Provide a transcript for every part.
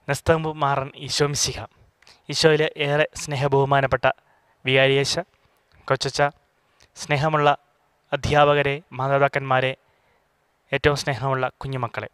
നെസ്തമ്പുമാറൻ ഈശോമിശിഹ ഈശോയിൽ ഏറെ സ്നേഹബഹുമാനപ്പെട്ട വികാരിയേശ കൊച്ചച്ച സ്നേഹമുള്ള അധ്യാപകരെ മാതാപിതാക്കന്മാരെ ഏറ്റവും സ്നേഹമുള്ള കുഞ്ഞുമക്കളെ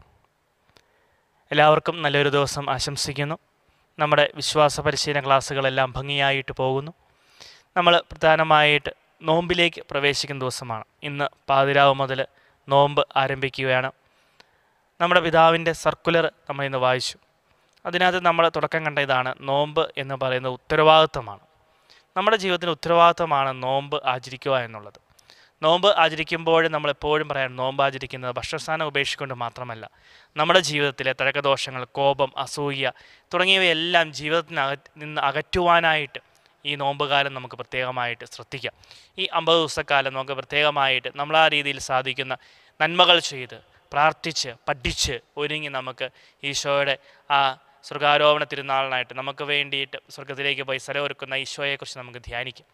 എല്ലാവർക്കും നല്ലൊരു ദിവസം ആശംസിക്കുന്നു നമ്മുടെ വിശ്വാസ പരിശീലന ക്ലാസ്സുകളെല്ലാം ഭംഗിയായിട്ട് പോകുന്നു നമ്മൾ പ്രധാനമായിട്ട് നോമ്പിലേക്ക് പ്രവേശിക്കുന്ന ദിവസമാണ് ഇന്ന് പാതിരാവ് മുതൽ നോമ്പ് ആരംഭിക്കുകയാണ് നമ്മുടെ പിതാവിൻ്റെ സർക്കുലർ നമ്മൾ ഇന്ന് വായിച്ചു അതിനകത്ത് നമ്മൾ തുടക്കം കണ്ട ഇതാണ് നോമ്പ് എന്ന് പറയുന്നത് ഉത്തരവാദിത്തമാണ് നമ്മുടെ ജീവിതത്തിൽ ഉത്തരവാദിത്തമാണ് നോമ്പ് ആചരിക്കുക എന്നുള്ളത് നോമ്പ് ആചരിക്കുമ്പോൾ നമ്മൾ എപ്പോഴും പറയാം നോമ്പ് ആചരിക്കുന്നത് ഭക്ഷണസ്ഥാനം ഉപേക്ഷിക്കൊണ്ട് മാത്രമല്ല നമ്മുടെ ജീവിതത്തിലെ തഴക്കദോഷങ്ങൾ കോപം അസൂയ തുടങ്ങിയവയെല്ലാം ജീവിതത്തിനക നിന്ന് അകറ്റുവാനായിട്ട് ഈ നോമ്പ് കാലം നമുക്ക് പ്രത്യേകമായിട്ട് ശ്രദ്ധിക്കാം ഈ അമ്പത് ദിവസക്കാലം നമുക്ക് പ്രത്യേകമായിട്ട് നമ്മൾ ആ രീതിയിൽ സാധിക്കുന്ന നന്മകൾ ചെയ്ത് പ്രാർത്ഥിച്ച് പഠിച്ച് ഒരുങ്ങി നമുക്ക് ഈശോയുടെ ആ സ്വർഗാരോപണ തിരുനാളിനായിട്ട് നമുക്ക് വേണ്ടിയിട്ട് സ്വർഗത്തിലേക്ക് പോയി സ്ഥലമൊരുക്കുന്ന ഈശോയെക്കുറിച്ച് നമുക്ക് ധ്യാനിക്കാം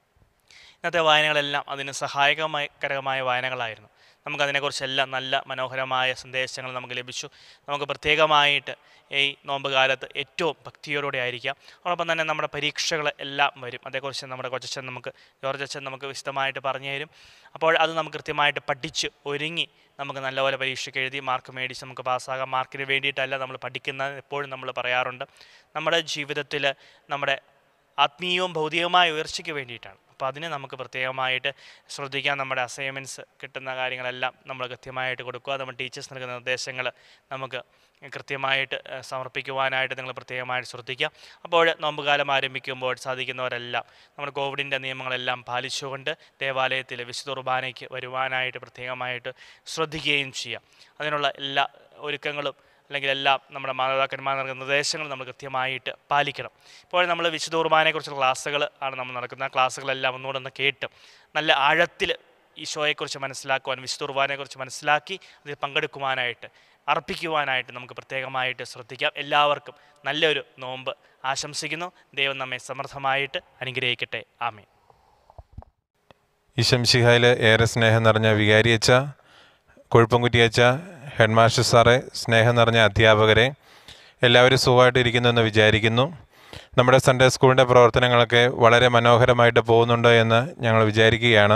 ഇന്നത്തെ വായനകളെല്ലാം അതിന് സഹായകരമായ വായനകളായിരുന്നു നമുക്കതിനെക്കുറിച്ചെല്ലാം നല്ല മനോഹരമായ സന്ദേശങ്ങൾ നമുക്ക് ലഭിച്ചു നമുക്ക് പ്രത്യേകമായിട്ട് ഈ നോമ്പ് കാലത്ത് ഏറ്റവും ഭക്തിയോടുകൂടി ആയിരിക്കാം അതോടൊപ്പം തന്നെ നമ്മുടെ പരീക്ഷകൾ എല്ലാം വരും അതേക്കുറിച്ച് നമ്മുടെ കൊച്ചച്ഛൻ നമുക്ക് ജോർജ് അച്ഛൻ നമുക്ക് വിശദമായിട്ട് പറഞ്ഞു തരും അപ്പോൾ അത് നമുക്ക് കൃത്യമായിട്ട് പഠിച്ച് ഒരുങ്ങി നമുക്ക് നല്ലപോലെ പരീക്ഷയ്ക്ക് എഴുതി മാർക്ക് മേടിച്ച് നമുക്ക് പാസ്സാകാം മാർക്കിന് വേണ്ടിയിട്ടല്ല നമ്മൾ പഠിക്കുന്നത് എപ്പോഴും നമ്മൾ പറയാറുണ്ട് നമ്മുടെ ജീവിതത്തിൽ നമ്മുടെ ആത്മീയവും ഭൗതികവുമായ ഉയർച്ചയ്ക്ക് വേണ്ടിയിട്ടാണ് അപ്പോൾ അതിന് നമുക്ക് പ്രത്യേകമായിട്ട് ശ്രദ്ധിക്കാൻ നമ്മുടെ അസൈൻമെൻറ്റ്സ് കിട്ടുന്ന കാര്യങ്ങളെല്ലാം നമ്മൾ കൃത്യമായിട്ട് കൊടുക്കുക നമ്മൾ ടീച്ചേഴ്സ് നൽകുന്ന നിർദ്ദേശങ്ങൾ നമുക്ക് കൃത്യമായിട്ട് ഏഹ്, സമർപ്പിക്കുവാനായിട്ട് നിങ്ങൾ പ്രത്യേകമായിട്ട് ശ്രദ്ധിക്കുക അപ്പോൾ നോമ്പുകാലം ആരംഭിക്കുമ്പോൾ സാധിക്കുന്നവരെല്ലാം നമ്മുടെ കോവിഡിൻ്റെ നിയമങ്ങളെല്ലാം പാലിച്ചുകൊണ്ട് ദേവാലയത്തിൽ വിശുദ്ധ കുർബാനയ്ക്ക് വരുവാനായിട്ട് പ്രത്യേകമായിട്ട് ശ്രദ്ധിക്കുകയും ചെയ്യുക അതിനുള്ള എല്ലാ ഒരുക്കങ്ങളും അല്ലെങ്കിൽ എല്ലാം നമ്മുടെ മാതാപിതാക്കന്മാർ നൽകുന്ന നിർദ്ദേശങ്ങൾ നമ്മൾ കൃത്യമായിട്ട് പാലിക്കണം ഇപ്പോൾ നമ്മൾ വിശുദ്ധ കുർബാനയെക്കുറിച്ചുള്ള ക്ലാസ്സുകൾ ആണ് നമ്മൾ നടക്കുന്നത് ആ ക്ലാസ്സുകളെല്ലാം ഒന്നുകൂടെ ഒന്ന് കേട്ട് നല്ല ആഴത്തിൽ ഈശോയെക്കുറിച്ച് മനസ്സിലാക്കുവാൻ വിശുദ്ധ കുർബാനയെക്കുറിച്ച് മനസ്സിലാക്കി അതിൽ പങ്കെടുക്കുവാനായിട്ട് അർപ്പിക്കുവാനായിട്ട് നമുക്ക് പ്രത്യേകമായിട്ട് ശ്രദ്ധിക്കാം എല്ലാവർക്കും നല്ലൊരു നോമ്പ് ആശംസിക്കുന്നു ദൈവം നമ്മെ സമൃദ്ധമായിട്ട് അനുഗ്രഹിക്കട്ടെ ആമേ ഈശംശിഹായിൽ ഏറെ സ്നേഹം നിറഞ്ഞ വികാരിയച്ച കൊഴുപ്പംകുറ്റിയച്ച ഹെഡ് മാസ്റ്റർ സാറെ സ്നേഹം നിറഞ്ഞ അധ്യാപകരെ എല്ലാവരും സുഖമായിട്ടിരിക്കുന്നു എന്ന് വിചാരിക്കുന്നു നമ്മുടെ സൺഡേ സ്കൂളിൻ്റെ പ്രവർത്തനങ്ങളൊക്കെ വളരെ മനോഹരമായിട്ട് പോകുന്നുണ്ട് എന്ന് ഞങ്ങൾ വിചാരിക്കുകയാണ്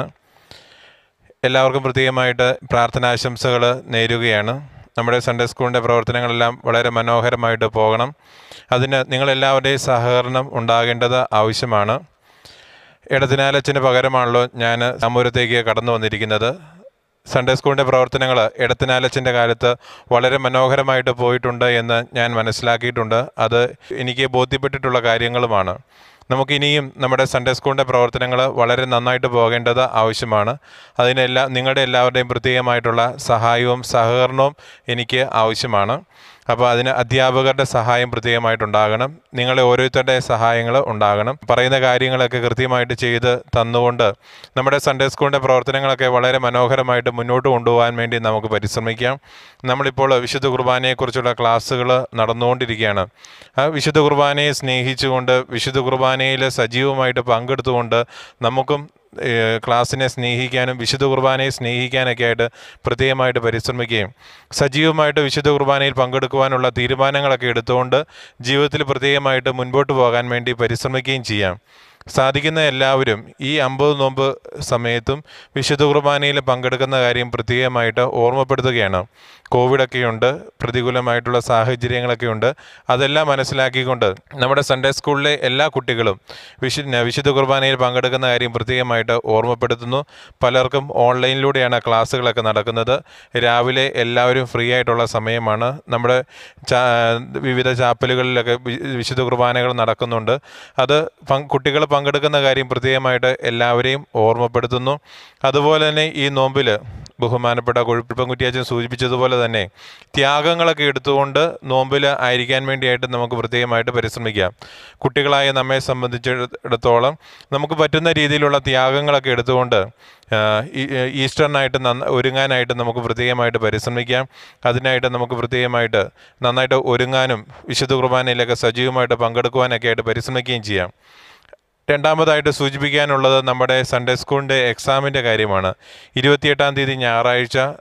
എല്ലാവർക്കും പ്രത്യേകമായിട്ട് പ്രാർത്ഥനാശംസകൾ നേരുകയാണ് നമ്മുടെ സൺഡേ സ്കൂളിൻ്റെ പ്രവർത്തനങ്ങളെല്ലാം വളരെ മനോഹരമായിട്ട് പോകണം അതിന് നിങ്ങളെല്ലാവരുടെയും സഹകരണം ഉണ്ടാകേണ്ടത് ആവശ്യമാണ് ഇടത്തിനാലച്ചന് പകരമാണല്ലോ ഞാൻ സമൂരത്തേക്ക് കടന്നു വന്നിരിക്കുന്നത് സൺഡേ സ്കൂളിൻ്റെ പ്രവർത്തനങ്ങൾ ഇടത്തിനാലച്ചൻ്റെ കാലത്ത് വളരെ മനോഹരമായിട്ട് പോയിട്ടുണ്ട് എന്ന് ഞാൻ മനസ്സിലാക്കിയിട്ടുണ്ട് അത് എനിക്ക് ബോധ്യപ്പെട്ടിട്ടുള്ള കാര്യങ്ങളുമാണ് നമുക്കിനിയും നമ്മുടെ സൺഡേ സ്കൂളിൻ്റെ പ്രവർത്തനങ്ങൾ വളരെ നന്നായിട്ട് പോകേണ്ടത് ആവശ്യമാണ് അതിനെല്ലാം നിങ്ങളുടെ എല്ലാവരുടെയും പ്രത്യേകമായിട്ടുള്ള സഹായവും സഹകരണവും എനിക്ക് ആവശ്യമാണ് അപ്പോൾ അതിന് അധ്യാപകരുടെ സഹായം പ്രത്യേകമായിട്ടുണ്ടാകണം നിങ്ങളെ ഓരോരുത്തരുടെ സഹായങ്ങൾ ഉണ്ടാകണം പറയുന്ന കാര്യങ്ങളൊക്കെ കൃത്യമായിട്ട് ചെയ്ത് തന്നുകൊണ്ട് നമ്മുടെ സൺഡേ സ്കൂളിൻ്റെ പ്രവർത്തനങ്ങളൊക്കെ വളരെ മനോഹരമായിട്ട് മുന്നോട്ട് കൊണ്ടുപോകാൻ വേണ്ടി നമുക്ക് പരിശ്രമിക്കാം നമ്മളിപ്പോൾ വിശുദ്ധ കുർബാനയെക്കുറിച്ചുള്ള ക്ലാസ്സുകൾ നടന്നുകൊണ്ടിരിക്കുകയാണ് ആ വിശുദ്ധ കുർബാനയെ സ്നേഹിച്ചുകൊണ്ട് വിശുദ്ധ കുർബാനയിൽ സജീവമായിട്ട് പങ്കെടുത്തുകൊണ്ട് നമുക്കും ഏഹ്, ക്ലാസ്സിനെ സ്നേഹിക്കാനും വിശുദ്ധ കുർബാനയെ സ്നേഹിക്കാനൊക്കെ ആയിട്ട് പ്രത്യേകമായിട്ട് പരിശ്രമിക്കുകയും സജീവമായിട്ട് വിശുദ്ധ കുർബാനയിൽ പങ്കെടുക്കുവാനുള്ള തീരുമാനങ്ങളൊക്കെ എടുത്തുകൊണ്ട് ജീവിതത്തിൽ പ്രത്യേകമായിട്ട് മുൻപോട്ട് പോകാൻ വേണ്ടി പരിശ്രമിക്കുകയും ചെയ്യാം സാധിക്കുന്ന എല്ലാവരും ഈ അമ്പത് നോമ്പ് സമയത്തും വിശുദ്ധ കുർബാനയിൽ പങ്കെടുക്കുന്ന കാര്യം പ്രത്യേകമായിട്ട് ഓർമ്മപ്പെടുത്തുകയാണ് കോവിഡൊക്കെയുണ്ട് പ്രതികൂലമായിട്ടുള്ള സാഹചര്യങ്ങളൊക്കെ ഉണ്ട് അതെല്ലാം മനസ്സിലാക്കിക്കൊണ്ട് നമ്മുടെ സൺഡേ സ്കൂളിലെ എല്ലാ കുട്ടികളും വിശു വിശുദ്ധ കുർബാനയിൽ പങ്കെടുക്കുന്ന കാര്യം പ്രത്യേകമായിട്ട് ഓർമ്മപ്പെടുത്തുന്നു പലർക്കും ഓൺലൈനിലൂടെയാണ് ക്ലാസ്സുകളൊക്കെ നടക്കുന്നത് രാവിലെ എല്ലാവരും ഫ്രീ ആയിട്ടുള്ള സമയമാണ് നമ്മുടെ ചാ വിവിധ ചാപ്പലുകളിലൊക്കെ വി- വിശുദ്ധ കുർബാനകൾ നടക്കുന്നുണ്ട് അത് പങ്ക് കുട്ടികൾ പങ്കെടുക്കുന്ന കാര്യം പ്രത്യേകമായിട്ട് എല്ലാവരെയും ഓർമ്മപ്പെടുത്തുന്നു അതുപോലെ തന്നെ ഈ നോമ്പിൽ ബഹുമാനപ്പെട്ട കൊഴുപ്പൻകുറ്റിയാച്ചൻ സൂചിപ്പിച്ചതുപോലെ തന്നെ ത്യാഗങ്ങളൊക്കെ എടുത്തുകൊണ്ട് നോമ്പിൽ ആയിരിക്കാൻ വേണ്ടിയായിട്ട് നമുക്ക് പ്രത്യേകമായിട്ട് പരിശ്രമിക്കാം കുട്ടികളായ നമ്മെ സംബന്ധിച്ചിടത്തോളം നമുക്ക് പറ്റുന്ന രീതിയിലുള്ള ത്യാഗങ്ങളൊക്കെ എടുത്തുകൊണ്ട് ആ, ഈ- ഈസ്റ്ററിനായിട്ട് നന്ന ഒരുങ്ങാനായിട്ട് നമുക്ക് പ്രത്യേകമായിട്ട് പരിശ്രമിക്കാം അതിനായിട്ട് നമുക്ക് പ്രത്യേകമായിട്ട് നന്നായിട്ട് ഒരുങ്ങാനും വിശുദ്ധ കുർബാനയിലൊക്കെ സജീവമായിട്ട് പങ്കെടുക്കുവാനൊക്കെ ആയിട്ട് പരിശ്രമിക്കുകയും ചെയ്യാം രണ്ടാമതായിട്ട് സൂചിപ്പിക്കാനുള്ളത് നമ്മുടെ സൺഡേ സ്കൂളിൻ്റെ എക്സാമിൻ്റെ കാര്യമാണ് ഇരുപത്തിയെട്ടാം തീയതി ഞായറാഴ്ച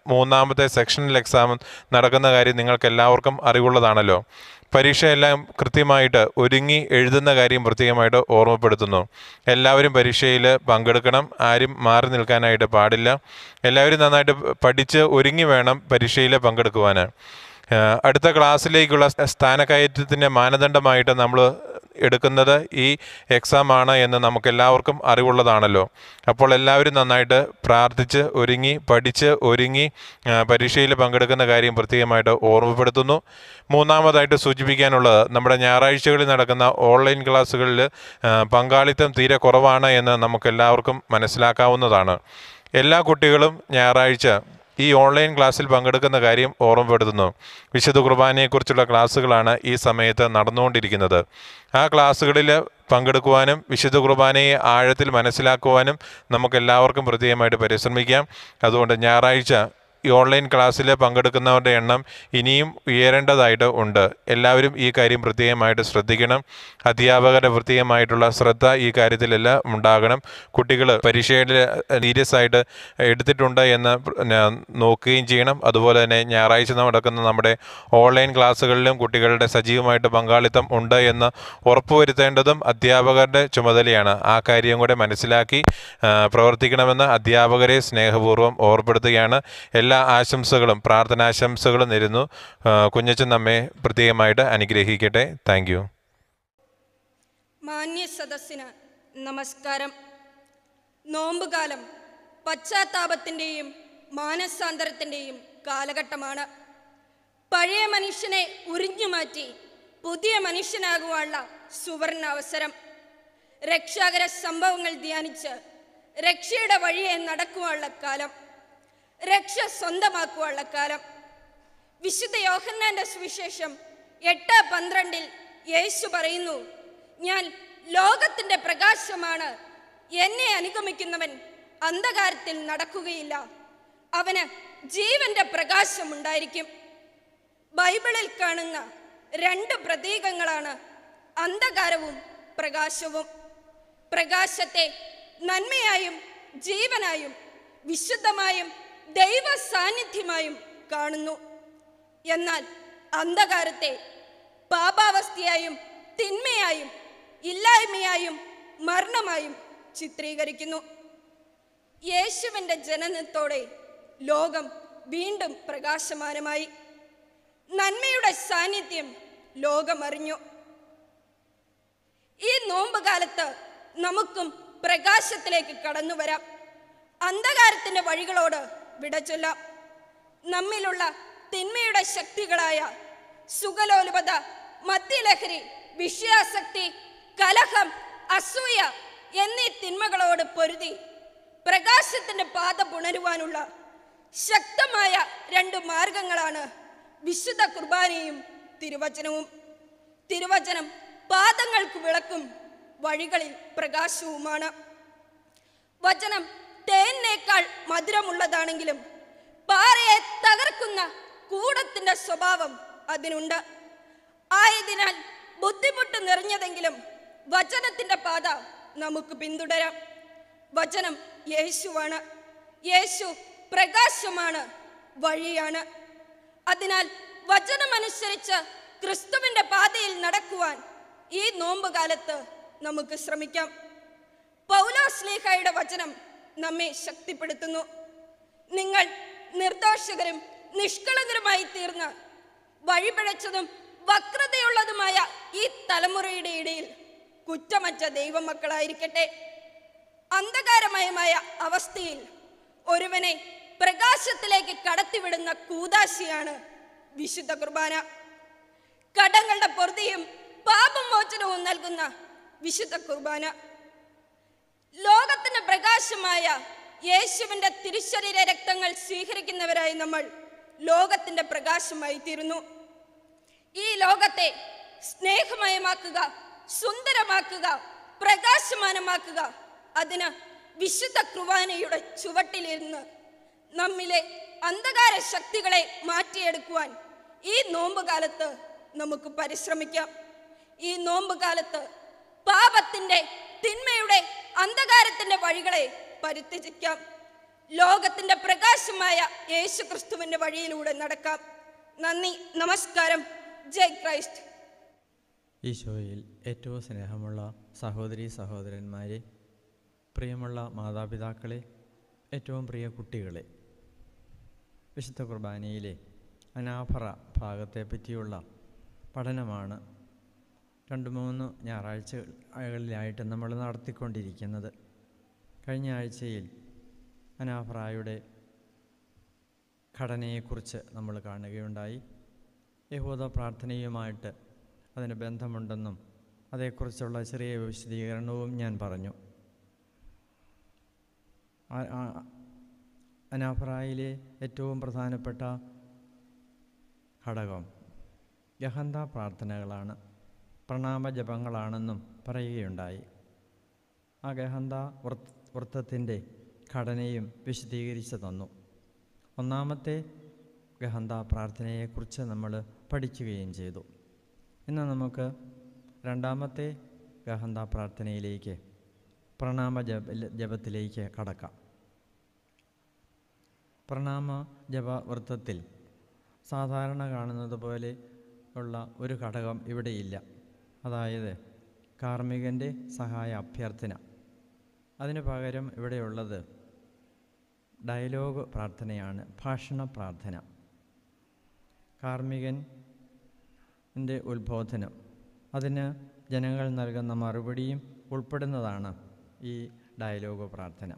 മൂന്നാമത്തെ സെക്ഷണൽ എക്സാം നടക്കുന്ന കാര്യം നിങ്ങൾക്ക് എല്ലാവർക്കും അറിവുള്ളതാണല്ലോ പരീക്ഷയെല്ലാം കൃത്യമായിട്ട് ഒരുങ്ങി എഴുതുന്ന കാര്യം പ്രത്യേകമായിട്ട് ഓർമ്മപ്പെടുത്തുന്നു എല്ലാവരും പരീക്ഷയിൽ പങ്കെടുക്കണം ആരും മാറി നിൽക്കാനായിട്ട് പാടില്ല എല്ലാവരും നന്നായിട്ട് പഠിച്ച് ഒരുങ്ങി വേണം പരീക്ഷയിൽ പങ്കെടുക്കുവാൻ ഏഹ് അടുത്ത ക്ലാസ്സിലേക്കുള്ള സ്ഥാനക്കയറ്റത്തിൻ്റെ മാനദണ്ഡമായിട്ട് നമ്മൾ എടുക്കുന്നത് ഈ എക്സാം ആണ് എന്ന് നമുക്കെല്ലാവർക്കും അറിവുള്ളതാണല്ലോ അപ്പോൾ എല്ലാവരും നന്നായിട്ട് പ്രാർത്ഥിച്ച് ഒരുങ്ങി പഠിച്ച് ഒരുങ്ങി പരീക്ഷയിൽ പങ്കെടുക്കുന്ന കാര്യം പ്രത്യേകമായിട്ട് ഓർമ്മപ്പെടുത്തുന്നു മൂന്നാമതായിട്ട് സൂചിപ്പിക്കാനുള്ളത് നമ്മുടെ ഞായറാഴ്ചകളിൽ നടക്കുന്ന ഓൺലൈൻ ക്ലാസ്സുകളിൽ ആ, പങ്കാളിത്തം തീരെ കുറവാണ് എന്ന് നമുക്കെല്ലാവർക്കും മനസ്സിലാക്കാവുന്നതാണ് എല്ലാ കുട്ടികളും ഞായറാഴ്ച ഈ ഓൺലൈൻ ക്ലാസ്സിൽ പങ്കെടുക്കുന്ന കാര്യം ഓർമ്മപ്പെടുത്തുന്നു വിശുദ്ധ കുർബാനയെക്കുറിച്ചുള്ള ക്ലാസ്സുകളാണ് ഈ സമയത്ത് നടന്നുകൊണ്ടിരിക്കുന്നത് ആ ക്ലാസ്സുകളിൽ പങ്കെടുക്കുവാനും വിശുദ്ധ കുർബാനയെ ആഴത്തിൽ മനസ്സിലാക്കുവാനും നമുക്കെല്ലാവർക്കും പ്രത്യേകമായിട്ട് പരിശ്രമിക്കാം അതുകൊണ്ട് ഞായറാഴ്ച ഈ ഓൺലൈൻ ക്ലാസ്സിൽ പങ്കെടുക്കുന്നവരുടെ എണ്ണം ഇനിയും ഉയരേണ്ടതായിട്ട് ഉണ്ട് എല്ലാവരും ഈ കാര്യം പ്രത്യേകമായിട്ട് ശ്രദ്ധിക്കണം അധ്യാപകരുടെ പ്രത്യേകമായിട്ടുള്ള ശ്രദ്ധ ഈ കാര്യത്തിലെല്ലാം ഉണ്ടാകണം കുട്ടികൾ പരീക്ഷയിൽ സീരിയസ് ആയിട്ട് എടുത്തിട്ടുണ്ട് എന്ന് പിന്നെ നോക്കുകയും ചെയ്യണം അതുപോലെ തന്നെ ഞായറാഴ്ച നടക്കുന്ന നമ്മുടെ ഓൺലൈൻ ക്ലാസ്സുകളിലും കുട്ടികളുടെ സജീവമായിട്ട് പങ്കാളിത്തം ഉണ്ട് എന്ന് ഉറപ്പുവരുത്തേണ്ടതും അധ്യാപകരുടെ ചുമതലയാണ് ആ കാര്യം കൂടെ മനസ്സിലാക്കി ആ, പ്രവർത്തിക്കണമെന്ന് അധ്യാപകരെ സ്നേഹപൂർവ്വം ഓർപ്പെടുത്തുകയാണ് എല്ലാ ആശംസകളും പ്രാർത്ഥനാശംസകളും നേരുന്നു ആ, കുഞ്ഞച്ചൻ നമ്മെ പ്രത്യേകമായിട്ട് അനുഗ്രഹിക്കട്ടെ താങ്ക് യു മാന്യ സദസ്സിന് നമസ്കാരം നോമ്പുകാലം പശ്ചാത്താപത്തിൻ്റെയും മാനസാന്തരത്തിൻ്റെയും കാലഘട്ടമാണ് പഴയ മനുഷ്യനെ ഉരിഞ്ഞു മാറ്റി പുതിയ മനുഷ്യനാകുവാനുള്ള സുവർണ അവസരം രക്ഷാകര സംഭവങ്ങൾ ധ്യാനിച്ച് രക്ഷയുടെ വഴിയെ നടക്കുവാനുള്ള കാലം രക്ഷ സ്വന്തമാക്കുവാനുള്ള കാലം വിശുദ്ധ യോഹന്നാന്റെ സുവിശേഷം എട്ട് പന്ത്രണ്ടിൽ യേശു പറയുന്നു ഞാൻ ലോകത്തിന്റെ പ്രകാശമാണ് എന്നെ അനുഗമിക്കുന്നവൻ അന്ധകാരത്തിൽ നടക്കുകയില്ല അവന് ജീവന്റെ പ്രകാശം ഉണ്ടായിരിക്കും ബൈബിളിൽ കാണുന്ന രണ്ട് പ്രതീകങ്ങളാണ് അന്ധകാരവും പ്രകാശവും പ്രകാശത്തെ നന്മയായും ജീവനായും വിശുദ്ധമായും ദൈവ സാന്നിധ്യമായും കാണുന്നു എന്നാൽ അന്ധകാരത്തെ പാപാവസ്ഥയായും തിന്മയായും ഇല്ലായ്മയായും മരണമായും ചിത്രീകരിക്കുന്നു യേശുവിൻ്റെ ജനനത്തോടെ ലോകം വീണ്ടും പ്രകാശമാനമായി നന്മയുടെ സാന്നിധ്യം ലോകമറിഞ്ഞു ഈ നോമ്പ് കാലത്ത് നമുക്കും പ്രകാശത്തിലേക്ക് കടന്നു വരാം അന്ധകാരത്തിന്റെ വഴികളോട് വിട ചൊല്ലാം നമ്മിലുള്ള തിന്മയുടെ ശക്തികളായ സുഖലോലുപത മദ്യലഹരി വിഷയാസക്തി കലഹം അസൂയ എന്നീ തിന്മകളോട് പൊരുതി പ്രകാശത്തിന്റെ പാത പുണരുവാനുള്ള ശക്തമായ രണ്ട് മാർഗങ്ങളാണ് വിശുദ്ധ കുർബാനയും തിരുവചനവും തിരുവചനം പാദങ്ങൾക്ക് വിളക്കും വഴികളിൽ പ്രകാശവുമാണ് വചനം തേനേക്കാൾ മധുരമുള്ളതാണെങ്കിലും പാറയെ തകർക്കുന്ന കൂടത്തിന്റെ സ്വഭാവം അതിനുണ്ട് ആയതിനാൽ ബുദ്ധിമുട്ട് നിറഞ്ഞതെങ്കിലും വചനത്തിന്റെ പാത നമുക്ക് പിന്തുടരാം വചനം യേശുവാണ് യേശു പ്രകാശമാണ് വഴിയാണ് അതിനാൽ വചനമനുസരിച്ച് ക്രിസ്തുവിന്റെ പാതയിൽ നടക്കുവാൻ ഈ നോമ്പുകാലത്ത് നമുക്ക് ശ്രമിക്കാം പൗലോസ്ലീഹയുടെ വചനം നമ്മെ ശക്തിപ്പെടുത്തുന്നു നിങ്ങൾ നിർദോഷകരും നിഷ്കളങ്കരുമായി തീർന്ന വഴിപിഴച്ചതും വക്രതയുള്ളതുമായ ഈ തലമുറയുടെ ഇടയിൽ കുറ്റമറ്റ ദൈവമക്കളായിരിക്കട്ടെ അന്ധകാരമയമായ അവസ്ഥയിൽ ഒരുവനെ പ്രകാശത്തിലേക്ക് കടത്തിവിടുന്ന കൂതാശിയാണ് വിശുദ്ധ കുർബാന കടങ്ങളുടെ പൊറുതിയും പാപമോചനവും നൽകുന്ന വിശുദ്ധ കുർബാന ലോകത്തിന് പ്രകാശമായ യേശുവിന്റെ തിരുശരീര രക്തങ്ങൾ സ്വീകരിക്കുന്നവരായി നമ്മൾ ലോകത്തിന്റെ പ്രകാശമായി തീരുന്നു ഈ ലോകത്തെ സ്നേഹമയമാക്കുക സുന്ദരമാക്കുക പ്രകാശമാനമാക്കുക അതിന് വിശുദ്ധ കുർബാനയുടെ ചുവട്ടിലിരുന്ന് നമ്മിലെ അന്ധകാര ശക്തികളെ മാറ്റിയെടുക്കുവാൻ ഈ നോമ്പുകാലത്ത് നമുക്ക് പരിശ്രമിക്കാം ഈ നോമ്പുകാലത്ത് പാപത്തിന്റെ തിന്മയുടെ അന്ധകാരത്തിന്റെ വഴികളെ പരിത്യജിക്കാം ലോകത്തിന്റെ പ്രകാശമായ പ്രകാശമായ യേശു ക്രിസ്തുവിൻ്റെ വഴിയിലൂടെ നടക്കാം നന്ദി നമസ്കാരം ജയ് ക്രൈസ്റ്റ് ഈശോയിൽ ഏറ്റവും സ്നേഹമുള്ള സഹോദരി സഹോദരന്മാരെ പ്രിയമുള്ള മാതാപിതാക്കളെ ഏറ്റവും പ്രിയ കുട്ടികളെ വിശുദ്ധ കുർബാനയിലെ അനാഭറ ഭാഗത്തെ പറ്റിയുള്ള പഠനമാണ് രണ്ട് മൂന്ന് ഞായറാഴ്ചകളിലായിട്ട് നമ്മൾ നടത്തിക്കൊണ്ടിരിക്കുന്നത് കഴിഞ്ഞ ആഴ്ചയിൽ അനാഭറായുടെ ഘടനയെക്കുറിച്ച് നമ്മൾ കാണുകയുണ്ടായി യഹൂദ പ്രാർത്ഥനയുമായിട്ട് അതിന് ബന്ധമുണ്ടെന്നും അതേക്കുറിച്ചുള്ള ചെറിയ വിശദീകരണവും ഞാൻ പറഞ്ഞു ആ- ആ- അനാഫറായിലെ ഏറ്റവും പ്രധാനപ്പെട്ട ഘടകം യഹന്ത പ്രാർത്ഥനകളാണ് പ്രണാമജപങ്ങളാണെന്നും പറയുകയുണ്ടായി ആ ഗഹന്ത വൃത്ത വൃത്തത്തിൻ്റെ ഘടനയും വിശദീകരിച്ച് തന്നു ഒന്നാമത്തെ ഗഹന്ത പ്രാർത്ഥനയെക്കുറിച്ച് നമ്മൾ പഠിക്കുകയും ചെയ്തു ഇന്ന് നമുക്ക് രണ്ടാമത്തെ ഗഹന്ത പ്രാർത്ഥനയിലേക്ക് പ്രണാമ ജപ ജപത്തിലേക്ക് കടക്കാം പ്രണാമ ജപ വൃത്തത്തിൽ സാധാരണ കാണുന്നത് പോലെ ഉള്ള ഒരു ഘടകം ഇവിടെയില്ല അതായത് കാർമ്മികൻ്റെ സഹായ അഭ്യർത്ഥന അതിനു പകരം ഇവിടെയുള്ളത് ഡയലോഗ് പ്രാർത്ഥനയാണ് ഭാഷണ പ്രാർത്ഥന കാർമ്മികൻ്റെ ഉത്ബോധനം അതിന് ജനങ്ങൾ നൽകുന്ന മറുപടിയും ഉൾപ്പെടുന്നതാണ് ഈ ഡയലോഗ് പ്രാർത്ഥന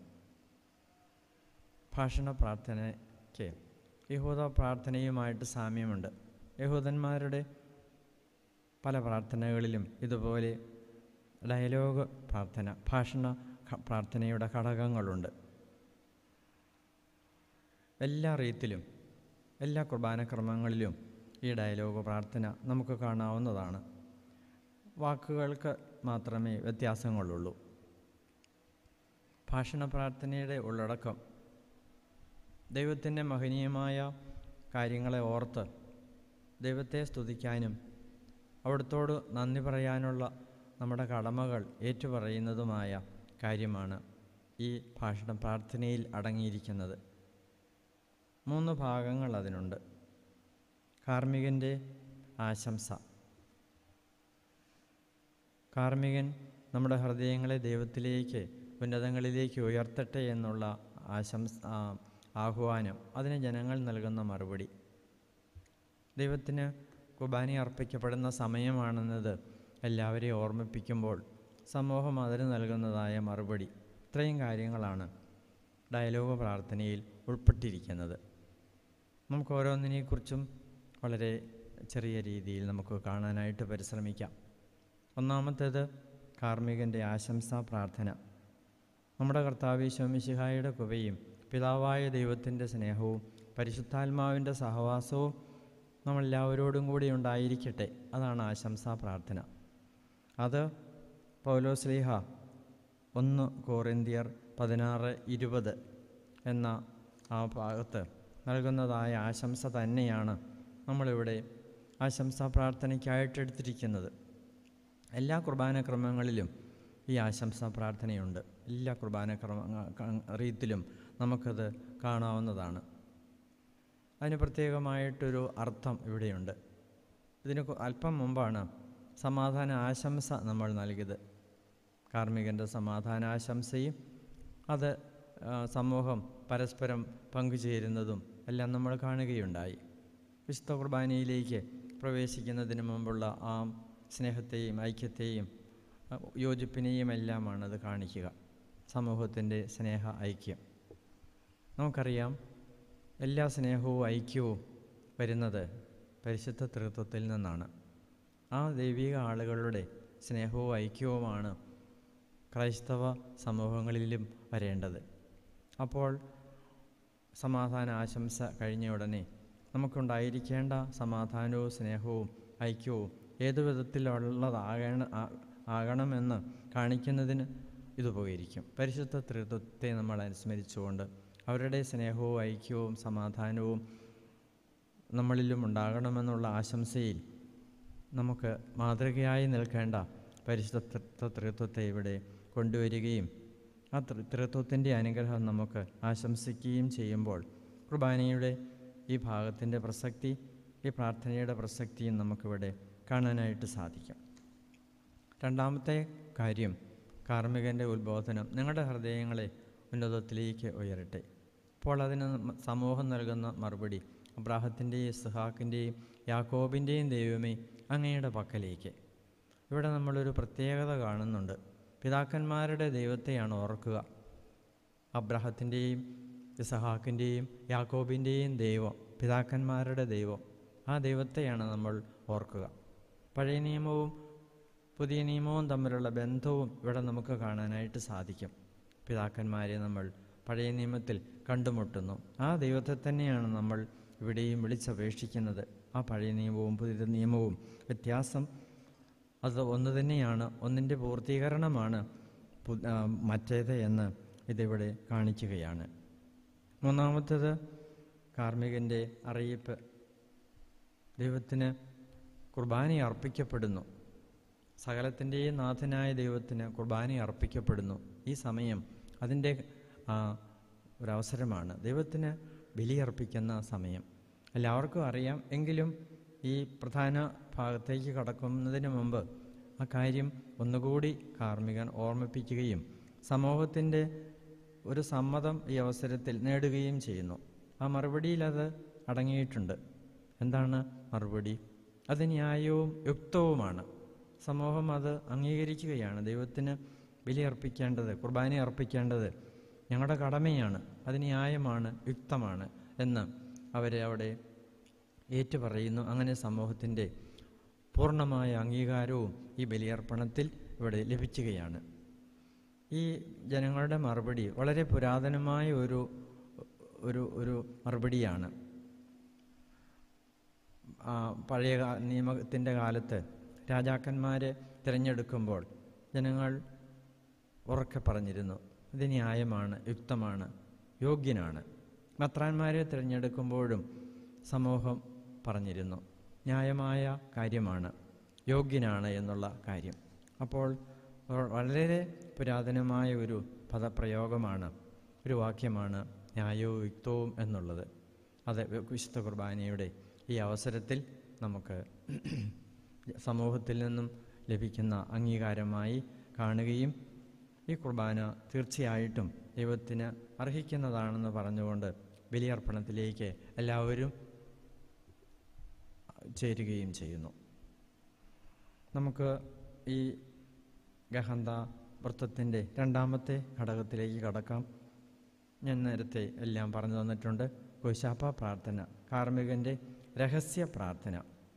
ഭാഷണ പ്രാർത്ഥനയ്ക്ക് യഹൂദ പ്രാർത്ഥനയുമായിട്ട് സാമ്യമുണ്ട് യഹൂദന്മാരുടെ പല പ്രാർത്ഥനകളിലും ഇതുപോലെ ഡയലോഗ് പ്രാർത്ഥന ഭാഷണ ഘ- പ്രാർത്ഥനയുടെ ഘടകങ്ങളുണ്ട് എല്ലാ റീത്തിലും എല്ലാ കുർബാനക്രമങ്ങളിലും ഈ ഡയലോഗ് പ്രാർത്ഥന നമുക്ക് കാണാവുന്നതാണ് വാക്കുകൾക്ക് മാത്രമേ വ്യത്യാസങ്ങളുള്ളൂ ഭാഷണ പ്രാർത്ഥനയുടെ ഉള്ളടക്കം ദൈവത്തിൻ്റെ മഹനീയമായ കാര്യങ്ങളെ ഓർത്ത് ദൈവത്തെ സ്തുതിക്കാനും അവിടുത്തോട് നന്ദി പറയാനുള്ള നമ്മുടെ കടമകൾ ഏറ്റുപറയുന്നതുമായ കാര്യമാണ് ഈ ഭാഷണ പ്രാർത്ഥനയിൽ അടങ്ങിയിരിക്കുന്നത് മൂന്ന് ഭാഗങ്ങൾ അതിനുണ്ട് കാർമ്മികൻ്റെ ആശംസ കാർമ്മികൻ നമ്മുടെ ഹൃദയങ്ങളെ ദൈവത്തിലേക്ക് ഉന്നതങ്ങളിലേക്ക് ഉയർത്തട്ടെ എന്നുള്ള ആശംസ ആ, ആഹ്വാനം അതിന് ജനങ്ങൾ നൽകുന്ന മറുപടി ദൈവത്തിന് കുർബാന അർപ്പിക്കപ്പെടുന്ന സമയമാണെന്നത് എല്ലാവരെയും ഓർമ്മിപ്പിക്കുമ്പോൾ സമൂഹം അതിന് നൽകുന്നതായ മറുപടി ഇത്രയും കാര്യങ്ങളാണ് ഡയലോഗ് പ്രാർത്ഥനയിൽ ഉൾപ്പെട്ടിരിക്കുന്നത് നമുക്ക് ഓരോന്നിനെക്കുറിച്ചും വളരെ ചെറിയ രീതിയിൽ നമുക്ക് കാണാനായിട്ട് പരിശ്രമിക്കാം ഒന്നാമത്തേത് കാർമ്മികൻ്റെ ആശംസാ പ്രാർത്ഥന നമ്മുടെ കർത്താവ് ശോമിശിഹായുടെ കൃപയും പിതാവായ ദൈവത്തിൻ്റെ സ്നേഹവും പരിശുദ്ധാത്മാവിൻ്റെ സഹവാസവും നമ്മളെല്ലാവരോടും കൂടി ഉണ്ടായിരിക്കട്ടെ അതാണ് ആശംസാ പ്രാർത്ഥന അത് പൗലോസ്ലീഹ ഒന്ന് കോറിന്തിയർ പതിനാറ് ഇരുപത് എന്ന ആ ഭാഗത്ത് നൽകുന്നതായ ആശംസ തന്നെയാണ് നമ്മളിവിടെ ആശംസാ പ്രാർത്ഥനയ്ക്കായിട്ട് എടുത്തിരിക്കുന്നത് എല്ലാ കുർബാന ക്രമങ്ങളിലും ഈ ആശംസാ പ്രാർത്ഥനയുണ്ട് എല്ലാ കുർബാന ക്രമ ക- റീത്തിലും നമുക്കത് കാണാവുന്നതാണ് അതിന് പ്രത്യേകമായിട്ടൊരു അർത്ഥം ഇവിടെയുണ്ട് ഇതിന് കു- അല്പം മുമ്പാണ് സമാധാന ആശംസ നമ്മൾ നൽകിയത് കാർമ്മികൻ്റെ സമാധാനാശംസയും അത് ആ, സമൂഹം പരസ്പരം പങ്കുചേരുന്നതും എല്ലാം നമ്മൾ കാണുകയുണ്ടായി വിശുദ്ധ കുർബാനയിലേക്ക് പ്രവേശിക്കുന്നതിന് മുമ്പുള്ള ആ സ്നേഹത്തെയും ഐക്യത്തെയും ആ, യോജിപ്പിനെയും എല്ലാമാണ് അത് കാണിക്കുക സമൂഹത്തിൻ്റെ സ്നേഹ ഐക്യം നമുക്കറിയാം എല്ലാ സ്നേഹവും ഐക്യവും വരുന്നത് പരിശുദ്ധ തൃത്വത്തിൽ നിന്നാണ് ആ ദൈവിക ആളുകളുടെ സ്നേഹവും ഐക്യവുമാണ് ക്രൈസ്തവ സമൂഹങ്ങളിലും വരേണ്ടത് അപ്പോൾ സമാധാന ആശംസ കഴിഞ്ഞ ഉടനെ നമുക്കുണ്ടായിരിക്കേണ്ട സമാധാനവും സ്നേഹവും ഐക്യവും ഏതു വിധത്തിലുള്ളതാകണ ആ- ആകണമെന്ന് കാണിക്കുന്നതിന് ഇത് ഉപകരിക്കും പരിശുദ്ധ തൃത്വത്തെ നമ്മൾ അനുസ്മരിച്ചുകൊണ്ട് അവരുടെ സ്നേഹവും ഐക്യവും സമാധാനവും നമ്മളിലും ഉണ്ടാകണമെന്നുള്ള ആശംസയിൽ നമുക്ക് മാതൃകയായി നിൽക്കേണ്ട പരിശുദ്ധ തൃ- തൃത്വത്തെ ഇവിടെ കൊണ്ടുവരികയും ആ തൃ- തൃത്വത്തിൻ്റെ അനുഗ്രഹം നമുക്ക് ആശംസിക്കുകയും ചെയ്യുമ്പോൾ കുർബാനയുടെ ഈ ഭാഗത്തിൻ്റെ പ്രസക്തി ഈ പ്രാർത്ഥനയുടെ പ്രസക്തിയും നമുക്കിവിടെ കാണാനായിട്ട് സാധിക്കും രണ്ടാമത്തെ കാര്യം കാർമ്മികൻ്റെ ഉത്ബോധനം നിങ്ങളുടെ ഹൃദയങ്ങളെ ഉന്നതത്തിലേക്ക് ഉയരട്ടെ അപ്പോൾ അതിന് നമ്മ- സമൂഹം നൽകുന്ന മറുപടി അബ്രാഹത്തിൻ്റെയും ഇസ്ഹാക്കിൻ്റെയും യാക്കോബിൻ്റെയും ദൈവമേ അങ്ങയുടെ പക്കലേക്ക് ഇവിടെ നമ്മളൊരു പ്രത്യേകത കാണുന്നുണ്ട് പിതാക്കന്മാരുടെ ദൈവത്തെയാണ് ഓർക്കുക അബ്രഹത്തിൻ്റെയും ഇസഹാക്കിൻ്റെയും യാക്കോബിൻ്റെയും ദൈവം പിതാക്കന്മാരുടെ ദൈവം ആ ദൈവത്തെയാണ് നമ്മൾ ഓർക്കുക പഴയ നിയമവും പുതിയ നിയമവും തമ്മിലുള്ള ബന്ധവും ഇവിടെ നമുക്ക് കാണാനായിട്ട് സാധിക്കും പിതാക്കന്മാരെ നമ്മൾ പഴയ നിയമത്തിൽ കണ്ടുമുട്ടുന്നു ആ ദൈവത്തെ തന്നെയാണ് നമ്മൾ ഇവിടെയും വിളിച്ചപേക്ഷിക്കുന്നത് ആ പഴയ നിയമവും പുതിയ നിയമവും വ്യത്യാസം അത് ഒന്ന് തന്നെയാണ് ഒന്നിൻ്റെ പൂർത്തീകരണമാണ് പു- ആ, മറ്റേത് എന്ന് ഇതിവിടെ കാണിക്കുകയാണ് മൂന്നാമത്തേത് കാർമ്മികൻ്റെ അറിയിപ്പ് ദൈവത്തിന് കുർബാന അർപ്പിക്കപ്പെടുന്നു സകലത്തിൻ്റെയും നാഥനായ ദൈവത്തിന് കുർബാന അർപ്പിക്കപ്പെടുന്നു ഈ സമയം അതിൻ്റെ ആ, ഒരവസരമാണ് ദൈവത്തിന് ബലിയർപ്പിക്കുന്ന സമയം എല്ലാവർക്കും അറിയാം എങ്കിലും ഈ പ്രധാന ഭാഗത്തേക്ക് കടക്കുന്നതിന് മുമ്പ് ആ കാര്യം ഒന്നുകൂടി കാർമ്മികൻ ഓർമ്മിപ്പിക്കുകയും സമൂഹത്തിൻ്റെ ഒരു സമ്മതം ഈ അവസരത്തിൽ നേടുകയും ചെയ്യുന്നു ആ മറുപടിയിൽ അത് അടങ്ങിയിട്ടുണ്ട് എന്താണ് മറുപടി അത് ന്യായവും യുക്തവുമാണ് സമൂഹം അത് അംഗീകരിക്കുകയാണ് ദൈവത്തിന് ബലി അർപ്പിക്കേണ്ടത് കുർബാന അർപ്പിക്കേണ്ടത് ഞങ്ങളുടെ കടമയാണ് അത് ന്യായമാണ് യുക്തമാണ് എന്ന് അവരെ അവിടെ ഏറ്റുപറയുന്നു അങ്ങനെ സമൂഹത്തിൻ്റെ പൂർണ്ണമായ അംഗീകാരവും ഈ ബലിയർപ്പണത്തിൽ ഇവിടെ ലഭിക്കുകയാണ് ഈ ജനങ്ങളുടെ മറുപടി വളരെ പുരാതനമായ ഒരു ഒരു ഒരു മറുപടിയാണ് ആ, പഴയ കാ- നിയമത്തിൻ്റെ കാലത്ത് രാജാക്കന്മാരെ തിരഞ്ഞെടുക്കുമ്പോൾ ജനങ്ങൾ ഉറക്കെ പറഞ്ഞിരുന്നു ഇത് ന്യായമാണ് യുക്തമാണ് യോഗ്യനാണ് മത്രാന്മാരെ തിരഞ്ഞെടുക്കുമ്പോഴും സമൂഹം പറഞ്ഞിരുന്നു ന്യായമായ കാര്യമാണ് യോഗ്യനാണ് എന്നുള്ള കാര്യം അപ്പോൾ വ- വളരെ പുരാതനമായ ഒരു പദപ്രയോഗമാണ് ഒരു വാക്യമാണ് ന്യായവും യുക്തവും എന്നുള്ളത് അത് വിശുദ്ധ കുർബാനയുടെ ഈ അവസരത്തിൽ നമുക്ക് സമൂഹത്തിൽ നിന്നും ലഭിക്കുന്ന അംഗീകാരമായി കാണുകയും ഈ കുർബാന തീർച്ചയായിട്ടും ദൈവത്തിന് അർഹിക്കുന്നതാണെന്ന് പറഞ്ഞുകൊണ്ട് ബലിയർപ്പണത്തിലേക്ക് എല്ലാവരും ചേരുകയും ചെയ്യുന്നു നമുക്ക് ഈ ഗഹന്ത വൃത്തത്തിൻ്റെ രണ്ടാമത്തെ ഘടകത്തിലേക്ക് കടക്കാം ഞാൻ നേരത്തെ എല്ലാം പറഞ്ഞു തന്നിട്ടുണ്ട് കുശാപ്പ പ്രാർത്ഥന കാർമ്മികൻ്റെ രഹസ്യ പ്രാർത്ഥന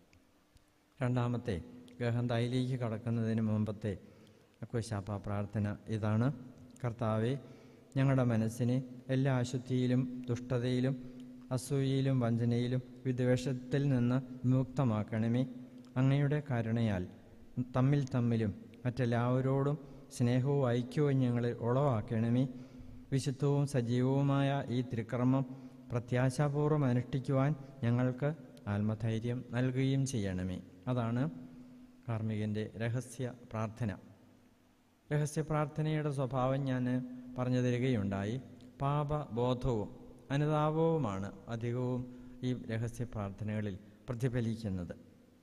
രണ്ടാമത്തെ ഗഹന്തായിലേക്ക് കടക്കുന്നതിന് മുമ്പത്തെ കുശാപ്പ പ്രാർത്ഥന ഇതാണ് കർത്താവെ ഞങ്ങളുടെ മനസ്സിനെ എല്ലാ അശുദ്ധിയിലും ദുഷ്ടതയിലും അസൂയയിലും വഞ്ചനയിലും വിദ്വേഷത്തിൽ നിന്ന് വിമുക്തമാക്കണമേ അങ്ങയുടെ കരുണയാൽ തമ്മിൽ തമ്മിലും മറ്റെല്ലാവരോടും സ്നേഹവും ഐക്യവും ഞങ്ങളിൽ ഉളവാക്കണമേ വിശുദ്ധവും സജീവവുമായ ഈ തിരുക്രമം പ്രത്യാശാപൂർവ്വം അനുഷ്ഠിക്കുവാൻ ഞങ്ങൾക്ക് ആത്മധൈര്യം നൽകുകയും ചെയ്യണമേ അതാണ് കാർമ്മികൻ്റെ രഹസ്യ പ്രാർത്ഥന രഹസ്യ പ്രാർത്ഥനയുടെ സ്വഭാവം ഞാൻ പറഞ്ഞു തരികയുണ്ടായി പാപബോധവും അനുതാപവുമാണ് അധികവും ഈ രഹസ്യ പ്രാർത്ഥനകളിൽ പ്രതിഫലിക്കുന്നത്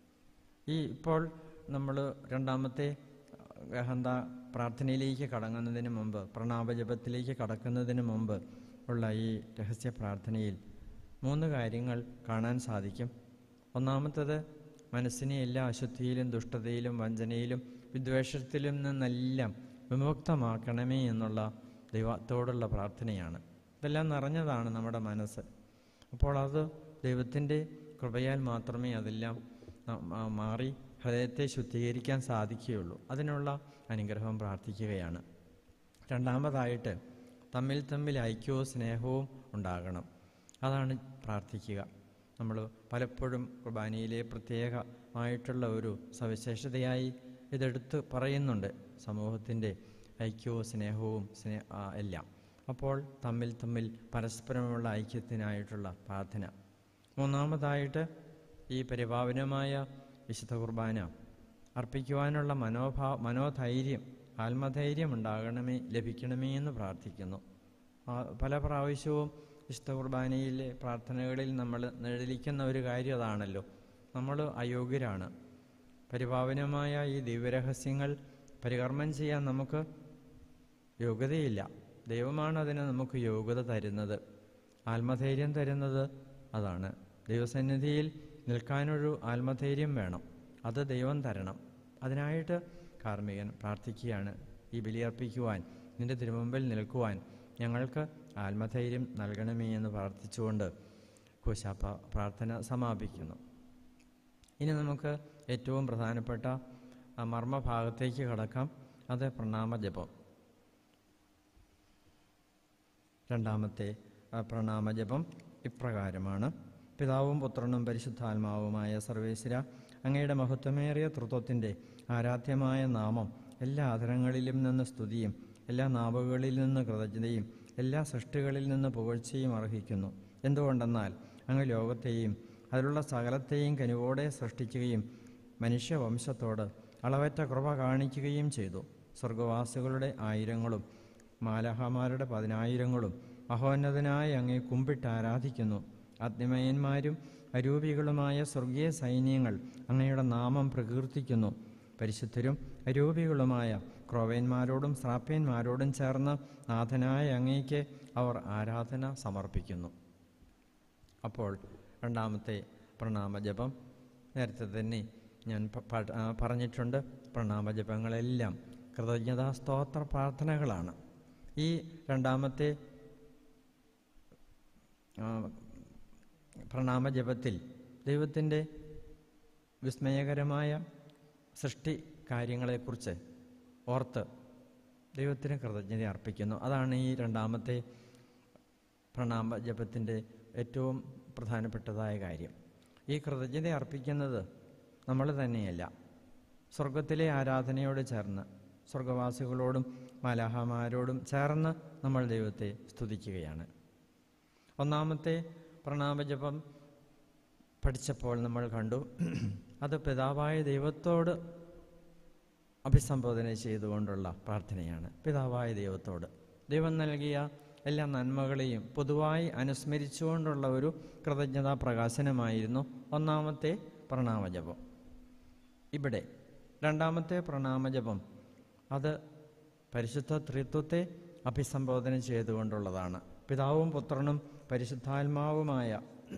ഈ ഇപ്പോൾ നമ്മൾ രണ്ടാമത്തെ ഗഹന്ത പ്രാർത്ഥനയിലേക്ക് കടങ്ങുന്നതിന് മുമ്പ് പ്രണാമജപത്തിലേക്ക് കടക്കുന്നതിന് മുമ്പ് ഉള്ള ഈ രഹസ്യ പ്രാർത്ഥനയിൽ മൂന്ന് കാര്യങ്ങൾ കാണാൻ സാധിക്കും ഒന്നാമത്തത് മനസ്സിനെ എല്ലാ അശുദ്ധിയിലും ദുഷ്ടതയിലും വഞ്ചനയിലും വിദ്വേഷത്തിലും നിന്നെല്ലാം വിമുക്തമാക്കണമേ എന്നുള്ള ദൈവത്തോടുള്ള പ്രാർത്ഥനയാണ് ഇതെല്ലാം നിറഞ്ഞതാണ് നമ്മുടെ മനസ്സ് അപ്പോൾ അത് ദൈവത്തിൻ്റെ കൃപയാൽ മാത്രമേ അതെല്ലാം ന- മാ- മാറി ഹൃദയത്തെ ശുദ്ധീകരിക്കാൻ സാധിക്കുകയുള്ളൂ അതിനുള്ള അനുഗ്രഹം പ്രാർത്ഥിക്കുകയാണ് രണ്ടാമതായിട്ട് തമ്മിൽ തമ്മിൽ ഐക്യവും സ്നേഹവും ഉണ്ടാകണം അതാണ് പ്രാർത്ഥിക്കുക നമ്മൾ പലപ്പോഴും കുർബാനയിലെ പ്രത്യേകമായിട്ടുള്ള ഒരു സവിശേഷതയായി ഇതെടുത്ത് പറയുന്നുണ്ട് സമൂഹത്തിൻ്റെ ഐക്യവും സ്നേഹവും സ്നേ ആ, എല്ലാം അപ്പോൾ തമ്മിൽ തമ്മിൽ പരസ്പരമുള്ള ഐക്യത്തിനായിട്ടുള്ള പ്രാർത്ഥന മൂന്നാമതായിട്ട് ഈ പരിപാവനമായ വിശുദ്ധ കുർബാന അർപ്പിക്കുവാനുള്ള മനോഭാവ മനോധൈര്യം ആത്മധൈര്യം ഉണ്ടാകണമേ ലഭിക്കണമേ എന്ന് പ്രാർത്ഥിക്കുന്നു ആ, പല പ്രാവശ്യവും വിശുദ്ധ കുർബാനയിലെ പ്രാർത്ഥനകളിൽ നമ്മൾ നിഴലിക്കുന്ന ഒരു കാര്യം അതാണല്ലോ നമ്മൾ അയോഗ്യരാണ് പരിപാവനമായ ഈ ദിവ്യരഹസ്യങ്ങൾ പരികർമ്മം ചെയ്യാൻ നമുക്ക് യോഗ്യതയില്ല ദൈവമാണ് അതിന് നമുക്ക് യോഗ്യത തരുന്നത് ആത്മധൈര്യം തരുന്നത് അതാണ് ദൈവസന്നിധിയിൽ നിൽക്കാനൊരു ആത്മധൈര്യം വേണം അത് ദൈവം തരണം അതിനായിട്ട് കാർമ്മികൻ പ്രാർത്ഥിക്കുകയാണ് ഈ ബലിയർപ്പിക്കുവാൻ നിന്റെ തിരുമുമ്പിൽ നിൽക്കുവാൻ ഞങ്ങൾക്ക് ആത്മധൈര്യം നൽകണമേ എന്ന് പ്രാർത്ഥിച്ചുകൊണ്ട് കുശാപ്പ പ്രാർത്ഥന സമാപിക്കുന്നു ഇനി നമുക്ക് ഏറ്റവും പ്രധാനപ്പെട്ട ആ മർമ്മഭാഗത്തേക്ക് കടക്കാം അത് പ്രണാമജപം രണ്ടാമത്തെ ആ, പ്രണാമജപം ഇപ്രകാരമാണ് പിതാവും പുത്രനും പരിശുദ്ധാത്മാവുമായ സർവേശ്വര അങ്ങയുടെ മഹത്വമേറിയ തൃത്വത്തിൻ്റെ ആരാധ്യമായ നാമം എല്ലാ അധരങ്ങളിലും നിന്ന് സ്തുതിയും എല്ലാ നാവുകളിൽ നിന്ന് കൃതജ്ഞതയും എല്ലാ സൃഷ്ടികളിൽ നിന്ന് പുകഴ്ചയും അർഹിക്കുന്നു എന്തുകൊണ്ടെന്നാൽ അങ്ങ് ലോകത്തെയും അതിലുള്ള സകലത്തെയും കനിവോടെ സൃഷ്ടിക്കുകയും മനുഷ്യവംശത്തോട് അളവറ്റ കൃപ കാണിക്കുകയും ചെയ്തു സ്വർഗവാസികളുടെ ആയിരങ്ങളും മാലഹമാരുടെ പതിനായിരങ്ങളും മഹോന്നതനായ അങ്ങേ കുമ്പിട്ട് ആരാധിക്കുന്നു അഗ്നിമയന്മാരും അരൂപികളുമായ സ്വർഗീയ സൈന്യങ്ങൾ അങ്ങയുടെ നാമം പ്രകീർത്തിക്കുന്നു പരിശുദ്ധരും അരൂപികളുമായ ക്രോവേന്മാരോടും ശ്രാപ്യന്മാരോടും ചേർന്ന് നാഥനായ അങ്ങേക്ക് അവർ ആരാധന സമർപ്പിക്കുന്നു അപ്പോൾ രണ്ടാമത്തെ പ്രണാമജപം നേരത്തെ തന്നെ ഞാൻ പ- പ- ആ, പറഞ്ഞിട്ടുണ്ട് പ്രണാമജപങ്ങളെല്ലാം കൃതജ്ഞതാ സ്തോത്ര പ്രാർത്ഥനകളാണ് ഈ രണ്ടാമത്തെ ആ, പ്രണാമജപത്തിൽ ദൈവത്തിൻ്റെ വിസ്മയകരമായ സൃഷ്ടി കാര്യങ്ങളെക്കുറിച്ച് ഓർത്ത് ദൈവത്തിന് കൃതജ്ഞത അർപ്പിക്കുന്നു അതാണ് ഈ രണ്ടാമത്തെ പ്രണാമ ജപത്തിൻ്റെ ഏറ്റവും പ്രധാനപ്പെട്ടതായ കാര്യം ഈ കൃതജ്ഞത അർപ്പിക്കുന്നത് നമ്മൾ തന്നെയല്ല സ്വർഗത്തിലെ ആരാധനയോട് ചേർന്ന് സ്വർഗവാസികളോടും മലാഹമാരോടും ചേർന്ന് നമ്മൾ ദൈവത്തെ സ്തുതിക്കുകയാണ് ഒന്നാമത്തെ പ്രണാമജപം പഠിച്ചപ്പോൾ നമ്മൾ കണ്ടു അത് പിതാവായ ദൈവത്തോട് അഭിസംബോധന ചെയ്തുകൊണ്ടുള്ള പ്രാർത്ഥനയാണ് പിതാവായ ദൈവത്തോട് ദൈവം നൽകിയ എല്ലാ നന്മകളെയും പൊതുവായി അനുസ്മരിച്ചുകൊണ്ടുള്ള ഒരു കൃതജ്ഞതാ പ്രകാശനമായിരുന്നു ഒന്നാമത്തെ പ്രണാമജപം ഇവിടെ രണ്ടാമത്തെ പ്രണാമജപം അത് പരിശുദ്ധ ത്രിത്വത്തെ അഭിസംബോധന ചെയ്തുകൊണ്ടുള്ളതാണ് പിതാവും പുത്രനും പരിശുദ്ധാത്മാവുമായ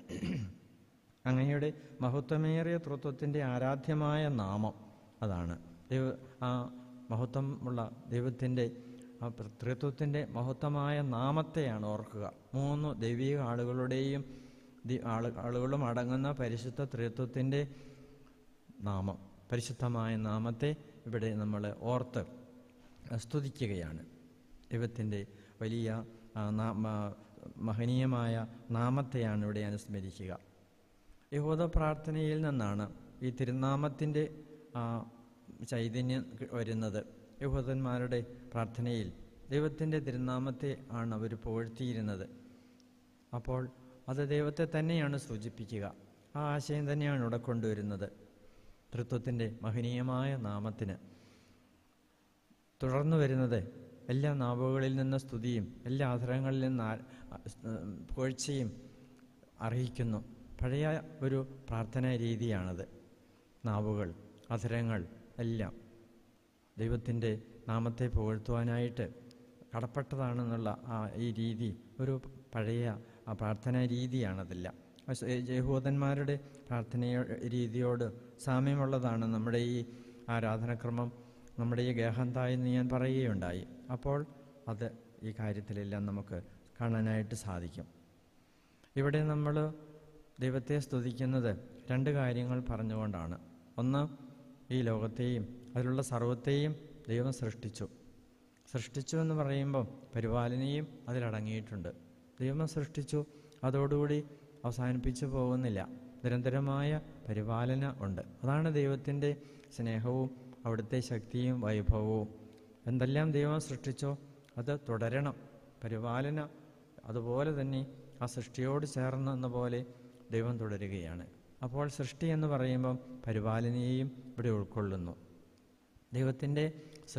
അങ്ങയുടെ മഹത്വമേറിയ തൃത്വത്തിൻ്റെ ആരാധ്യമായ നാമം അതാണ് ദൈവ ആ മഹത്വമുള്ള ദൈവത്തിൻ്റെ ആ ത്രിത്വത്തിൻ്റെ മഹത്വമായ നാമത്തെയാണ് ഓർക്കുക മൂന്ന് ദൈവിക ആളുകളുടെയും ദി- ആള് ആളുകളും അടങ്ങുന്ന പരിശുദ്ധ ത്രിത്വത്തിൻ്റെ നാമം പരിശുദ്ധമായ നാമത്തെ ഇവിടെ നമ്മൾ ഓർത്ത് സ്തുതിക്കുകയാണ് ദൈവത്തിൻ്റെ വലിയ ആ, നാ- മ- മഹനീയമായ നാമത്തെയാണ് ഇവിടെ അനുസ്മരിക്കുക യഹൂദ പ്രാർത്ഥനയിൽ നിന്നാണ് ഈ തിരുനാമത്തിൻ്റെ ആ, ചൈതന്യം കി- വരുന്നത് യഹൂദന്മാരുടെ പ്രാർത്ഥനയിൽ ദൈവത്തിൻ്റെ തിരുനാമത്തെ ആണ് അവർ പുകഴ്ത്തിയിരുന്നത് അപ്പോൾ അത് ദൈവത്തെ തന്നെയാണ് സൂചിപ്പിക്കുക ആ ആശയം തന്നെയാണ് ഇവിടെ കൊണ്ടുവരുന്നത് തൃത്വത്തിൻ്റെ മഹനീയമായ നാമത്തിന് തുടർന്നു വരുന്നത് എല്ലാ നാവുകളിൽ നിന്ന് സ്തുതിയും എല്ലാ ആധാരങ്ങളിൽ നിന്ന് ആ- ആ- പുകഴ്ചയും അർഹിക്കുന്നു പഴയ ഒരു പ്രാർത്ഥനാ രീതിയാണത് നാവുകൾ അധരങ്ങൾ എല്ലാം ദൈവത്തിൻ്റെ നാമത്തെ പുകഴ്ത്തുവാനായിട്ട് കടപ്പെട്ടതാണെന്നുള്ള ആ ഈ രീതി ഒരു പഴയ ആ പ്രാർത്ഥനാ രീതിയാണതെല്ലാം അസ് യഹൂദന്മാരുടെ പ്രാർത്ഥന രീതിയോട് സാമ്യമുള്ളതാണ് നമ്മുടെ ഈ ആരാധനക്രമം നമ്മുടെ ഈ ഗേഹന്ത എന്ന് ഞാൻ പറയുകയുണ്ടായി അപ്പോൾ അത് ഈ കാര്യത്തിലെല്ലാം നമുക്ക് കാണാനായിട്ട് സാധിക്കും ഇവിടെ നമ്മൾ ദൈവത്തെ സ്തുതിക്കുന്നത് രണ്ട് കാര്യങ്ങൾ പറഞ്ഞുകൊണ്ടാണ് ഒന്ന് ഈ ലോകത്തെയും അതിലുള്ള സർവത്തെയും ദൈവം സൃഷ്ടിച്ചു സൃഷ്ടിച്ചു എന്ന് പറയുമ്പം പരിപാലനയും അതിലടങ്ങിയിട്ടുണ്ട് ദൈവം സൃഷ്ടിച്ചു അതോടുകൂടി അവസാനിപ്പിച്ചു പോകുന്നില്ല നിരന്തരമായ പരിപാലന ഉണ്ട് അതാണ് ദൈവത്തിൻ്റെ സ്നേഹവും അവിടുത്തെ ശക്തിയും വൈഭവവും എന്തെല്ലാം ദൈവം സൃഷ്ടിച്ചോ അത് തുടരണം പരിപാലന അതുപോലെ തന്നെ ആ സൃഷ്ടിയോട് ചേർന്നെന്ന പോലെ ദൈവം തുടരുകയാണ് അപ്പോൾ സൃഷ്ടി എന്ന് പറയുമ്പം പരിപാലനയെയും ഇവിടെ ഉൾക്കൊള്ളുന്നു ദൈവത്തിൻ്റെ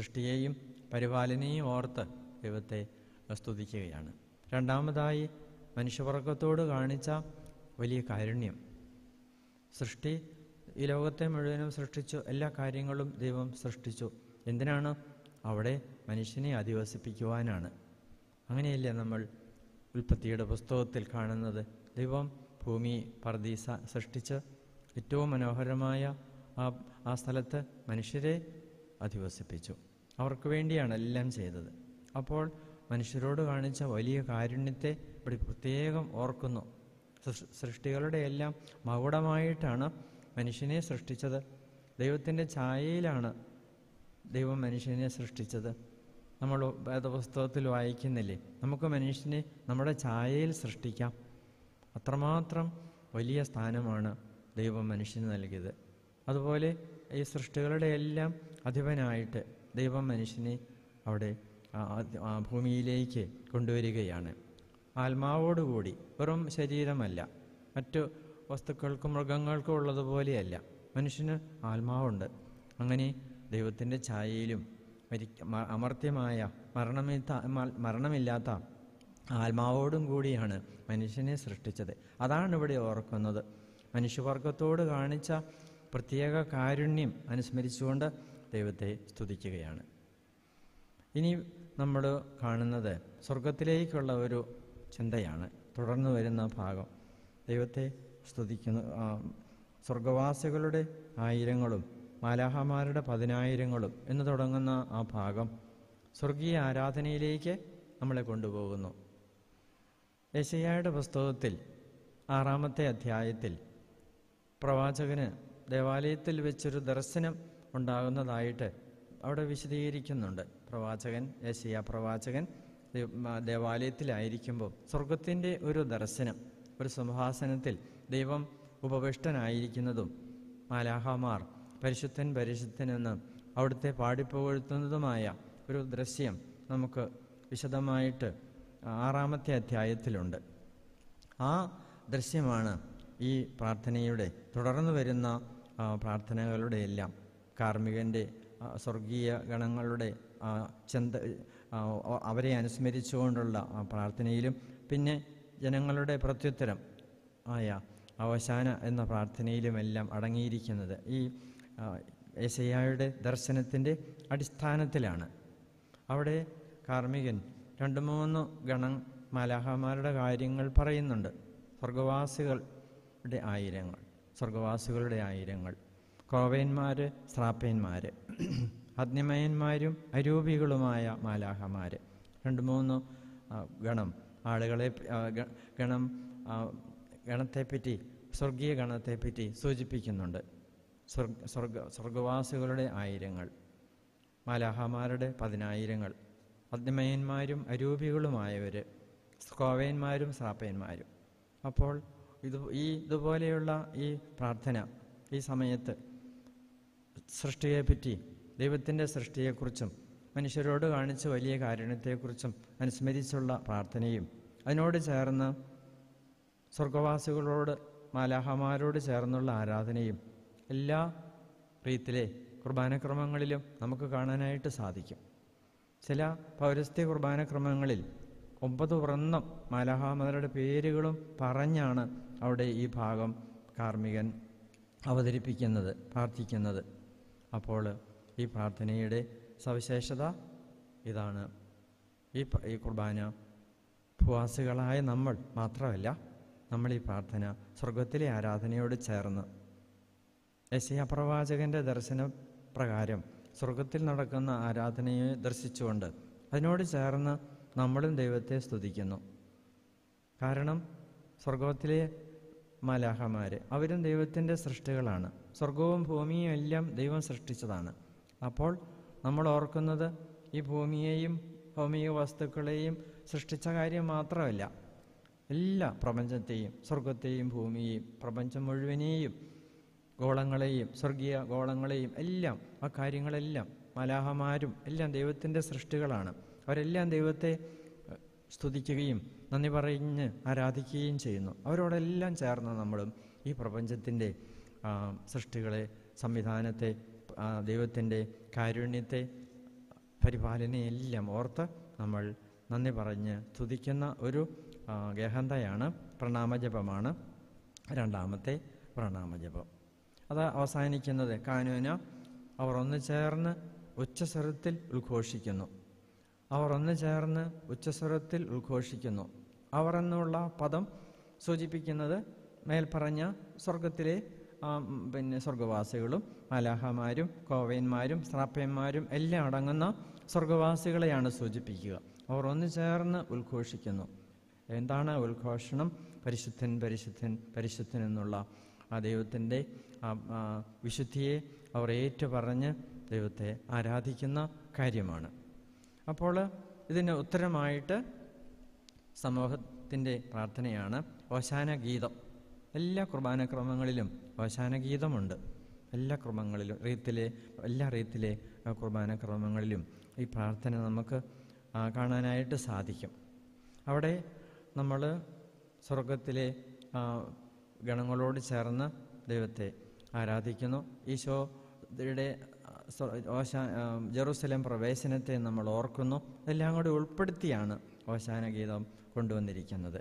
സൃഷ്ടിയെയും പരിപാലനയും ഓർത്ത് ദൈവത്തെ സ്തുതിക്കുകയാണ് രണ്ടാമതായി മനുഷ്യവർഗത്തോട് കാണിച്ച വലിയ കാരുണ്യം സൃഷ്ടി ഈ ലോകത്തെ മുഴുവനും സൃഷ്ടിച്ചു എല്ലാ കാര്യങ്ങളും ദൈവം സൃഷ്ടിച്ചു എന്തിനാണ് അവിടെ മനുഷ്യനെ അധിവസിപ്പിക്കുവാനാണ് അങ്ങനെയല്ലേ നമ്മൾ ഉൽപ്പത്തിയുടെ പുസ്തകത്തിൽ കാണുന്നത് ദൈവം ഭൂമി പർദീസ സൃഷ്ടിച്ച് ഏറ്റവും മനോഹരമായ ആ ആ സ്ഥലത്ത് മനുഷ്യരെ അധിവസിപ്പിച്ചു അവർക്ക് വേണ്ടിയാണ് എല്ലാം ചെയ്തത് അപ്പോൾ മനുഷ്യരോട് കാണിച്ച വലിയ കാരുണ്യത്തെ ഇവിടെ പ്രത്യേകം ഓർക്കുന്നു സൃ- സൃഷ്ടികളുടെ എല്ലാം മകുടമായിട്ടാണ് മനുഷ്യനെ സൃഷ്ടിച്ചത് ദൈവത്തിൻ്റെ ഛായയിലാണ് ദൈവം മനുഷ്യനെ സൃഷ്ടിച്ചത് നമ്മൾ വേദപുസ്തകത്തിൽ വായിക്കുന്നില്ലേ നമുക്ക് മനുഷ്യനെ നമ്മുടെ ഛായയിൽ സൃഷ്ടിക്കാം അത്രമാത്രം വലിയ സ്ഥാനമാണ് ദൈവം മനുഷ്യന് നൽകിയത് അതുപോലെ ഈ സൃഷ്ടികളുടെ എല്ലാം അധിപനായിട്ട് ദൈവം മനുഷ്യനെ അവിടെ ആ- ആ- ആ ഭൂമിയിലേക്ക് കൊണ്ടുവരികയാണ് ആത്മാവോടുകൂടി വെറും ശരീരമല്ല മറ്റു വസ്തുക്കൾക്കും മൃഗങ്ങൾക്കും ഉള്ളതുപോലെയല്ല മനുഷ്യന് ആത്മാവുണ്ട് അങ്ങനെ ദൈവത്തിൻ്റെ ഛായയിലും മരിക്ക മ- അമർത്യമായ മരണമിത്ത മ- മരണമില്ലാത്ത ആത്മാവോടും കൂടിയാണ് മനുഷ്യനെ സൃഷ്ടിച്ചത് അതാണ് ഇവിടെ ഓർക്കുന്നത് മനുഷ്യവർഗത്തോട് കാണിച്ച പ്രത്യേക കാരുണ്യം അനുസ്മരിച്ചുകൊണ്ട് ദൈവത്തെ സ്തുതിക്കുകയാണ് ഇനി നമ്മൾ കാണുന്നത് സ്വർഗത്തിലേക്കുള്ള ഒരു ചിന്തയാണ് തുടർന്ന് വരുന്ന ഭാഗം ദൈവത്തെ സ്തുതിക്കുന്ന ആ, സ്വർഗവാസികളുടെ ആയിരങ്ങളും മാലാഹമാരുടെ പതിനായിരങ്ങളും എന്ന് തുടങ്ങുന്ന ആ ഭാഗം സ്വർഗീയ ആരാധനയിലേക്ക് നമ്മളെ കൊണ്ടുപോകുന്നു യശയായുടെ പുസ്തകത്തിൽ ആറാമത്തെ അധ്യായത്തിൽ പ്രവാചകന് ദേവാലയത്തിൽ വെച്ചൊരു ദർശനം ഉണ്ടാകുന്നതായിട്ട് അവിടെ വിശദീകരിക്കുന്നുണ്ട് പ്രവാചകൻ യശയ പ്രവാചകൻ ദേ- മ- ദേവാലയത്തിലായിരിക്കുമ്പോൾ സ്വർഗത്തിൻ്റെ ഒരു ദർശനം ഒരു സിംഹാസനത്തിൽ ദൈവം ഉപവിഷ്ടനായിരിക്കുന്നതും മാലാഹമാർ പരിശുദ്ധൻ പരിശുദ്ധൻ എന്ന് അവിടുത്തെ പാടിപ്പുകഴ്ത്തുന്നതുമായ ഒരു ദൃശ്യം നമുക്ക് വിശദമായിട്ട് ആറാമത്തെ അധ്യായത്തിലുണ്ട് ആ ദൃശ്യമാണ് ഈ പ്രാർത്ഥനയുടെ തുടർന്ന് വരുന്ന ആ, പ്രാർത്ഥനകളുടെ എല്ലാം കാർമികൻ്റെ ആ, സ്വർഗീയ ഗണങ്ങളുടെ ആ, ചിന്ത ആ, അവരെ അനുസ്മരിച്ചുകൊണ്ടുള്ള ആ പ്രാർത്ഥനയിലും പിന്നെ ജനങ്ങളുടെ പ്രത്യുത്തരം ആയ അവസാന എന്ന പ്രാർത്ഥനയിലുമെല്ലാം അടങ്ങിയിരിക്കുന്നത് ഈ യശയായുടെ ദർശനത്തിൻ്റെ അടിസ്ഥാനത്തിലാണ് അവിടെ കാർമികൻ രണ്ട് മൂന്ന് ഗണം മലാഹമാരുടെ കാര്യങ്ങൾ പറയുന്നുണ്ട് സ്വർഗവാസികളുടെ ആയിരങ്ങൾ സ്വർഗവാസികളുടെ ആയിരങ്ങൾ കോവയന്മാർ ശ്രാപ്പയന്മാർ അഗ്നിമയന്മാരും അരൂപികളുമായ മാലാഹമാർ രണ്ട് മൂന്ന് ആ, ഗണം ആളുകളെ ആ, ഗ- ഗണം ആ, ഗണത്തെപ്പറ്റി സ്വർഗീയ ഗണത്തെപ്പറ്റി സൂചിപ്പിക്കുന്നുണ്ട് സ്വർഗ സ്വർഗ സ്വർഗവാസികളുടെ ആയിരങ്ങൾ മാലാഹമാരുടെ പതിനായിരങ്ങൾ അഗ്നിമയന്മാരും അരൂപികളുമായവർ സ്കോവയന്മാരും ശ്രാപ്പയന്മാരും അപ്പോൾ ഇത് ഈ ഇതുപോലെയുള്ള ഈ പ്രാർത്ഥന ഈ സമയത്ത് സൃഷ്ടിയെപ്പറ്റി ദൈവത്തിൻ്റെ സൃഷ്ടിയെക്കുറിച്ചും മനുഷ്യരോട് കാണിച്ച വലിയ കാരുണ്യത്തെക്കുറിച്ചും അനുസ്മരിച്ചുള്ള പ്രാർത്ഥനയും അതിനോട് ചേർന്ന് സ്വർഗവാസികളോട് മാലാഹമാരോട് ചേർന്നുള്ള ആരാധനയും എല്ലാ റീത്തിലെ കുർബാനക്രമങ്ങളിലും നമുക്ക് കാണാനായിട്ട് സാധിക്കും ചില പൗരസ്ത്യ കുർബാനക്രമങ്ങളിൽ ഒമ്പത് വ്രന്നം മാലാഹാമരുടെ പേരുകളും പറഞ്ഞാണ് അവിടെ ഈ ഭാഗം കാർമികൻ അവതരിപ്പിക്കുന്നത് പ്രാർത്ഥിക്കുന്നത് അപ്പോൾ ഈ പ്രാർത്ഥനയുടെ സവിശേഷത ഇതാണ് ഈ പ- ഈ കുർബാന ഭൂവാസികളായ നമ്മൾ മാത്രമല്ല നമ്മൾ ഈ പ്രാർത്ഥന സ്വർഗത്തിലെ ആരാധനയോട് ചേർന്ന് യശയ പ്രവാചകന്റെ ദർശന പ്രകാരം സ്വർഗത്തിൽ നടക്കുന്ന ആരാധനയെ ദർശിച്ചുകൊണ്ട് അതിനോട് ചേർന്ന് നമ്മളും ദൈവത്തെ സ്തുതിക്കുന്നു കാരണം സ്വർഗത്തിലെ മലാഹമാർ അവരും ദൈവത്തിൻ്റെ സൃഷ്ടികളാണ് സ്വർഗവും ഭൂമിയും എല്ലാം ദൈവം സൃഷ്ടിച്ചതാണ് അപ്പോൾ നമ്മൾ ഓർക്കുന്നത് ഈ ഭൂമിയെയും ഭൗമിക വസ്തുക്കളെയും സൃഷ്ടിച്ച കാര്യം മാത്രമല്ല എല്ലാ പ്രപഞ്ചത്തെയും സ്വർഗത്തെയും ഭൂമിയെയും പ്രപഞ്ചം മുഴുവനെയും ഗോളങ്ങളെയും സ്വർഗീയ ഗോളങ്ങളെയും എല്ലാം ആ കാര്യങ്ങളെല്ലാം മലാഹമാരും എല്ലാം ദൈവത്തിൻ്റെ സൃഷ്ടികളാണ് അവരെല്ലാം ദൈവത്തെ ഏഹ്, സ്തുതിക്കുകയും നന്ദി പറഞ്ഞ് ആരാധിക്കുകയും ചെയ്യുന്നു അവരോടെല്ലാം ചേർന്ന് നമ്മളും ഈ പ്രപഞ്ചത്തിൻ്റെ ആ, സൃഷ്ടികളെ സംവിധാനത്തെ ആ, ദൈവത്തിൻ്റെ കാരുണ്യത്തെ പരിപാലനയെല്ലാം ഓർത്ത് നമ്മൾ നന്ദി പറഞ്ഞ് സ്തുതിക്കുന്ന ഒരു ആ, ഗഹന്തയാണ് പ്രണാമജപമാണ് രണ്ടാമത്തെ പ്രണാമജപം അത് അവസാനിക്കുന്നത് കാനൂന അവർ ഒന്ന് ചേർന്ന് ഉച്ചസ്വരത്തിൽ ഉദ്ഘോഷിക്കുന്നു അവർ ഒന്ന് ചേർന്ന് ഉച്ചസ്വരത്തിൽ ഉദ്ഘോഷിക്കുന്നു അവർ എന്നുള്ള പദം സൂചിപ്പിക്കുന്നത് മേൽപ്പറഞ്ഞ സ്വർഗത്തിലെ ആ, ഉം, പിന്നെ സ്വർഗവാസികളും മലാഹമാരും കോവയന്മാരും സ്രാപ്യന്മാരും എല്ലാം അടങ്ങുന്ന സ്വർഗവാസികളെയാണ് സൂചിപ്പിക്കുക അവർ ഒന്ന് ചേർന്ന് ഉദ്ഘോഷിക്കുന്നു എന്താണ് ഉദ്ഘോഷണം പരിശുദ്ധൻ പരിശുദ്ധൻ പരിശുദ്ധൻ എന്നുള്ള ആ ദൈവത്തിൻ്റെ ആ ആ വിശുദ്ധിയെ അവർ ഏറ്റുപറഞ്ഞ് ദൈവത്തെ ആരാധിക്കുന്ന കാര്യമാണ് അപ്പോൾ ഇതിന് ഉത്തരമായിട്ട് സമൂഹത്തിൻ്റെ പ്രാർത്ഥനയാണ് ഓശാന ഗീതം എല്ലാ കുർബാന ക്രമങ്ങളിലും ഓശാന ഗീതമുണ്ട് എല്ലാ ക്രമങ്ങളിലും റീത്തിലെ എല്ലാ റീത്തിലെ ആ, കുർബാന ക്രമങ്ങളിലും ഈ പ്രാർത്ഥന നമുക്ക് ആ, കാണാനായിട്ട് സാധിക്കും അവിടെ നമ്മൾ സ്വർഗത്തിലെ ആ, ഗണങ്ങളോട് ചേർന്ന് ദൈവത്തെ ആരാധിക്കുന്നു ഈശോയുടെ ആ, സ്വ- ഓശാ ആ, ജെറൂസലേം പ്രവേശനത്തെ നമ്മൾ ഓർക്കുന്നു ഇതെല്ലാം കൂടി ഉൾപ്പെടുത്തിയാണ് ഓശാന ഗീതം കൊണ്ടുവന്നിരിക്കുന്നത്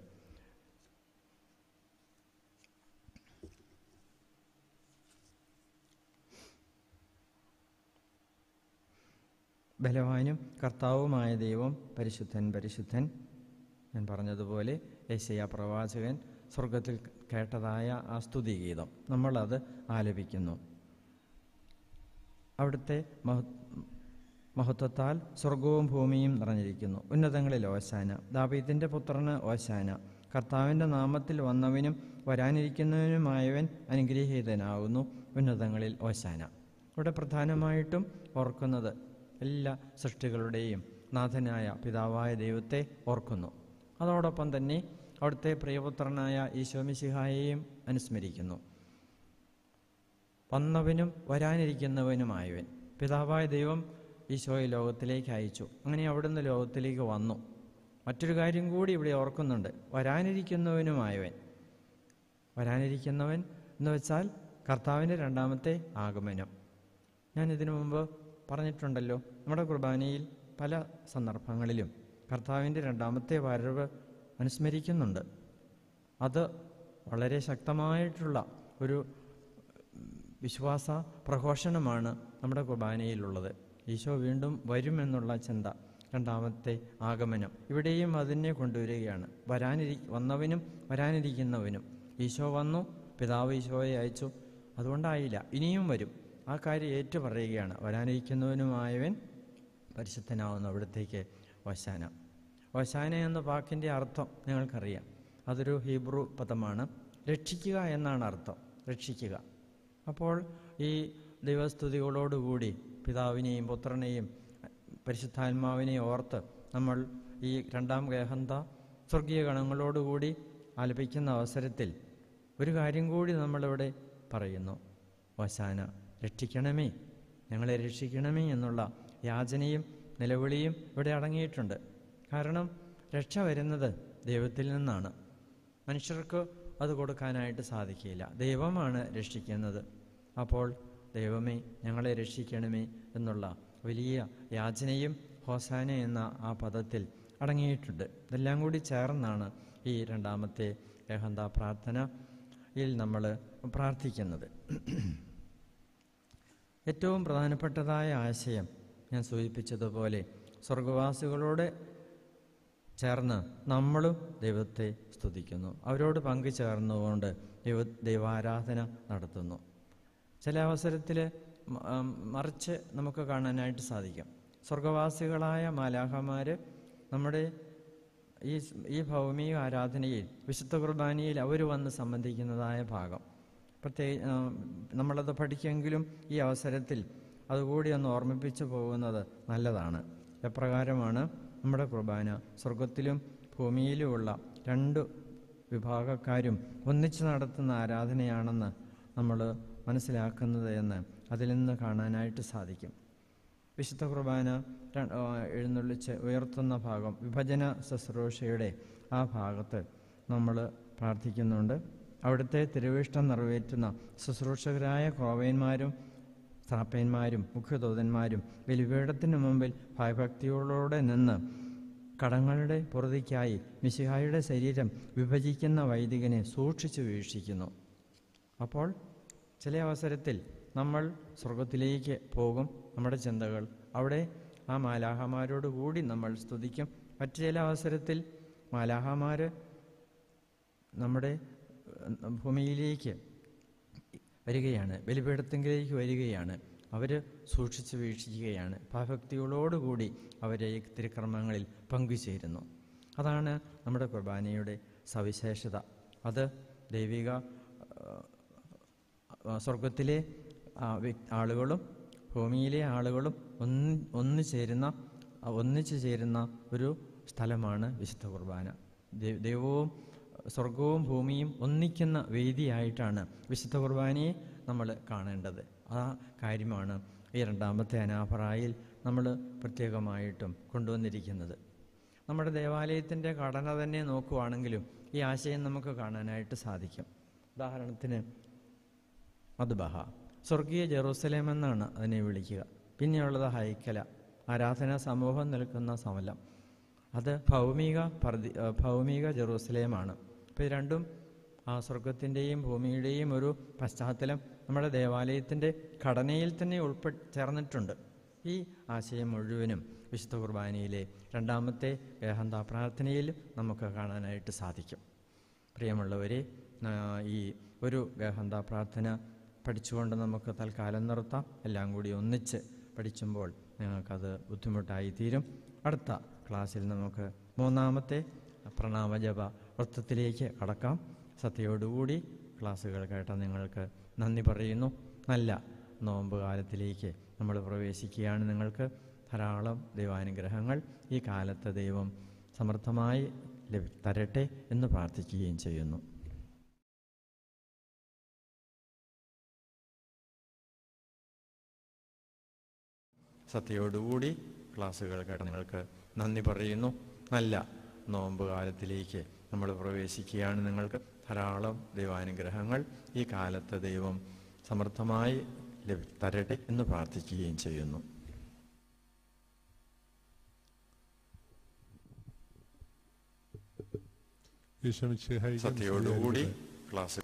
ബലവാനും കർത്താവുമായ ദൈവം പരിശുദ്ധൻ പരിശുദ്ധൻ ഞാൻ പറഞ്ഞതുപോലെ യേശയ്യ പ്രവാചകൻ സ്വർഗത്തിൽ കേട്ടതായ ആ സ്തുതിഗീതം നമ്മളത് ആലപിക്കുന്നു അവിടുത്തെ മഹ മഹത്വത്താൽ സ്വർഗവും ഭൂമിയും നിറഞ്ഞിരിക്കുന്നു ഉന്നതങ്ങളിൽ ഓശാന ദാവീദിൻ്റെ പുത്രന് ഓശാന കർത്താവിൻ്റെ നാമത്തിൽ വന്നവനും വരാനിരിക്കുന്നവനുമായവൻ അനുഗ്രഹീതനാകുന്നു ഉന്നതങ്ങളിൽ ഓശാന ഇവിടെ പ്രധാനമായിട്ടും ഓർക്കുന്നത് എല്ലാ സൃഷ്ടികളുടെയും നാഥനായ പിതാവായ ദൈവത്തെ ഓർക്കുന്നു അതോടൊപ്പം തന്നെ അവിടുത്തെ പ്രിയപുത്രനായ ഈശോമിശിഹായെയും അനുസ്മരിക്കുന്നു വന്നവനും വരാനിരിക്കുന്നവനുമായവൻ പിതാവായ ദൈവം ഈശോയെ ലോകത്തിലേക്ക് അയച്ചു അങ്ങനെ അവിടുന്ന് ലോകത്തിലേക്ക് വന്നു മറ്റൊരു കാര്യം കൂടി ഇവിടെ ഓർക്കുന്നുണ്ട് വരാനിരിക്കുന്നവനുമായവൻ വരാനിരിക്കുന്നവൻ എന്ന് വെച്ചാൽ കർത്താവിൻ്റെ രണ്ടാമത്തെ ആഗമനം ഞാൻ ഇതിനു മുമ്പ് പറഞ്ഞിട്ടുണ്ടല്ലോ നമ്മുടെ കുർബാനയിൽ പല സന്ദർഭങ്ങളിലും കർത്താവിൻ്റെ രണ്ടാമത്തെ വരവ് അനുസ്മരിക്കുന്നുണ്ട് അത് വളരെ ശക്തമായിട്ടുള്ള ഒരു വിശ്വാസ പ്രഘോഷണമാണ് നമ്മുടെ കുർബാനയിലുള്ളത് ഈശോ വീണ്ടും വരുമെന്നുള്ള ചിന്ത രണ്ടാമത്തെ ആഗമനം ഇവിടെയും അതിനെ കൊണ്ടുവരികയാണ് വരാനിരി വന്നവനും വരാനിരിക്കുന്നവനും ഈശോ വന്നു പിതാവ് ഈശോയെ അയച്ചു അതുകൊണ്ടായില്ല ഇനിയും വരും ആ കാര്യം ഏറ്റു പറയുകയാണ് വരാനിരിക്കുന്നവനുമായവൻ പരിശുദ്ധനാവുന്നു അവിടത്തേക്ക് വശാന വശാന എന്ന വാക്കിൻ്റെ അർത്ഥം നിങ്ങൾക്കറിയാം അതൊരു ഹീബ്രു പദമാണ് രക്ഷിക്കുക എന്നാണ് അർത്ഥം രക്ഷിക്കുക അപ്പോൾ ഈ ദൈവസ്തുതികളോടുകൂടി പിതാവിനെയും പുത്രനെയും പരിശുദ്ധാത്മാവിനെയും ഓർത്ത് നമ്മൾ ഈ രണ്ടാം ഗേഹന്ത സ്വർഗീയ ഗണങ്ങളോടുകൂടി ആലപിക്കുന്ന അവസരത്തിൽ ഒരു കാര്യം കൂടി നമ്മളിവിടെ പറയുന്നു വശാന രക്ഷിക്കണമേ ഞങ്ങളെ രക്ഷിക്കണമേ എന്നുള്ള യാചനയും നിലവിളിയും ഇവിടെ അടങ്ങിയിട്ടുണ്ട് കാരണം രക്ഷ വരുന്നത് ദൈവത്തിൽ നിന്നാണ് മനുഷ്യർക്ക് അത് കൊടുക്കാനായിട്ട് സാധിക്കില്ല ദൈവമാണ് രക്ഷിക്കുന്നത് അപ്പോൾ ദൈവമേ ഞങ്ങളെ രക്ഷിക്കണമേ എന്നുള്ള വലിയ യാചനയും ഹോസാന എന്ന ആ പദത്തിൽ അടങ്ങിയിട്ടുണ്ട് ഇതെല്ലാം കൂടി ചേർന്നാണ് ഈ രണ്ടാമത്തെ ഏഹന്ത പ്രാർത്ഥനയിൽ നമ്മൾ പ്രാർത്ഥിക്കുന്നത് ഏറ്റവും പ്രധാനപ്പെട്ടതായ ആശയം ഞാൻ സൂചിപ്പിച്ചതുപോലെ സ്വർഗവാസികളോട് ചേർന്ന് നമ്മളും ദൈവത്തെ സ്തുതിക്കുന്നു അവരോട് പങ്കുചേർന്നുകൊണ്ട് ദൈവ ദൈവാരാധന നടത്തുന്നു ചില അവസരത്തിൽ മറിച്ച് നമുക്ക് കാണാനായിട്ട് സാധിക്കും സ്വർഗവാസികളായ മാലാഹമാർ നമ്മുടെ ഈ ഈ ഭൗമിക ആരാധനയിൽ വിശുദ്ധ കുർബാനയിൽ അവർ വന്ന് സംബന്ധിക്കുന്നതായ ഭാഗം പ്രത്യേക ആ, നമ്മളത് പഠിക്കുമെങ്കിലും ഈ അവസരത്തിൽ അതുകൂടി ഒന്ന് ഓർമ്മിപ്പിച്ചു പോകുന്നത് നല്ലതാണ് എപ്രകാരമാണ് നമ്മുടെ കുർബാന സ്വർഗത്തിലും ഭൂമിയിലുമുള്ള രണ്ട് വിഭാഗക്കാരും ഒന്നിച്ച് നടത്തുന്ന ആരാധനയാണെന്ന് നമ്മൾ മനസ്സിലാക്കുന്നത് എന്ന് അതിൽ നിന്ന് കാണാനായിട്ട് സാധിക്കും വിശുദ്ധ കുർബാന ര- ആ, എഴുന്നള്ളിച്ച് ഉയർത്തുന്ന ഭാഗം വിഭജന ശുശ്രൂഷയുടെ ആ ഭാഗത്ത് നമ്മൾ പ്രാർത്ഥിക്കുന്നുണ്ട് അവിടുത്തെ തിരുവിഷ്ടം നിറവേറ്റുന്ന ശുശ്രൂഷകരായ ക്രോവയന്മാരും സ്ഥാപ്പയന്മാരും മുഖ്യദൂതന്മാരും ബലിപീഠത്തിനു മുമ്പിൽ ഭയഭക്തിയോടെ നിന്ന് കടങ്ങളുടെ പുറതിക്കായി മിശിഹായുടെ ശരീരം വിഭജിക്കുന്ന വൈദികനെ സൂക്ഷിച്ചു വീക്ഷിക്കുന്നു അപ്പോൾ ചില അവസരത്തിൽ നമ്മൾ സ്വർഗത്തിലേക്ക് പോകും നമ്മുടെ ചിന്തകൾ അവിടെ ആ മാലാഹമാരോട് കൂടി നമ്മൾ സ്തുതിക്കും മറ്റു ചില അവസരത്തിൽ മാലാഹമാർ നമ്മുടെ ഏഹ്, ഭൂമിയിലേക്ക് വരികയാണ് ബലിപീഠത്തിങ്കിലേക്ക് വരികയാണ് അവർ സൂക്ഷിച്ചു വീക്ഷിക്കുകയാണ് ഭക്തികളോടുകൂടി അവരെ ഈ തിരുക്കർമ്മങ്ങളിൽ പങ്കുചേരുന്നു അതാണ് നമ്മുടെ കുർബാനയുടെ സവിശേഷത അത് ദൈവിക ആ, സ്വർഗത്തിലെ ആ, വ്യക്- ആളുകളും ഭൂമിയിലെ ആളുകളും ഒന്ന് ഒന്ന് ചേരുന്ന ആ, ഒന്നിച്ചു ചേരുന്ന ഒരു സ്ഥലമാണ് വിശുദ്ധ കുർബാന ദൈ- ദൈവവും സ്വർഗവും ഭൂമിയും ഒന്നിക്കുന്ന വേദിയായിട്ടാണ് വിശുദ്ധ കുർബാനയെ നമ്മൾ കാണേണ്ടത് ആ കാര്യമാണ് ഈ രണ്ടാമത്തെ അനാഫറായിൽ നമ്മൾ പ്രത്യേകമായിട്ടും കൊണ്ടുവന്നിരിക്കുന്നത് നമ്മുടെ ദേവാലയത്തിൻ്റെ ഘടന തന്നെ നോക്കുവാണെങ്കിലും ഈ ആശയം നമുക്ക് കാണാനായിട്ട് സാധിക്കും ഉദാഹരണത്തിന് മധുബഹ സ്വർഗീയ ജെറൂസലേം എന്നാണ് അതിനെ വിളിക്കുക പിന്നെയുള്ളത് ഹൈക്കല ആരാധനാ സമൂഹം നിൽക്കുന്ന സമലം അത് ഭൗമിക പ്രതി ആ, ഭൗമിക ജെറൂസലേമാണ് അപ്പോൾ ഇത് രണ്ടും ആ സ്വർഗത്തിൻ്റെയും ഭൂമിയുടെയും ഒരു പശ്ചാത്തലം നമ്മുടെ ദേവാലയത്തിൻ്റെ ഘടനയിൽ തന്നെ ഉൾപ്പെ ചേർന്നിട്ടുണ്ട് ഈ ആശയം മുഴുവനും വിശുദ്ധ കുർബാനയിലെ രണ്ടാമത്തെ ഏഹന്ത പ്രാർത്ഥനയിൽ നമുക്ക് കാണാനായിട്ട് സാധിക്കും പ്രിയമുള്ളവരെ ആ, ഈ ഒരു ഗഹന്ത പ്രാർത്ഥന പഠിച്ചുകൊണ്ട് നമുക്ക് തൽക്കാലം നിർത്താം എല്ലാം കൂടി ഒന്നിച്ച് പഠിച്ചുമ്പോൾ നിങ്ങൾക്കത് ബുദ്ധിമുട്ടായി തീരും അടുത്ത ക്ലാസ്സിൽ നമുക്ക് മൂന്നാമത്തെ പ്രണാമജപ വൃത്തത്തിലേക്ക് കടക്കാം സത്യയോടുകൂടി ക്ലാസ്സുകൾ കേട്ട നിങ്ങൾക്ക് നന്ദി പറയുന്നു നല്ല നോമ്പ് കാലത്തിലേക്ക് നമ്മൾ പ്രവേശിക്കുകയാണ് നിങ്ങൾക്ക് ധാരാളം ദൈവാനുഗ്രഹങ്ങൾ ഈ കാലത്ത് ദൈവം സമർത്ഥമായി ലഭി തരട്ടെ എന്ന് പ്രാർത്ഥിക്കുകയും ചെയ്യുന്നു സത്യയോടുകൂടി ക്ലാസ്സുകൾ കേട്ട നിങ്ങൾക്ക് നന്ദി പറയുന്നു നല്ല നോമ്പ് കാലത്തിലേക്ക് നമ്മൾ പ്രവേശിക്കുകയാണ് നിങ്ങൾക്ക് ധാരാളം ദൈവാനുഗ്രഹങ്ങൾ ഈ കാലത്ത് ദൈവം സമർത്ഥമായി ലഭി തരട്ടെ എന്ന് പ്രാർത്ഥിക്കുകയും ചെയ്യുന്നു ഈശ്വമിശിഹായിക്കും സത്യയോടുകൂടി ക്ലാസ്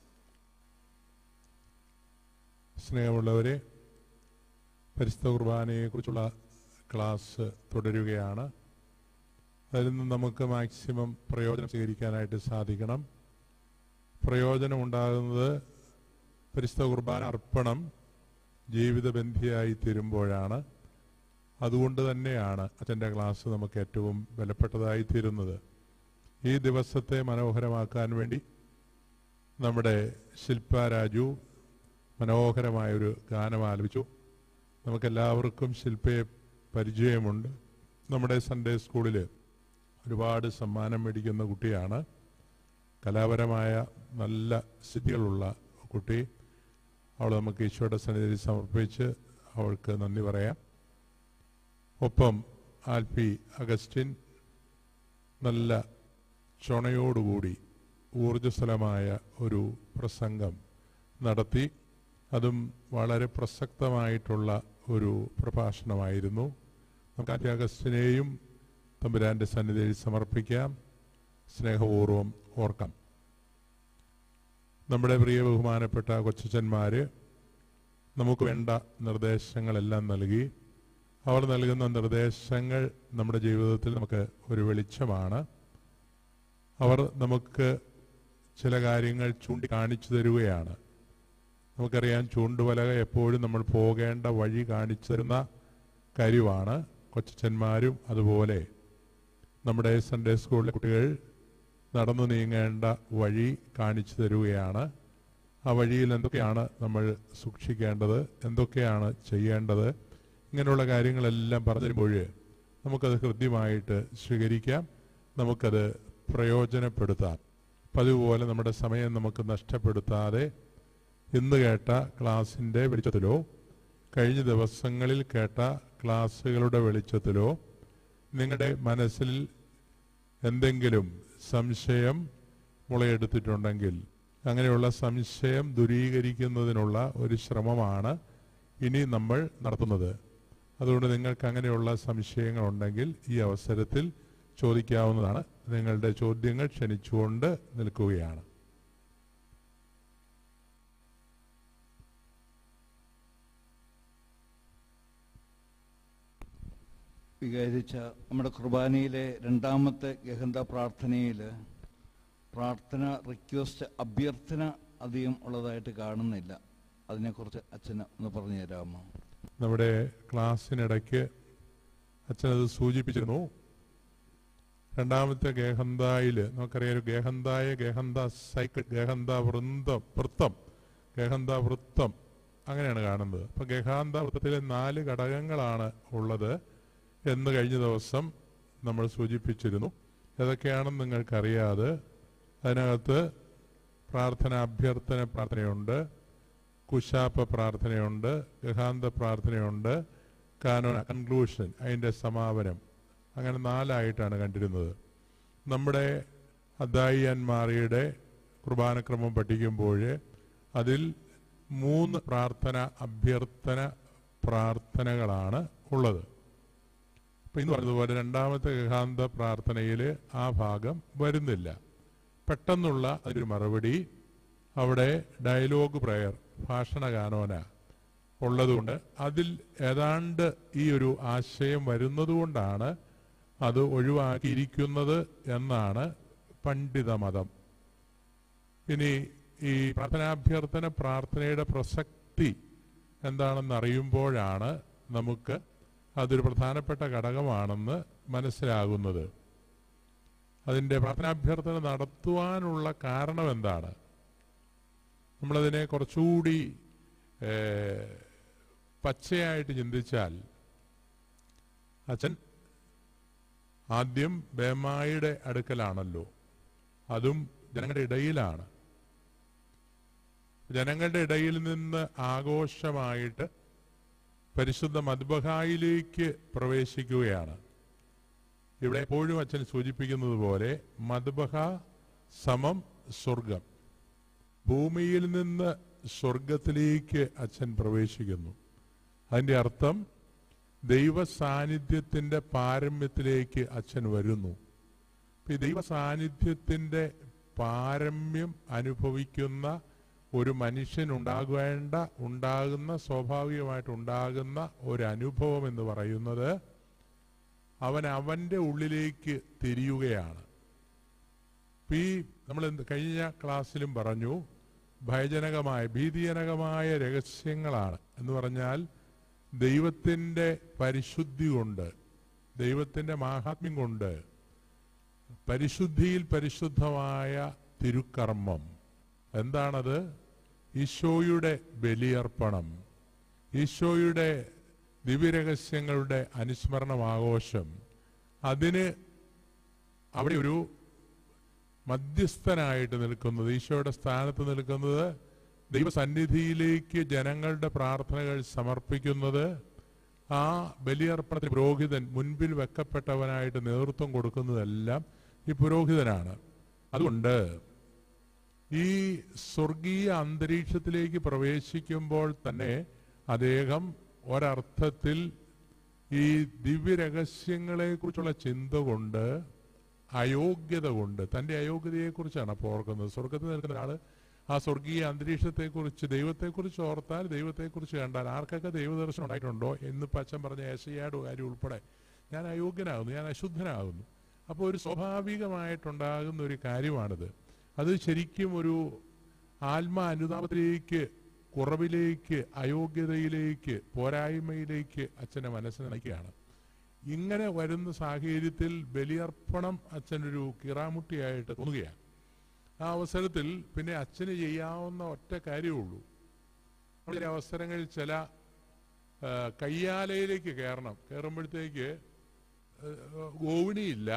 സ്നേഹമുള്ളവരെ പരിശുദ്ധ കുർബാനയെക്കുറിച്ചുള്ള ക്ലാസ് തുടരുകയാണ് അതിൽ നിന്ന് നമുക്ക് മാക്സിമം പ്രയോജനം സ്വീകരിക്കാനായിട്ട് സാധിക്കണം പ്രയോജനം ഉണ്ടാകുന്നത് പരിശുദ്ധ കുർബാന അർപ്പണം ജീവിതബന്ധിയായി തീരുമ്പോഴാണ് അതുകൊണ്ട് തന്നെയാണ് അച്ഛൻ്റെ ക്ലാസ് നമുക്ക് ഏറ്റവും വിലപ്പെട്ടതായി തീരുന്നത് ഈ ദിവസത്തെ മനോഹരമാക്കാൻ വേണ്ടി നമ്മുടെ ശില്പ രാജു മനോഹരമായൊരു ഗാനം ആലപിച്ചു നമുക്കെല്ലാവർക്കും ശില്പയെ പരിചയമുണ്ട് നമ്മുടെ സൺഡേ സ്കൂളിൽ ഒരുപാട് സമ്മാനം മേടിക്കുന്ന കുട്ടിയാണ് കലാപരമായ നല്ല സിദ്ധികളുള്ള കുട്ടി അവൾ നമുക്ക് ഈശോയുടെ സന്നിധിയിൽ സമർപ്പിച്ച് അവൾക്ക് നന്ദി പറയാം ഒപ്പം ആൽപി അഗസ്റ്റിൻ നല്ല ചുണയോടുകൂടി ഊർജ്ജസ്വലമായ ഒരു പ്രസംഗം നടത്തി അതും വളരെ പ്രസക്തമായിട്ടുള്ള ഒരു പ്രഭാഷണമായിരുന്നു നമുക്ക് ആദ്യ അഗസ്റ്റിനെയും തമ്പുരാന്റെ സന്നിധിയിൽ സമർപ്പിക്കാം സ്നേഹപൂർവം ഓർക്കാം നമ്മുടെ പ്രിയ ബഹുമാനപ്പെട്ട കൊച്ചച്ചന്മാര് നമുക്ക് വേണ്ട നിർദ്ദേശങ്ങളെല്ലാം നൽകി അവർ നൽകുന്ന നിർദ്ദേശങ്ങൾ നമ്മുടെ ജീവിതത്തിൽ നമുക്ക് ഒരു വെളിച്ചമാണ് അവർ നമുക്ക് ചില കാര്യങ്ങൾ ചൂണ്ടിക്കാണിച്ചു തരുകയാണ് നമുക്കറിയാം ചൂണ്ടുവലക എപ്പോഴും നമ്മൾ പോകേണ്ട വഴി കാണിച്ചു തരുന്ന കാര്യമാണ് കൊച്ചന്മാരും അതുപോലെ നമ്മുടെ സൺഡേ സ്കൂളിലെ കുട്ടികൾ നടന്നു നീങ്ങേണ്ട വഴി കാണിച്ചു തരുകയാണ് ആ വഴിയിൽ എന്തൊക്കെയാണ് നമ്മൾ സൂക്ഷിക്കേണ്ടത് എന്തൊക്കെയാണ് ചെയ്യേണ്ടത് ഇങ്ങനെയുള്ള കാര്യങ്ങളെല്ലാം പറഞ്ഞു തരുമ്പോൾ നമുക്കത് ഹൃദ്യമായിട്ട് സ്വീകരിക്കാം നമുക്കത് പ്രയോജനപ്പെടുത്താം പതിവ് പോലെ നമ്മുടെ സമയം നമുക്ക് നഷ്ടപ്പെടുത്താതെ ഇന്ന് കേട്ട ക്ലാസിൻ്റെ വെളിച്ചത്തിലോ കഴിഞ്ഞ ദിവസങ്ങളിൽ കേട്ട ക്ലാസ്സുകളുടെ വെളിച്ചത്തിലോ നിങ്ങളുടെ മനസ്സിൽ എന്തെങ്കിലും സംശയം മുളയെടുത്തിട്ടുണ്ടെങ്കിൽ അങ്ങനെയുള്ള സംശയം ദൂരീകരിക്കുന്നതിനുള്ള ഒരു ശ്രമമാണ് ഇനി നമ്മൾ നടത്തുന്നത് അതുകൊണ്ട് നിങ്ങൾക്ക് അങ്ങനെയുള്ള സംശയങ്ങളുണ്ടെങ്കിൽ ഈ അവസരത്തിൽ ചോദിക്കാവുന്നതാണ് നിങ്ങളുടെ ചോദ്യങ്ങൾ ക്ഷണിച്ചുകൊണ്ട് നിൽക്കുകയാണ് വികാരിച്ച നമ്മുടെ കുർബാനയിലെ രണ്ടാമത്തെ ഗഹന്ത പ്രാർത്ഥനയിൽ പ്രാർത്ഥന റിക്വസ്റ്റ് അഭ്യർത്ഥന അധികം ഉള്ളതായിട്ട് കാണുന്നില്ല അതിനെക്കുറിച്ച് അച്ഛന് ഒന്ന് പറഞ്ഞു തരാമോ നമ്മുടെ ക്ലാസ്സിനിടയ്ക്ക് അച്ഛനത് സൂചിപ്പിച്ചിരുന്നു രണ്ടാമത്തെ ഗേഹന്തായിൽ നമുക്കറിയാം ഒരു ഗേഹന്തായ ഗേഹന്ത സൈക്കിൾ ഗേഹന്ത വൃന്ദം വൃത്തം ഗേഹന്ത വൃത്തം അങ്ങനെയാണ് കാണുന്നത് അപ്പൊ ഗേഹാന്ത വൃത്തത്തിലെ നാല് ഘടകങ്ങളാണ് ഉള്ളത് എന്ന് കഴിഞ്ഞ ദിവസം നമ്മൾ സൂചിപ്പിച്ചിരുന്നു ഏതൊക്കെയാണെന്ന് നിങ്ങൾക്കറിയാതെ അതിനകത്ത് പ്രാർത്ഥന അഭ്യർത്ഥന പ്രാർത്ഥനയുണ്ട് കുശാപ്പ പ്രാർത്ഥനയുണ്ട് ഗഹാന്ത പ്രാർത്ഥനയുണ്ട് കാനോന കൺക്ലൂഷൻ അതിൻ്റെ സമാപനം അങ്ങനെ നാലായിട്ടാണ് കണ്ടിരുന്നത് നമ്മുടെ അദ്ദായിയന്മാറിയുടെ കുർബാനക്രമം പഠിക്കുമ്പോൾ അതിൽ മൂന്ന് പ്രാർത്ഥന അഭ്യർത്ഥന പ്രാർത്ഥനകളാണ് ഉള്ളത് ഇപ്പം ഇന്ന് പറഞ്ഞതുപോലെ രണ്ടാമത്തെ ഗഹാന്ത പ്രാർത്ഥനയിൽ ആ ഭാഗം വരുന്നില്ല പെട്ടെന്നുള്ള ഒരു മറുപടി അവിടെ ഡയലോഗ് പ്രയർ ഭാഷണ ഗാനോന ഉള്ളതുകൊണ്ട് അതിൽ ഏതാണ്ട് ഈ ഒരു ആശയം വരുന്നതുകൊണ്ടാണ് അത് ഒഴിവാക്കിയിരിക്കുന്നത് എന്നാണ് പണ്ഡിതമതം ഇനി ഈ പ്രാർത്ഥനാഭ്യർത്ഥന പ്രാർത്ഥനയുടെ പ്രസക്തി എന്താണെന്ന് അറിയുമ്പോഴാണ് നമുക്ക് അതൊരു പ്രധാനപ്പെട്ട ഘടകമാണെന്ന് മനസ്സിലാകുന്നത് അതിൻ്റെ പ്രാർത്ഥനാഭ്യർത്ഥന നടത്തുവാനുള്ള കാരണം എന്താണ് നമ്മളതിനെ കുറച്ചുകൂടി ഏഹ്, പച്ചയായിട്ട് ചിന്തിച്ചാൽ അച്ഛൻ ആദ്യം ബേമായിയുടെ അടുക്കലാണല്ലോ അതും ജനങ്ങളുടെ ഇടയിലാണ് ജനങ്ങളുടെ ഇടയിൽ നിന്ന് ആഘോഷമായിട്ട് പരിശുദ്ധ മദ്ബഹായിലേക്ക് പ്രവേശിക്കുകയാണ് ഇവിടെ എപ്പോഴും അച്ഛൻ സൂചിപ്പിക്കുന്നത് പോലെ മദ്ബഹ സമം സ്വർഗം ഭൂമിയിൽ നിന്ന് സ്വർഗത്തിലേക്ക് അച്ഛൻ പ്രവേശിക്കുന്നു അതിന്റെ അർത്ഥം ദൈവ സാന്നിധ്യത്തിന്റെ പാരമ്യത്തിലേക്ക് അച്ഛൻ വരുന്നു അപ്പൊ ഈ ദൈവ സാന്നിധ്യത്തിന്റെ പാരമ്യം അനുഭവിക്കുന്ന ഒരു മനുഷ്യൻ ഉണ്ടാകേണ്ട ഉണ്ടാകുന്ന സ്വാഭാവികമായിട്ട് ഉണ്ടാകുന്ന ഒരു അനുഭവം എന്ന് പറയുന്നത് അവൻ അവന്റെ ഉള്ളിലേക്ക് തിരിയുകയാണ് ഇപ്പൊ ഈ നമ്മൾ എന്ത് കഴിഞ്ഞ ക്ലാസ്സിലും പറഞ്ഞു ഭയജനകമായ ഭീതിജനകമായ രഹസ്യങ്ങളാണ് എന്ന് പറഞ്ഞാൽ ദൈവത്തിന്റെ പരിശുദ്ധി കൊണ്ട് ദൈവത്തിന്റെ മാഹാത്മ്യം കൊണ്ട് പരിശുദ്ധിയിൽ പരിശുദ്ധമായ തിരുക്കർമ്മം എന്താണത് ഈശോയുടെ ബലിയർപ്പണം ഈശോയുടെ ദിവ്യരഹസ്യങ്ങളുടെ അനുസ്മരണം ആഘോഷം അതിന് അവിടെ ഒരു മധ്യസ്ഥനായിട്ട് നിൽക്കുന്നത് ഈശോയുടെ സ്ഥാനത്ത് നിൽക്കുന്നത് ദൈവസന്നിധിയിലേക്ക് ജനങ്ങളുടെ പ്രാർത്ഥനകൾ സമർപ്പിക്കുന്നത് ആ ബലിയർപ്പണത്തിന് പുരോഹിതൻ മുൻപിൽ വെക്കപ്പെട്ടവനായിട്ട് നേതൃത്വം കൊടുക്കുന്നതെല്ലാം ഈ പുരോഹിതനാണ് അതുകൊണ്ട് ഈ സ്വർഗീയ അന്തരീക്ഷത്തിലേക്ക് പ്രവേശിക്കുമ്പോൾ തന്നെ അദ്ദേഹം ഒരർത്ഥത്തിൽ ഈ ദിവ്യരഹസ്യങ്ങളെ കുറിച്ചുള്ള ചിന്ത കൊണ്ട് അയോഗ്യത കൊണ്ട് തന്റെ അയോഗ്യതയെക്കുറിച്ചാണ് അപ്പോൾ ഓർക്കുന്നത് സ്വർഗത്തിൽ നിൽക്കുന്ന ഒരാള് ആ സ്വർഗീയ അന്തരീക്ഷത്തെക്കുറിച്ച് ദൈവത്തെക്കുറിച്ച് ഓർത്താൽ ദൈവത്തെക്കുറിച്ച് കണ്ടാൽ ആർക്കൊക്കെ ദൈവദർശനം ഉണ്ടായിട്ടുണ്ടോ എന്ന് പച്ചൻ പറഞ്ഞ ഏശയ്യാട് കാര്യം ഉൾപ്പെടെ ഞാൻ അയോഗ്യനാകുന്നു ഞാൻ അശുദ്ധനാകുന്നു അപ്പോൾ ഒരു സ്വാഭാവികമായിട്ടുണ്ടാകുന്ന ഒരു കാര്യമാണിത് അത് ശരിക്കും ഒരു ആത്മ അനുതാപത്തിലേക്ക് കുറവിലേക്ക് അയോഗ്യതയിലേക്ക് പോരായ്മയിലേക്ക് അച്ഛനെ മനസ്സിനെ നയിക്കുകയാണ് ഇങ്ങനെ വരുന്ന സാഹചര്യത്തിൽ ബലിയർപ്പണം അച്ഛനൊരു കിറാമുട്ടിയായിട്ട് തോന്നുകയാണ് ആ അവസരത്തിൽ പിന്നെ അച്ഛന് ചെയ്യാവുന്ന ഒറ്റ കാര്യമുള്ളൂ ചില അവസരങ്ങളിൽ ചില ആ, കയ്യാലയിലേക്ക് കയറണം കയറുമ്പോഴത്തേക്ക് ഗോവിണിയില്ല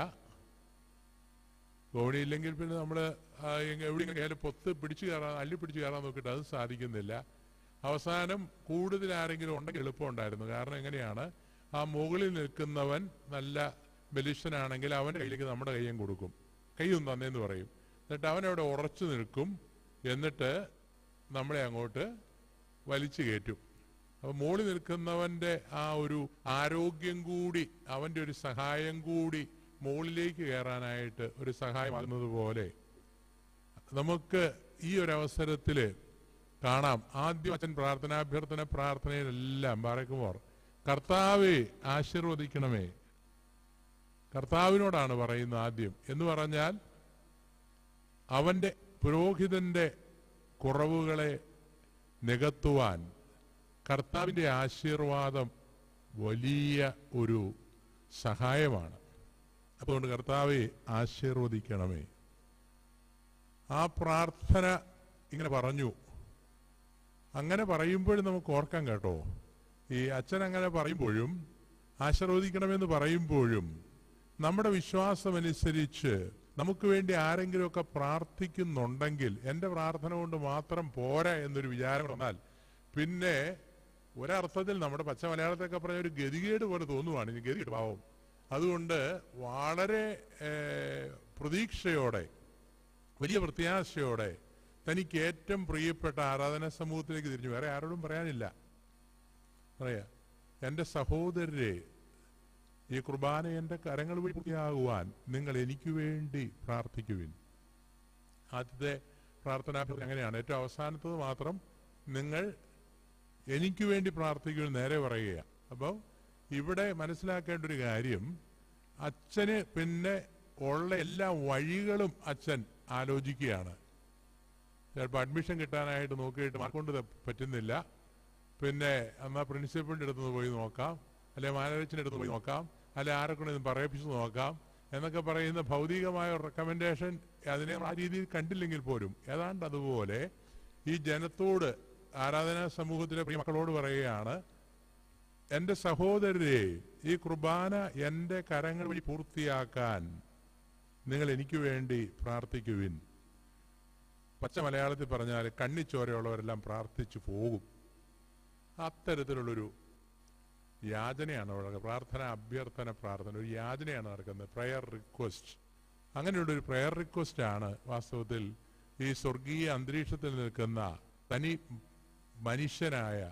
ഗോവണിയില്ലെങ്കിൽ പിന്നെ നമ്മൾ എവിടെയെങ്കിലും കയറി പൊത്ത് പിടിച്ചു കയറാൻ അള്ളി പിടിച്ചു കയറാൻ നോക്കിയിട്ട് അത് സാധിക്കുന്നില്ല അവസാനം കൂടുതൽ ആരെങ്കിലും ഉണ്ടെങ്കിൽ എളുപ്പമുണ്ടായിരുന്നു കാരണം എങ്ങനെയാണ് ആ മുകളിൽ നിൽക്കുന്നവൻ നല്ല ബലിഷ്ഠനാണെങ്കിൽ അവൻ്റെ കയ്യിലേക്ക് നമ്മുടെ കയ്യും കൊടുക്കും കൈയും തന്നേന്ന് പറയും എന്നിട്ട് അവൻ അവിടെ ഉറച്ചു നിൽക്കും എന്നിട്ട് നമ്മളെ അങ്ങോട്ട് വലിച്ചു കയറ്റും അപ്പൊ മുകളിൽ നിൽക്കുന്നവന്റെ ആ ഒരു ആരോഗ്യം കൂടി അവന്റെ ഒരു സഹായം കൂടി മുകളിലേക്ക് കയറാനായിട്ട് ഒരു സഹായമാകുന്നത് പോലെ നമുക്ക് ഈ ഒരു അവസരത്തിൽ കാണാം ആദ്യം അച്ഛൻ പ്രാർത്ഥനാഭ്യർത്ഥന പ്രാർത്ഥനയിലെല്ലാം പറക്കുമോർ കർത്താവെ ആശീർവദിക്കണമേ കർത്താവിനോടാണ് പറയുന്നത് ആദ്യം എന്ന് പറഞ്ഞാൽ അവന്റെ പുരോഹിതന്റെ കുറവുകളെ നികത്തുവാൻ കർത്താവിന്റെ ആശീർവാദം വലിയ ഒരു സഹായമാണ് അതുകൊണ്ട് കർത്താവെ ആശീർവദിക്കണമേ ആ പ്രാർത്ഥന ഇങ്ങനെ പറഞ്ഞു അങ്ങനെ പറയുമ്പോഴും നമുക്ക് ഓർക്കാം കേട്ടോ ഈ അച്ഛൻ അങ്ങനെ പറയുമ്പോഴും ആശീർവദിക്കണമെന്ന് പറയുമ്പോഴും നമ്മുടെ വിശ്വാസമനുസരിച്ച് നമുക്ക് വേണ്ടി ആരെങ്കിലുമൊക്കെ പ്രാർത്ഥിക്കുന്നുണ്ടെങ്കിൽ എൻ്റെ പ്രാർത്ഥന കൊണ്ട് മാത്രം പോരാ എന്നൊരു വിചാരം വന്നാൽ പിന്നെ ഒരർത്ഥത്തിൽ നമ്മുടെ പച്ച മലയാളത്തൊക്കെ പറഞ്ഞ ഒരു ഗതികേട് പോലെ തോന്നുവാണ് ഇനി ഗതികേട് പാവം അതുകൊണ്ട് വളരെ ഏർ, പ്രതീക്ഷയോടെ വലിയ പ്രത്യാശയോടെ തനിക്ക് ഏറ്റവും പ്രിയപ്പെട്ട ആരാധനാ സമൂഹത്തിലേക്ക് തിരിഞ്ഞു വേറെ ആരോടും പറയാനില്ല പറയാ എൻ്റെ സഹോദരരെ ഈ കുർബാന എൻ്റെ കരങ്ങൾ വഴി പൂർത്തിയാകുവാൻ നിങ്ങൾ എനിക്ക് വേണ്ടി പ്രാർത്ഥിക്കുവിൻ ആദ്യത്തെ പ്രാർത്ഥനാഭ്യർത്ഥന അങ്ങനെയാണ് ഏറ്റവും അവസാനത്തത് മാത്രം നിങ്ങൾ എനിക്ക് വേണ്ടി പ്രാർത്ഥിക്കുവിൻ നേരെ പറയുക അപ്പോൾ ഇവിടെ മനസ്സിലാക്കേണ്ട ഒരു കാര്യം അച്ഛന് പിന്നെ ഉള്ള എല്ലാ വഴികളും അച്ഛൻ ആലോചിക്കുകയാണ് ചിലപ്പോൾ അഡ്മിഷൻ കിട്ടാനായിട്ട് നോക്കിയിട്ട് മാർക്കൊണ്ട് പറ്റുന്നില്ല പിന്നെ എന്നാ പ്രിൻസിപ്പളിൻ്റെ അടുത്ത് പോയി നോക്കാം അല്ലെ മാനേജറിന്റെ അടുത്ത് പോയി നോക്കാം അല്ലെ ആരെ കൊണ്ട് ഇത് പറയിപ്പിച്ച് നോക്കാം എന്നൊക്കെ പറയുന്ന ഭൗതികമായ റെക്കമെൻഡേഷൻ അതിനെ ആ രീതിയിൽ കണ്ടില്ലെങ്കിൽ പോലും ഏതാണ്ട് അതുപോലെ ഈ ജനത്തോട് ആരാധനാ സമൂഹത്തിലെ പ്രിയ മക്കളോട് പറയുകയാണ് എൻ്റെ സഹോദരരെ ഈ കുർബാന എൻ്റെ കരങ്ങൾ വഴി പൂർത്തിയാക്കാൻ നിങ്ങൾ എനിക്ക് വേണ്ടി പ്രാർത്ഥിക്കുവിൻ പച്ച മലയാളത്തിൽ പറഞ്ഞാൽ കണ്ണിച്ചോരയുള്ളവരെല്ലാം പ്രാർത്ഥിച്ചു പോകും അത്തരത്തിലുള്ളൊരു യാചനയാണ് അവിടെ പ്രാർത്ഥന അഭ്യർത്ഥന പ്രാർത്ഥന ഒരു യാചനയാണ് നടക്കുന്നത് പ്രയർ റിക്വസ്റ്റ് അങ്ങനെയുള്ള ഒരു പ്രയർ റിക്വസ്റ്റ് ആണ് വാസ്തവത്തിൽ ഈ സ്വർഗീയ അന്തരീക്ഷത്തിൽ നിൽക്കുന്ന തനി മനുഷ്യനായ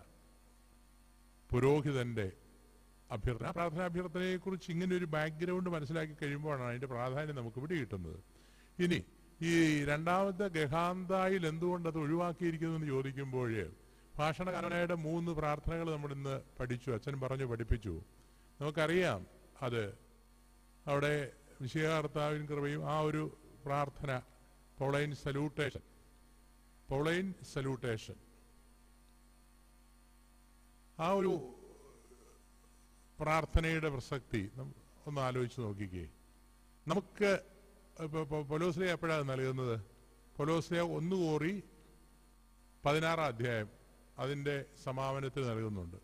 പുരോഹിതന്റെ അഭ്യർത്ഥന ആ പ്രാർത്ഥനാഭ്യർത്ഥനയെ കുറിച്ച് ഇങ്ങനെ ഒരു ബാക്ക്ഗ്രൗണ്ട് മനസ്സിലാക്കി കഴിയുമ്പോഴാണ് അതിന്റെ പ്രാധാന്യം നമുക്ക് ഇവിടെ കിട്ടുന്നത് ഇനി ഈ രണ്ടാമത്തെ ഗഹാന്തായിൽ എന്തുകൊണ്ട് അത് ഒഴിവാക്കിയിരിക്കുന്നു എന്ന് ചോദിക്കുമ്പോൾ ഭാഷണകാരനായുടെ മൂന്ന് പ്രാർത്ഥനകൾ നമ്മൾ ഇന്ന് പഠിച്ചു അച്ഛൻ പറഞ്ഞു പഠിപ്പിച്ചു നമുക്കറിയാം അത് അവിടെ വിഷയാകർത്താവിൻ കൃപയും ആ ഒരു പ്രാർത്ഥന പൗളൈൻ സല്യൂട്ടേഷൻ പൗളൈൻ സല്യൂട്ടേഷൻ ആ ഒരു പ്രാർത്ഥനയുടെ പ്രസക്തി നം- ഒന്ന് ആലോചിച്ച് നോക്കിക്കേ നമുക്ക് പൊലോസ്ലിയ എപ്പോഴാണ് നൽകുന്നത് പൊലോസ്ലിയ ഒന്ന് കോറി പതിനാറാം അധ്യായം അതിന്റെ സമാപനത്തിൽ നൽകുന്നുണ്ട്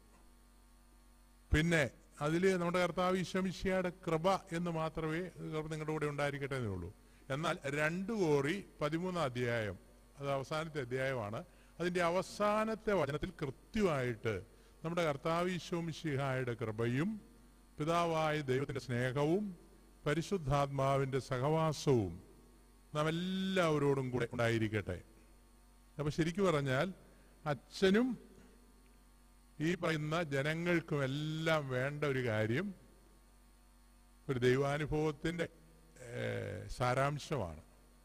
പിന്നെ അതിൽ നമ്മുടെ കർത്താവ് ഈശ്വമിശിയുടെ കൃപ എന്ന് മാത്രമേ കൃപ നിങ്ങളുടെ കൂടെ ഉണ്ടായിരിക്കട്ടെ എന്നേ ഉള്ളൂ എന്നാൽ രണ്ട് കോറി പതിമൂന്നാം അധ്യായം അത് അവസാനത്തെ അധ്യായമാണ് അതിന്റെ അവസാനത്തെ വചനത്തിൽ കൃത്യമായിട്ട് നമ്മുടെ കർത്താവ് ഈശ്വമിശിഹായുടെ കൃപയും പിതാവായ ദൈവത്തിന്റെ സ്നേഹവും പരിശുദ്ധാത്മാവിന്റെ സഹവാസവും നാം എല്ലാവരോടും കൂടെ ഉണ്ടായിരിക്കട്ടെ അപ്പൊ ശരിക്കു പറഞ്ഞാൽ അച്ഛനും ഈ പറയുന്ന ജനങ്ങൾക്കും എല്ലാം വേണ്ട ഒരു കാര്യം ഒരു ദൈവാനുഭവത്തിന്റെ ഏഹ്, സാരാംശമാണ്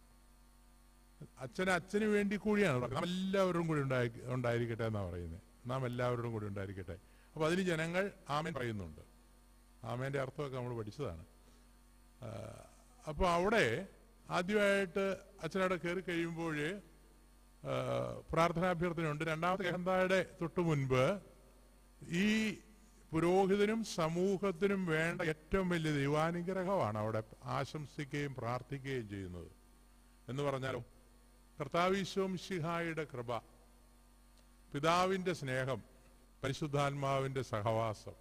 അച്ഛൻ അച്ഛന് വേണ്ടി കൂടിയാണ് പറയുന്നത്. നാം എല്ലാവരും കൂടി ഉണ്ടായി ഉണ്ടായിരിക്കട്ടെ എന്നാ പറയുന്നത് നാം എല്ലാവരോടും കൂടി ഉണ്ടായിരിക്കട്ടെ അപ്പൊ അതിന് ജനങ്ങൾ ആമൻ പറയുന്നുണ്ട് ആമേന്റെ അർത്ഥമൊക്കെ നമ്മൾ പഠിച്ചതാണ് അപ്പോൾ അവിടെ ആദ്യമായിട്ട് അച്ഛനവിടെ കയറി കഴിയുമ്പോൾ പ്രാർത്ഥനാഭ്യർത്ഥനയുണ്ട് രണ്ടാമത്തെ ഗഹന്തായുടെ തൊട്ടു മുൻപ് ഈ പുരോഹിതനും സമൂഹത്തിനും വേണ്ട ഏറ്റവും വലിയ ദൈവാനുഗ്രഹമാണ് അവിടെ ആശംസിക്കുകയും പ്രാർത്ഥിക്കുകയും ചെയ്യുന്നത് എന്ന് പറഞ്ഞാലോ കർത്താവിശ്വം ശിഹായുടെ കൃപ പിതാവിന്റെ സ്നേഹം പരിശുദ്ധാത്മാവിന്റെ സഹവാസം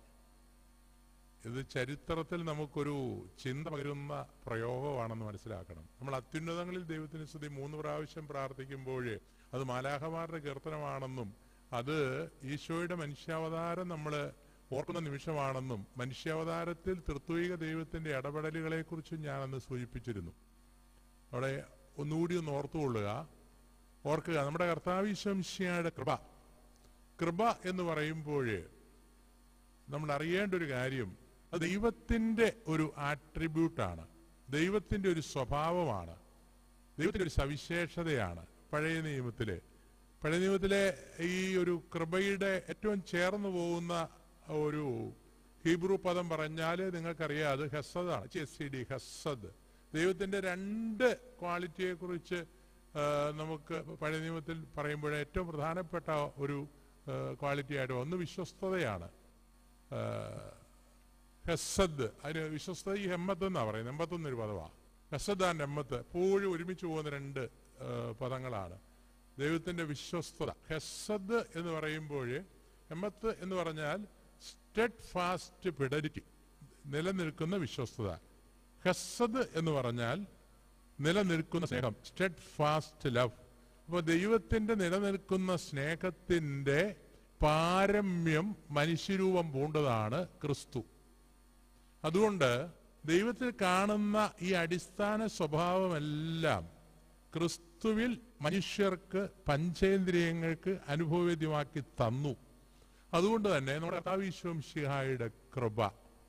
ഇത് ചരിത്രത്തിൽ നമുക്കൊരു ചിന്ത പകരുന്ന പ്രയോഗമാണെന്ന് മനസ്സിലാക്കണം നമ്മൾ അത്യുന്നതങ്ങളിൽ ദൈവത്തിന് സ്തുതി മൂന്ന് പ്രാവശ്യം പ്രാർത്ഥിക്കുമ്പോൾ അത് മാലാഹമാരുടെ കീർത്തനമാണെന്നും അത് ഈശോയുടെ മനുഷ്യാവതാരം നമ്മൾ ഓർക്കുന്ന നിമിഷമാണെന്നും മനുഷ്യാവതാരത്തിൽ തൃത്വിക ദൈവത്തിന്റെ ഇടപെടലുകളെ കുറിച്ചും ഞാനന്ന് സൂചിപ്പിച്ചിരുന്നു അവിടെ ഒന്നുകൂടി ഒന്ന് ഓർത്തുകൊള്ളുക ഓർക്കുക നമ്മുടെ കർത്താവിശ്വംശിയുടെ കൃപ കൃപ എന്ന് പറയുമ്പോൾ നമ്മൾ അറിയേണ്ട ഒരു കാര്യം അത് ദൈവത്തിന്റെ ഒരു ആട്രിബ്യൂട്ടാണ് ദൈവത്തിന്റെ ഒരു സ്വഭാവമാണ് ദൈവത്തിന്റെ ഒരു സവിശേഷതയാണ് പഴയ നിയമത്തില് പഴയ നിയമത്തിലെ ഈ ഒരു കൃപയുടെ ഏറ്റവും ചേർന്ന് പോകുന്ന ഒരു ഹീബ്രു പദം പറഞ്ഞാൽ നിങ്ങൾക്കറിയാം അത് ഹെസദാണ് എച്ച് സി ഡി ഹെസദ് ദൈവത്തിന്റെ രണ്ട് ക്വാളിറ്റിയെ കുറിച്ച് നമുക്ക് പഴയ നിയമത്തിൽ പറയുമ്പോൾ ഏറ്റവും പ്രധാനപ്പെട്ട ഒരു ക്വാളിറ്റി ആയിട്ട് ഒന്ന് വിശ്വസ്തതയാണ് ആ, ഹെസദ് അതിന് വിശ്വസ്തത ഈ ഹെമ്മത്ത് എന്നാ പറയുന്നത് എൺപത്തി ഒന്നൊരു പദമാണ് ഹെസദ് ആൻഡ് എമ്മത്ത് എപ്പോഴും ഒരുമിച്ച് പോകുന്ന രണ്ട് ആ, പദങ്ങളാണ് ദൈവത്തിന്റെ വിശ്വസ്തത ഹെസദ് എന്ന് പറയുമ്പോൾ എമ്മത്ത് എന്ന് പറഞ്ഞാൽ സ്റ്റെഡ് ഫാസ്റ്റ് പിഡരിറ്റി നിലനിൽക്കുന്ന വിശ്വസ്തത ഹെസദ് എന്ന് പറഞ്ഞാൽ നിലനിൽക്കുന്ന സ്നേഹം സ്റ്റെഡ് ഫാസ്റ്റ് ലവ് അപ്പോൾ ദൈവത്തിന്റെ നിലനിൽക്കുന്ന സ്നേഹത്തിന്റെ പാരമ്യം മനുഷ്യരൂപം പൂണ്ടതാണ് ക്രിസ്തു അതുകൊണ്ട് ദൈവത്തിൽ കാണുന്ന ഈ അടിസ്ഥാന സ്വഭാവമെല്ലാം ക്രിസ്തുവിൽ മനുഷ്യർക്ക് പഞ്ചേന്ദ്രിയങ്ങൾക്ക് അനുഭവവേദ്യമാക്കി തന്നു അതുകൊണ്ട് തന്നെ നമ്മുടെ കഥാവിശ്വം ശിഹായുടെ കൃപ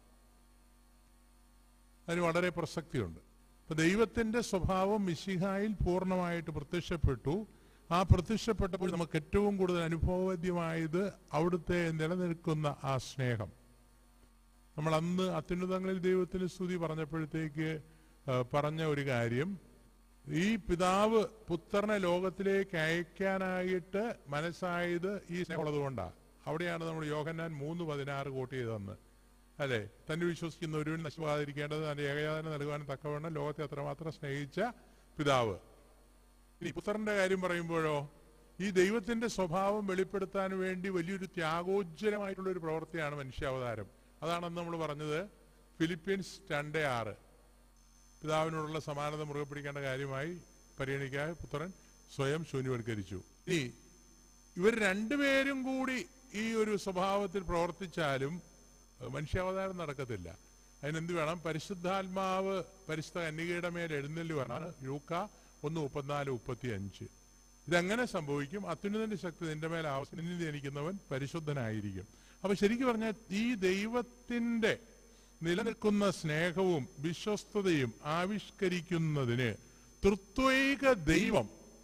അതിന് വളരെ പ്രസക്തിയുണ്ട് അപ്പൊ ദൈവത്തിന്റെ സ്വഭാവം മിശിഹായിൽ പൂർണ്ണമായിട്ട് പ്രത്യക്ഷപ്പെട്ടു ആ പ്രത്യക്ഷപ്പെട്ടപ്പോൾ നമുക്ക് ഏറ്റവും കൂടുതൽ അനുഭവവേദ്യമായത് അവിടുത്തെ നിലനിൽക്കുന്ന ആ സ്നേഹം നമ്മൾ അന്ന് അത്യുന്നതങ്ങളിൽ ദൈവത്തിന് സ്തുതി പറഞ്ഞപ്പോഴത്തേക്ക് ആ, പറഞ്ഞ ഒരു കാര്യം ഈ പിതാവ് പുത്രനെ ലോകത്തിലേക്ക് അയക്കാനായിട്ട് മനസ്സായത് ഈ സ്നേഹമുള്ളത് കൊണ്ടാണ് അവിടെയാണ് നമ്മൾ യോഹന്നാൻ മൂന്ന് പതിനാറ് കോട്ട് ചെയ്തതെന്ന് അല്ലെ തന്നെ വിശ്വസിക്കുന്ന ഒരുവൻ നശിക്കാതിരിക്കേണ്ടത് തന്റെ ഏകജാതന നൽകുവാൻ തക്കവണ്ണം ലോകത്തെ അത്രമാത്രം സ്നേഹിച്ച പിതാവ് ഇനി പുത്രന്റെ കാര്യം പറയുമ്പോഴോ ഈ ദൈവത്തിന്റെ സ്വഭാവം വെളിപ്പെടുത്താൻ വേണ്ടി വലിയൊരു ത്യാഗോജ്വലമായിട്ടുള്ള ഒരു പ്രവൃത്തിയാണ് മനുഷ്യാവതാരം അതാണ് അന്ന് നമ്മൾ പറഞ്ഞത് ഫിലിപ്പീൻസ് രണ്ട് ആറ് പിതാവിനോടുള്ള സമാനത മുറുകെ പിടിക്കേണ്ട കാര്യമായി പരിഗണിക്കാതെ പുത്രൻ സ്വയം ശൂന്യവൽക്കരിച്ചു ഇനി ഇവർ രണ്ടുപേരും കൂടി ഈ ഒരു സ്വഭാവത്തിൽ പ്രവർത്തിച്ചാലും ഏഹ്, മനുഷ്യാവതാരം നടക്കത്തില്ല അതിനെന്ത് വേണം പരിശുദ്ധാത്മാവ് പരിശുദ്ധ കന്യകയുടെ മേൽ എഴുന്നള്ളി വേണം യൂക്ക ഒന്ന് മുപ്പത്തിനാല് മുപ്പത്തി അഞ്ച് ഇതെങ്ങനെ സംഭവിക്കും അത്യുന്നതന്റെ ശക്തി നിന്റെ മേൽ ആവശ്യം നിന്നിൽ ജനിക്കുന്നവൻ പരിശുദ്ധനായിരിക്കും അപ്പൊ ശരിക്കും പറഞ്ഞാൽ ഈ ദൈവത്തിന്റെ നിലനിൽക്കുന്ന സ്നേഹവും വിശ്വസ്തതയും ആവിഷ്കരിക്കുന്നതിന് തൃത്വൈക ദൈവം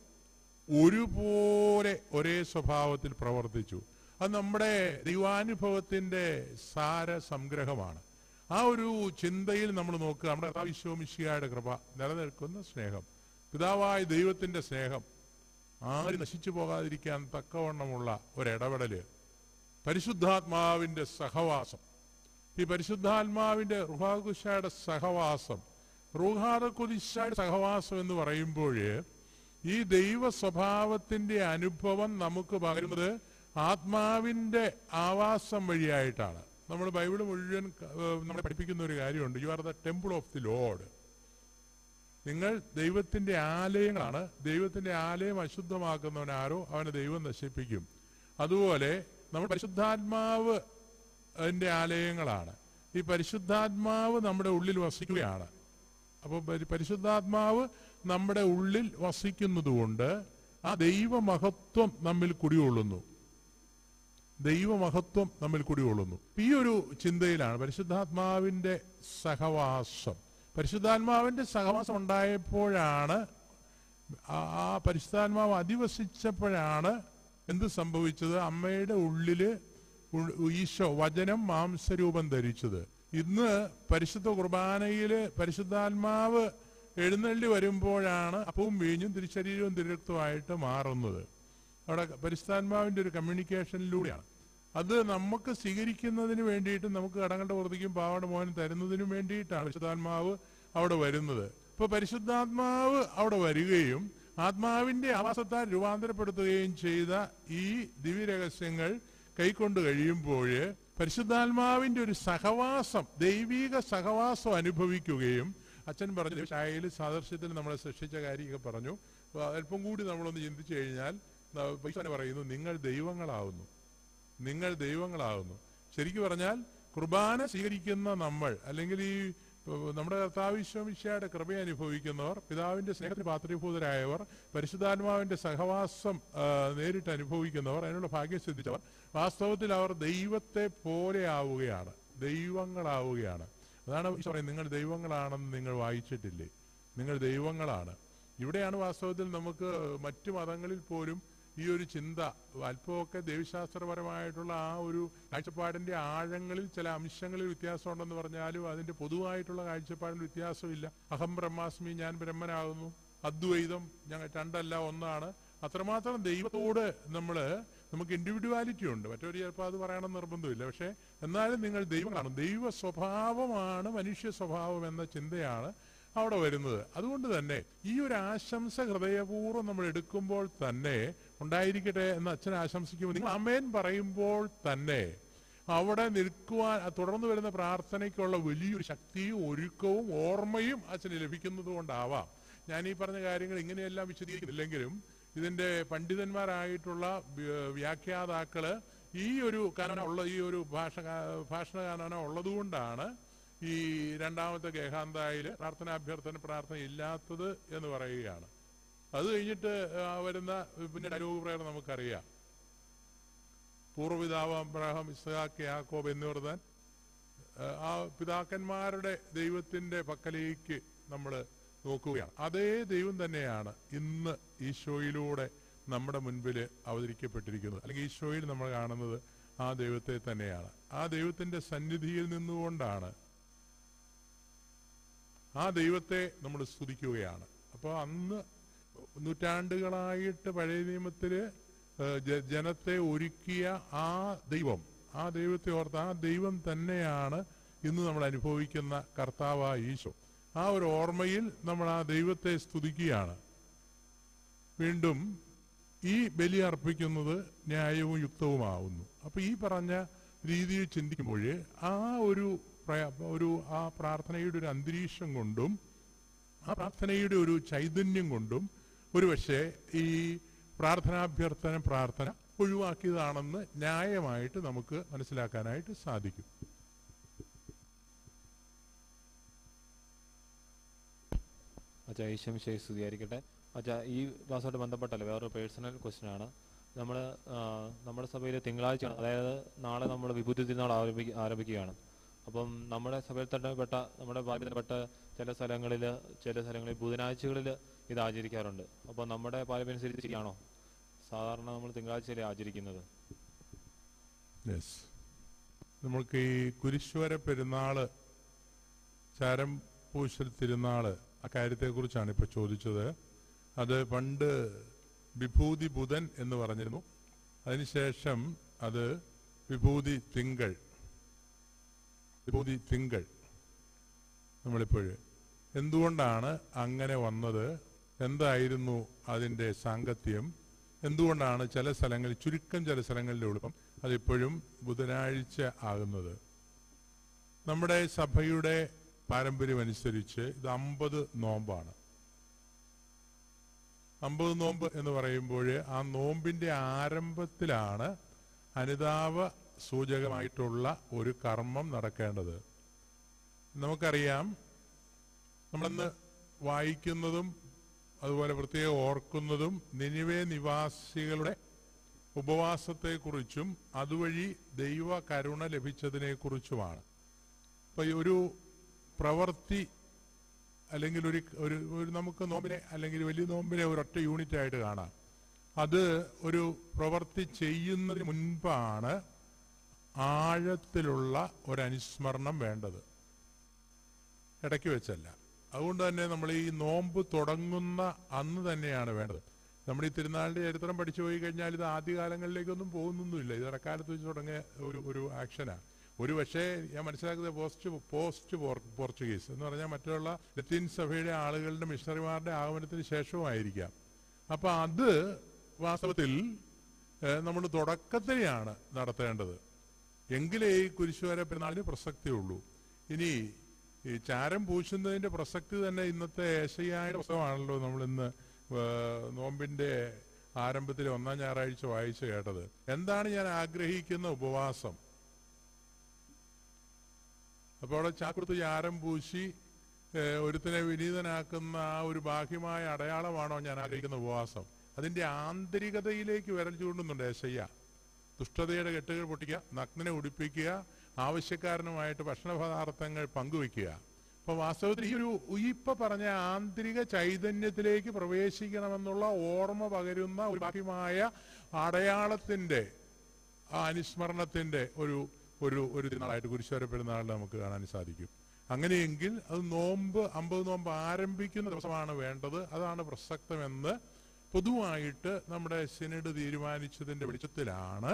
ഒരുപോലെ ഒരേ സ്വഭാവത്തിൽ പ്രവർത്തിച്ചു അത് നമ്മുടെ ദൈവാനുഭവത്തിന്റെ സാര സംഗ്രഹമാണ് ആ ഒരു ചിന്തയിൽ നമ്മൾ നോക്കുക നമ്മുടെ വിശ്വമിശിയായുടെ കൃപ നിലനിൽക്കുന്ന സ്നേഹം പിതാവായ ദൈവത്തിന്റെ സ്നേഹം ആരും നശിച്ചു പോകാതിരിക്കാൻ തക്കവണ്ണമുള്ള ഒരിടപെടല് പരിശുദ്ധാത്മാവിന്റെ സഹവാസം ഈ പരിശുദ്ധാത്മാവിന്റെ റുഹാകുശയുടെ സഹവാസം റുഹാദുദിശയുടെ സഹവാസം എന്ന് പറയുമ്പോൾ ഈ ദൈവ സ്വഭാവത്തിന്റെ അനുഭവം നമുക്ക് പകരുന്നത് ആത്മാവിന്റെ ആവാസം വഴിയായിട്ടാണ് നമ്മൾ ബൈബിൾ മുഴുവൻ ഏഹ്, നമ്മളെ പഠിപ്പിക്കുന്ന ഒരു കാര്യമുണ്ട് you are the temple of the lord നിങ്ങൾ ദൈവത്തിന്റെ ആലയങ്ങളാണ് ദൈവത്തിന്റെ ആലയം അശുദ്ധമാക്കുന്നവൻ ആരോ അവനെ ദൈവം നശിപ്പിക്കും അതുപോലെ നമ്മൾ പരിശുദ്ധാത്മാവ് അതിന്റെ ആലയങ്ങളാണ് ഈ പരിശുദ്ധാത്മാവ് നമ്മുടെ ഉള്ളിൽ വസിക്കുകയാണ് അപ്പോൾ പരി- പരിശുദ്ധാത്മാവ് നമ്മുടെ ഉള്ളിൽ വസിക്കുന്നതുകൊണ്ട് ആ ദൈവമഹത്വം നമ്മിൽ കുടികൊള്ളുന്നു ദൈവമഹത്വം നമ്മിൽ കുടികൊള്ളുന്നു ഈ ഒരു ചിന്തയിലാണ് പരിശുദ്ധാത്മാവിന്റെ സഹവാസം പരിശുദ്ധാത്മാവിന്റെ സഹവാസം ഉണ്ടായപ്പോഴാണ് ആ- ആ പരിശുദ്ധാത്മാവ് അധിവസിച്ചപ്പോഴാണ് എന്ത് സംഭവിച്ചത് അമ്മയുടെ ഉള്ളില് ഉൾ- ഈശോ വചനം മാംസരൂപം ധരിച്ചത് ഇന്ന് പരിശുദ്ധ കുർബാനയില് പരിശുദ്ധാത്മാവ് എഴുന്നള്ളി വരുമ്പോഴാണ് അപ്പവും വീഞ്ഞും തിരുശരീരവും തിരുരക്തമായിട്ട് മാറുന്നത് അവിടെ പരിശുദ്ധാത്മാവിന്റെ ഒരു കമ്മ്യൂണിക്കേഷനിലൂടെയാണ് അത് നമുക്ക് സ്വീകരിക്കുന്നതിന് വേണ്ടിയിട്ട് നമുക്ക് കടങ്ങളുടെ പുറത്തേക്കും പാവയുടെ മോഹൻ തരുന്നതിനും വേണ്ടിയിട്ടാണ് പരിശുദ്ധാത്മാവ് അവിടെ വരുന്നത് ഇപ്പൊ പരിശുദ്ധാത്മാവ് അവിടെ വരികയും ആത്മാവിന്റെ ആവാസത്താൽ രൂപാന്തരപ്പെടുത്തുകയും ചെയ്ത ഈ ദിവ്യരഹസ്യങ്ങൾ കൈക്കൊണ്ട് കഴിയുമ്പോൾ പരിശുദ്ധാത്മാവിന്റെ ഒരു സഹവാസം ദൈവീക സഹവാസം അനുഭവിക്കുകയും അച്ഛൻ പറഞ്ഞു ഷായയിൽ സാദർശ്യത്തിൽ നമ്മളെ സൃഷ്ടിച്ച കാര്യമൊക്കെ പറഞ്ഞു അപ്പൊ അല്പം കൂടി നമ്മളൊന്ന് ചിന്തിച്ചു കഴിഞ്ഞാൽ ന- പൈസ തന്നെ പറയുന്നു നിങ്ങൾ ദൈവങ്ങളാവുന്നു നിങ്ങൾ ദൈവങ്ങളാകുന്നു ശരിക്കു പറഞ്ഞാൽ കുർബാന സ്വീകരിക്കുന്ന നമ്മൾ അല്ലെങ്കിൽ ഈ ഏഹ്, നമ്മുടെ കർത്താവിശ്വമിശയുടെ കൃപ അനുഭവിക്കുന്നവർ പിതാവിന്റെ സ്നേഹത്തിന് പാത്രീഭൂതരായവർ പരിശുദ്ധാത്മാവിന്റെ സഹവാസം ആ, നേരിട്ട് അനുഭവിക്കുന്നവർ അതിനുള്ള ഭാഗ്യം സിദ്ധിച്ചവർ വാസ്തവത്തിൽ അവർ ദൈവത്തെ പോലെ ആവുകയാണ് ദൈവങ്ങളാവുകയാണ് അതാണ് ഈശോ പറയുന്നത് നിങ്ങൾ ദൈവങ്ങളാണെന്ന് നിങ്ങൾ വായിച്ചിട്ടില്ലേ നിങ്ങൾ ദൈവങ്ങളാണ് ഇവിടെയാണ് വാസ്തവത്തിൽ നമുക്ക് മറ്റു മതങ്ങളിൽ പോലും ഈ ഒരു ചിന്ത അല്പമൊക്കെ ദൈവശാസ്ത്രപരമായിട്ടുള്ള ആ ഒരു കാഴ്ചപ്പാടിന്റെ ആഴങ്ങളിൽ ചില അംശങ്ങളിൽ വ്യത്യാസമുണ്ടെന്ന് പറഞ്ഞാലും അതിന്റെ പൊതുവായിട്ടുള്ള കാഴ്ചപ്പാടിൽ വ്യത്യാസമില്ല അഹം ബ്രഹ്മാസ്മി ഞാൻ ബ്രഹ്മനാകുന്നു അദ്വൈതം ഞങ്ങൾ രണ്ടല്ല ഒന്നാണ് അത്രമാത്രം ദൈവത്തോട് നമ്മൾ നമുക്ക് ഇൻഡിവിജ്വാലിറ്റി ഉണ്ട് മറ്റൊരു ചിലപ്പോൾ അത് പറയണം നിർബന്ധമില്ല പക്ഷേ എന്നാലും നിങ്ങൾ ദൈവങ്ങളാണ് ദൈവ സ്വഭാവമാണ് മനുഷ്യ സ്വഭാവം എന്ന ചിന്തയാണ് അവിടെ വരുന്നത് അതുകൊണ്ട് തന്നെ ഈ ഒരു ആശംസ ഹൃദയപൂർവ്വം നമ്മൾ എടുക്കുമ്പോൾ തന്നെ ഉണ്ടായിരിക്കട്ടെ എന്ന് അച്ഛൻ ആശംസിക്കുമ്പോൾ നിങ്ങൾ അമേൻ പറയുമ്പോൾ തന്നെ അവിടെ നിൽക്കുവാൻ ആ തുടർന്ന് വരുന്ന പ്രാർത്ഥനയ്ക്കുള്ള വലിയൊരു ശക്തിയും ഒരുക്കവും ഓർമ്മയും അച്ഛന് ലഭിക്കുന്നത് കൊണ്ടാവാം ഞാൻ ഈ പറഞ്ഞ കാര്യങ്ങൾ ഇങ്ങനെയെല്ലാം വിശദീകരിക്കുന്നില്ലെങ്കിലും ഇതിന്റെ പണ്ഡിതന്മാരായിട്ടുള്ള വ്യ- വ്യാഖ്യാതാക്കള് ഈ ഒരു കാനന ഉള്ള ഈ ഒരു ഭാഷ ഭാഷണ കാനന ഉള്ളതുകൊണ്ടാണ് ഈ രണ്ടാമത്തെ ഗേഹാന്തായിൽ പ്രാർത്ഥനാഭ്യർത്ഥന പ്രാർത്ഥന ഇല്ലാത്തത് എന്ന് പറയുകയാണ് അത് കഴിഞ്ഞിട്ട് ആ വരുന്ന പിന്നെ ഡയലോഗ് പ്രയർ നമുക്കറിയാം പൂർവ്വപിതാവ് അബ്രഹാം ഇസ്ഹാക്ക് യാക്കോബ് എന്നിവർ താൻ ഏഹ്, ആ പിതാക്കന്മാരുടെ ദൈവത്തിന്റെ പക്കലേക്ക് നമ്മൾ നോക്കുകയാണ് അതേ ദൈവം തന്നെയാണ് ഇന്ന് ഈശോയിലൂടെ നമ്മുടെ മുൻപിൽ അവതരിക്കപ്പെട്ടിരിക്കുന്നത് അല്ലെങ്കിൽ ഈശോയിൽ നമ്മൾ കാണുന്നത് ആ ദൈവത്തെ തന്നെയാണ് ആ ദൈവത്തിന്റെ സന്നിധിയിൽ നിന്നുകൊണ്ടാണ് ആ ദൈവത്തെ നമ്മൾ സ്തുതിക്കുകയാണ് അപ്പോൾ അന്ന് നൂറ്റാണ്ടുകളായിട്ട് പഴയ നിയമത്തില് ഏഹ്, ജ- ജനത്തെ ഒരുക്കിയ ആ ദൈവം ആ ദൈവത്തെ ഓർത്ത് ആ ദൈവം തന്നെയാണ് ഇന്ന് നമ്മൾ അനുഭവിക്കുന്ന കർത്താവായ ഈശോ ആ ഒരു ഓർമ്മയിൽ നമ്മൾ ആ ദൈവത്തെ സ്തുതിക്കുകയാണ് വീണ്ടും ഈ ബലി അർപ്പിക്കുന്നത് ന്യായവും യുക്തവുമാവുന്നു അപ്പൊ ഈ പറഞ്ഞ രീതിയിൽ ചിന്തിക്കുമ്പോൾ ആ ഒരു പ്രയ- ഒരു ആ പ്രാർത്ഥനയുടെ ഒരു അന്തരീക്ഷം കൊണ്ടും ആ പ്രാർത്ഥനയുടെ ഒരു ചൈതന്യം കൊണ്ടും ഒരുപക്ഷെ ഈ പ്രാർത്ഥനാഭ്യർത്ഥന പ്രാർത്ഥന ഒഴിവാക്കിയതാണെന്ന് ന്യായമായിട്ട് നമുക്ക് മനസ്സിലാക്കാനായിട്ട് സാധിക്കും അച്ഛാ ഈശ്വമിശയെ സ്തുതിയായിരിക്കട്ടെ അച്ഛാ ഈ ക്ലാസ്സുമായിട്ട് ബന്ധപ്പെട്ടല്ല വേറൊരു പേഴ്സണൽ ക്വസ്റ്റ്യൻ ആണ് നമ്മൾ നമ്മുടെ സഭയിൽ തിങ്കളാഴ്ചയാണ് അതായത് നാളെ നമ്മൾ വിഭൂതി തിരുനാൾ ആരംഭി ആരംഭിക്കുകയാണ് അപ്പം നമ്മുടെ സഭയിൽ തന്നെ പെട്ട നമ്മുടെ പാരമ്പര്യപ്പെട്ട ചില സ്ഥലങ്ങളിൽ ചില സ്ഥലങ്ങളിൽ ബുധനാഴ്ചകളിൽ ഇത് ആചരിക്കാറുണ്ട് അപ്പോൾ നമ്മുടെ പാരമ്പര്യം അനുസരിച്ച് ശരിയാണോ സാധാരണ നമ്മൾ തിങ്കളാഴ്ചയിലെ ആചരിക്കുന്നത് യെസ് നമുക്ക് ഈ കുരിശ്വര പെരുന്നാള് ചാരം പൂശൽ തിരുനാള് ആ കാര്യത്തെക്കുറിച്ചാണ് ഇപ്പൊ ചോദിച്ചത് അത് പണ്ട് വിഭൂതി ബുധൻ എന്ന് പറഞ്ഞിരുന്നു അതിനുശേഷം അത് വിഭൂതി തിങ്കൾ വിഭൂതി തിങ്കൾ നമ്മളിപ്പോഴ് എന്തുകൊണ്ടാണ് അങ്ങനെ വന്നത് എന്തായിരുന്നു അതിന്റെ സാങ്കത്യം എന്തുകൊണ്ടാണ് ചില സ്ഥലങ്ങളിൽ ചുരുക്കം ചില സ്ഥലങ്ങളിലെ എളുപ്പം അതിപ്പോഴും ബുധനാഴ്ച ആകുന്നത് നമ്മുടെ സഭയുടെ പാരമ്പര്യം അനുസരിച്ച് ഇത് അമ്പത് നോമ്പാണ് അമ്പത് നോമ്പ് എന്ന് പറയുമ്പോൾ ആ നോമ്പിന്റെ ആരംഭത്തിലാണ് അനുതാപ സൂചകമായിട്ടുള്ള ഒരു കർമ്മം നടക്കേണ്ടത് നമുക്കറിയാം നമ്മളിന്ന് വായിക്കുന്നതും അതുപോലെ പ്രത്യേകം ഓർക്കുന്നതും നിനിവേ നിവാസികളുടെ ഉപവാസത്തെക്കുറിച്ചും അതുവഴി ദൈവ കരുണ ലഭിച്ചതിനെക്കുറിച്ചുമാണ് അപ്പൊ ഈ ഒരു പ്രവൃത്തി അല്ലെങ്കിൽ ഒരു ഒരു ഒരു നമുക്ക് നോമ്പിനെ അല്ലെങ്കിൽ വലിയ നോമ്പിനെ ഒരൊറ്റ യൂണിറ്റ് ആയിട്ട് കാണാം അത് ഒരു പ്രവൃത്തി ചെയ്യുന്നതിന് മുൻപാണ് ആഴത്തിലുള്ള ഒരു അനുസ്മരണം വേണ്ടത് ഇടയ്ക്ക് വെച്ചല്ല അതുകൊണ്ട് തന്നെ നമ്മൾ ഈ നോമ്പ് തുടങ്ങുന്ന അന്ന് തന്നെയാണ് വേണ്ടത് നമ്മൾ ഈ തിരുനാളിന്റെ ചരിത്രം പഠിച്ചു പോയി കഴിഞ്ഞാൽ ഇത് ആദ്യകാലങ്ങളിലേക്കൊന്നും പോകുന്നൊന്നുമില്ല ഇത് ഇടക്കാലത്ത് വെച്ച് തുടങ്ങിയ ഒരു ഒരു ആക്ഷനാണ് ഒരു പക്ഷേ ഞാൻ മനസ്സിലാക്കുന്നത് പോസ്റ്റ് പോസ്റ്റ് പോർ- പോർച്ചുഗീസ് എന്ന് പറഞ്ഞാൽ മറ്റുള്ള ലത്തീൻ സഭയുടെ ആളുകളുടെ മിഷണറിമാരുടെ ആഗമനത്തിന് ശേഷവുമായിരിക്കാം അപ്പൊ അത് വാസ്തവത്തിൽ നമ്മൾ തുടക്കത്തിലെയാണ് നടത്തേണ്ടത് എങ്കിലേ ഈ കുരിശുവര പെരുന്നാളിന് പ്രസക്തിയുള്ളൂ ഇനി ഈ ചാരം പൂശുന്നതിന്റെ പ്രസക്തി തന്നെ ഇന്നത്തെ ഏശയ്യായുടെ പുസ്തകമാണല്ലോ നമ്മൾ ഇന്ന് നോമ്പിന്റെ ആരംഭത്തിൽ ഒന്നാം ഞായറാഴ്ച വായിച്ചു കേട്ടത് എന്താണ് ഞാൻ ആഗ്രഹിക്കുന്ന ഉപവാസം അപ്പോൾ അവിടെ ചാക്കുടുത്ത് ചാരം പൂശി ഏഹ്, ഒരുത്തിനെ വിനീതനാക്കുന്ന ആ ഒരു ബാഹ്യമായ അടയാളമാണോ ഞാൻ ആഗ്രഹിക്കുന്ന ഉപവാസം അതിന്റെ ആന്തരികതയിലേക്ക് വിരൽ ചൂണ്ടുന്നുണ്ട് ഏശയ്യ ദുഷ്ടതയുടെ കെട്ടുകൾ പൊട്ടിക്കുക നഗ്നനെ ഉടിപ്പിക്കുക ആവശ്യക്കാരനുമായിട്ട് ഭക്ഷണ പദാർത്ഥങ്ങൾ പങ്കുവെക്കുക അപ്പോൾ വാസ്തവത്തിൽ ഈ ഒരു ഈ ഇപ്പൊ പറഞ്ഞ ആന്തരിക ചൈതന്യത്തിലേക്ക് പ്രവേശിക്കണമെന്നുള്ള ഓർമ്മ പകരുന്ന ഒരു ബാഹ്യമായ അടയാളത്തിന്റെ ആ അനുസ്മരണത്തിന്റെ ഒരു ഒരു ഒരു ദിനമായിട്ട് കുരിശുവര പെരുന്നാളിൽ നമുക്ക് കാണാൻ സാധിക്കും അങ്ങനെയെങ്കിൽ അത് നോമ്പ് അമ്പത് നോമ്പ് ആരംഭിക്കുന്ന ദിവസമാണ് വേണ്ടത് അതാണ് പ്രസക്തമെന്ന് പൊതുവായിട്ട് നമ്മുടെ സിനഡ് തീരുമാനിച്ചതിന്റെ വെളിച്ചത്തിലാണ്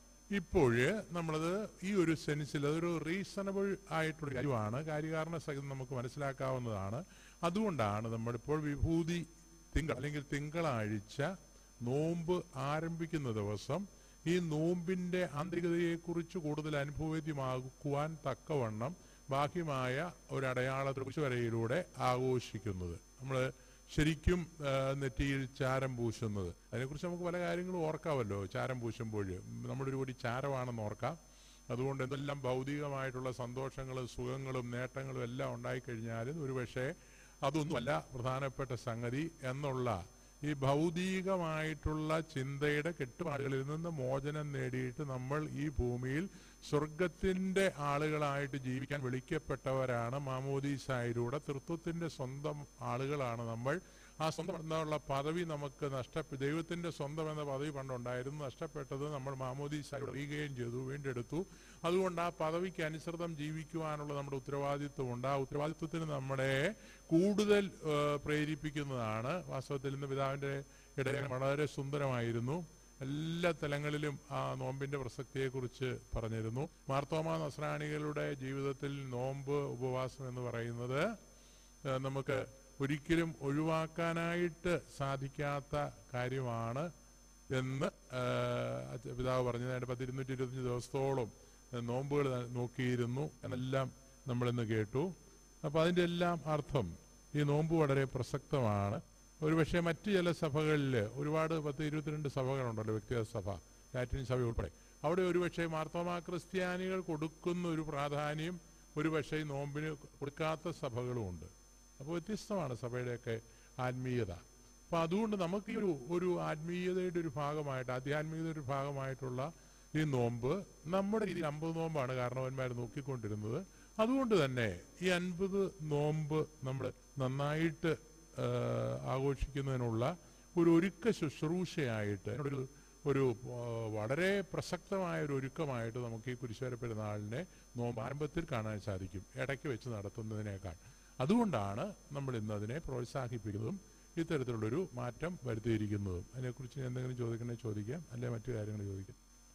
ഇപ്പോഴ് നമ്മളത് ഈ ഒരു സെൻസിൽ അതൊരു റീസണബിൾ ആയിട്ടുള്ള കാര്യമാണ് കാര്യകാരണ സഹിതം നമുക്ക് മനസ്സിലാക്കാവുന്നതാണ് അതുകൊണ്ടാണ് നമ്മളിപ്പോൾ വിഭൂതി തിങ്കൾ അല്ലെങ്കിൽ തിങ്കളാഴ്ച നോമ്പ് ആരംഭിക്കുന്ന ദിവസം ഈ നോമ്പിന്റെ ആന്തരികതയെക്കുറിച്ച് കൂടുതൽ അനുഭവേദ്യമാക്കുവാൻ തക്കവണ്ണം ബാഹ്യമായ ഒരു അടയാളത്തെ കുറിച്ച് വരയിലൂടെ ആഘോഷിക്കുന്നത് നമ്മൾ ശരിക്കും ആ, നെറ്റിയിൽ ചാരം പൂശുന്നത് അതിനെക്കുറിച്ച് നമുക്ക് പല കാര്യങ്ങളും ഓർക്കാമല്ലോ ചാരം പൂശുമ്പോൾ നമ്മുടെ ഒരു കൂടി ചാരമാണെന്ന് ഓർക്കാം അതുകൊണ്ട് എന്തെല്ലാം ഭൗതികമായിട്ടുള്ള സന്തോഷങ്ങളും സുഖങ്ങളും നേട്ടങ്ങളും എല്ലാം ഉണ്ടായിക്കഴിഞ്ഞാലും ഒരുപക്ഷെ അതൊന്നുമല്ല പ്രധാനപ്പെട്ട സംഗതി എന്നുള്ള ഈ ഭൗതികമായിട്ടുള്ള ചിന്തയുടെ കെട്ടുപാടുകളിൽ നിന്ന് മോചനം നേടിയിട്ട് നമ്മൾ ഈ ഭൂമിയിൽ സ്വർഗത്തിന്റെ ആളുകളായിട്ട് ജീവിക്കാൻ വിളിക്കപ്പെട്ടവരാണ് മാമോദീസായിലൂടെ തൃത്വത്തിന്റെ സ്വന്തം ആളുകളാണ് നമ്മൾ ആ സ്വന്തം എന്നുള്ള പദവി നമുക്ക് നഷ്ടപ്പെട്ടു ദൈവത്തിന്റെ സ്വന്തം എന്ന പദവി പണ്ടുണ്ടായിരുന്നു നഷ്ടപ്പെട്ടത് നമ്മൾ മാമോദീസായിലൂടെ അറിയുകയും ചെയ്തു വീണ്ടെടുത്തു അതുകൊണ്ട് ആ പദവിക്ക് അനുസൃതം ജീവിക്കുവാനുള്ള നമ്മുടെ ഉത്തരവാദിത്വമുണ്ട് ആ ഉത്തരവാദിത്വത്തിന് നമ്മളെ കൂടുതൽ ഏഹ്, പ്രേരിപ്പിക്കുന്നതാണ് വാസ്തവത്തിൽ ഇന്ന് പിതാവിന്റെ ഇടയിൽ വളരെ സുന്ദരമായിരുന്നു എല്ലാ തലങ്ങളിലും ആ നോമ്പിന്റെ പ്രസക്തിയെക്കുറിച്ച് പറഞ്ഞിരുന്നു മാർത്തോമ നസ്രാണികളുടെ ജീവിതത്തിൽ നോമ്പ് ഉപവാസം എന്ന് പറയുന്നത് ഏഹ്, നമുക്ക് ഒരിക്കലും ഒഴിവാക്കാനായിട്ട് സാധിക്കാത്ത കാര്യമാണ് എന്ന് ഏഹ്, അച്ഛ- പിതാവ് പറഞ്ഞത് അതിന്റെ പത്തിരുന്നൂറ്റി ഇരുപത്തഞ്ച് ദിവസത്തോളം ഏഹ്, നോമ്പുകൾ നോക്കിയിരുന്നു എന്നെല്ലാം നമ്മളിന്ന് കേട്ടു അപ്പൊ അതിന്റെ എല്ലാം അർത്ഥം ഈ നോമ്പ് വളരെ പ്രസക്തമാണ് ഒരുപക്ഷെ മറ്റു ചില സഭകളിൽ ഒരുപാട് പത്ത് ഇരുപത്തിരണ്ട് സഭകളുണ്ടല്ലോ വ്യക്തിഗത സഭ ലാറ്റിൻ സഭ ഉൾപ്പെടെ അവിടെ ഒരുപക്ഷെ മാർത്തോമാ ക്രിസ്ത്യാനികൾ കൊടുക്കുന്ന ഒരു പ്രാധാന്യം ഒരുപക്ഷെ ഈ നോമ്പിന് കൊടുക്കാത്ത സഭകളുമുണ്ട് അപ്പോൾ വ്യത്യസ്തമാണ് സഭയുടെയൊക്കെ ആത്മീയത അപ്പൊ അതുകൊണ്ട് നമുക്ക് ഈ ഒരു ഒരു ആത്മീയതയുടെ ഒരു ഭാഗമായിട്ട് ആധ്യാത്മികതയുടെ ഒരു ഭാഗമായിട്ടുള്ള ഈ നോമ്പ് നമ്മുടെ രീതിയിൽ അമ്പത് നോമ്പാണ് കാരണവന്മാർ നോക്കിക്കൊണ്ടിരുന്നത് അതുകൊണ്ട് തന്നെ ഈ അൻപത് നോമ്പ് നമ്മൾ നന്നായിട്ട് ആ, ആഘോഷിക്കുന്നതിനുള്ള ഒരു ഒരുക്ക ശുശ്രൂഷയായിട്ട് ഒരു ഒരു ആ, വളരെ പ്രസക്തമായ ഒരു ഒരുക്കമായിട്ട് നമുക്ക് ഈ കുരിശുവര പെരുന്നാളിനെ നോമ്പ് ആരംഭത്തിൽ കാണാൻ സാധിക്കും ഇടയ്ക്ക് വെച്ച് നടത്തുന്നതിനേക്കാൾ അതുകൊണ്ടാണ് നമ്മൾ ഇന്ന് അതിനെ പ്രോത്സാഹിപ്പിക്കുന്നതും ഇത്തരത്തിലുള്ളൊരു മാറ്റം വരുത്തിയിരിക്കുന്നതും അതിനെക്കുറിച്ച് എന്തെങ്കിലും ചോദിക്കണേ ചോദിക്കാം അല്ലെ മറ്റു കാര്യങ്ങൾ ചോദിക്കാം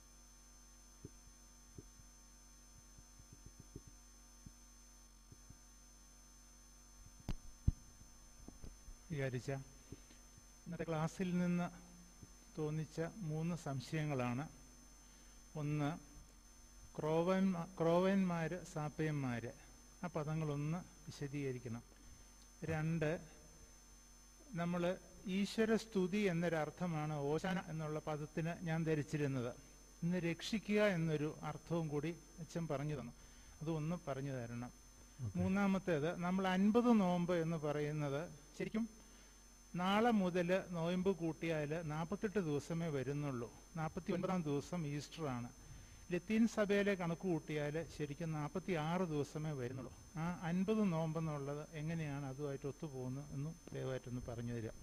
വിചാരിച്ച ഇന്നത്തെ ക്ലാസ്സിൽ നിന്ന് തോന്നിച്ച മൂന്ന് സംശയങ്ങളാണ് ഒന്ന് ക്രോവൻ ക്രോവന്മാർ സാപ്പയന്മാർ ആ പദങ്ങളൊന്ന് വിശദീകരിക്കണം രണ്ട് നമ്മൾ ഈശ്വരസ്തുതി എന്നൊരർത്ഥമാണ് ഓശാന എന്നുള്ള പദത്തിന് ഞാൻ ധരിച്ചിരുന്നത് ഇന്ന് രക്ഷിക്കുക എന്നൊരു അർത്ഥവും കൂടി അച്ഛൻ പറഞ്ഞു തന്നു അതൊന്ന് പറഞ്ഞു തരണം മൂന്നാമത്തേത് നമ്മൾ അൻപത് നോമ്പ് എന്ന് പറയുന്നത് ശരിക്കും നാളെ മുതൽ നോയമ്പ് കൂട്ടിയാൽ നാൽപ്പത്തെട്ട് ദിവസമേ വരുന്നുള്ളൂ നാൽപ്പത്തി ഒൻപതാം ദിവസം ഈസ്റ്റർ ആണ് ലത്തീൻ സഭയിലെ കണക്ക് കൂട്ടിയാൽ ശരിക്കും നാൽപ്പത്തി ആറ് ദിവസമേ വരുന്നുള്ളൂ ആ അൻപത് നോമ്പെന്നുള്ളത് എങ്ങനെയാണ് അതുമായിട്ട് ഒത്തുപോകുന്നത് എന്നും ദയവായിട്ടൊന്ന് പറഞ്ഞു തരാം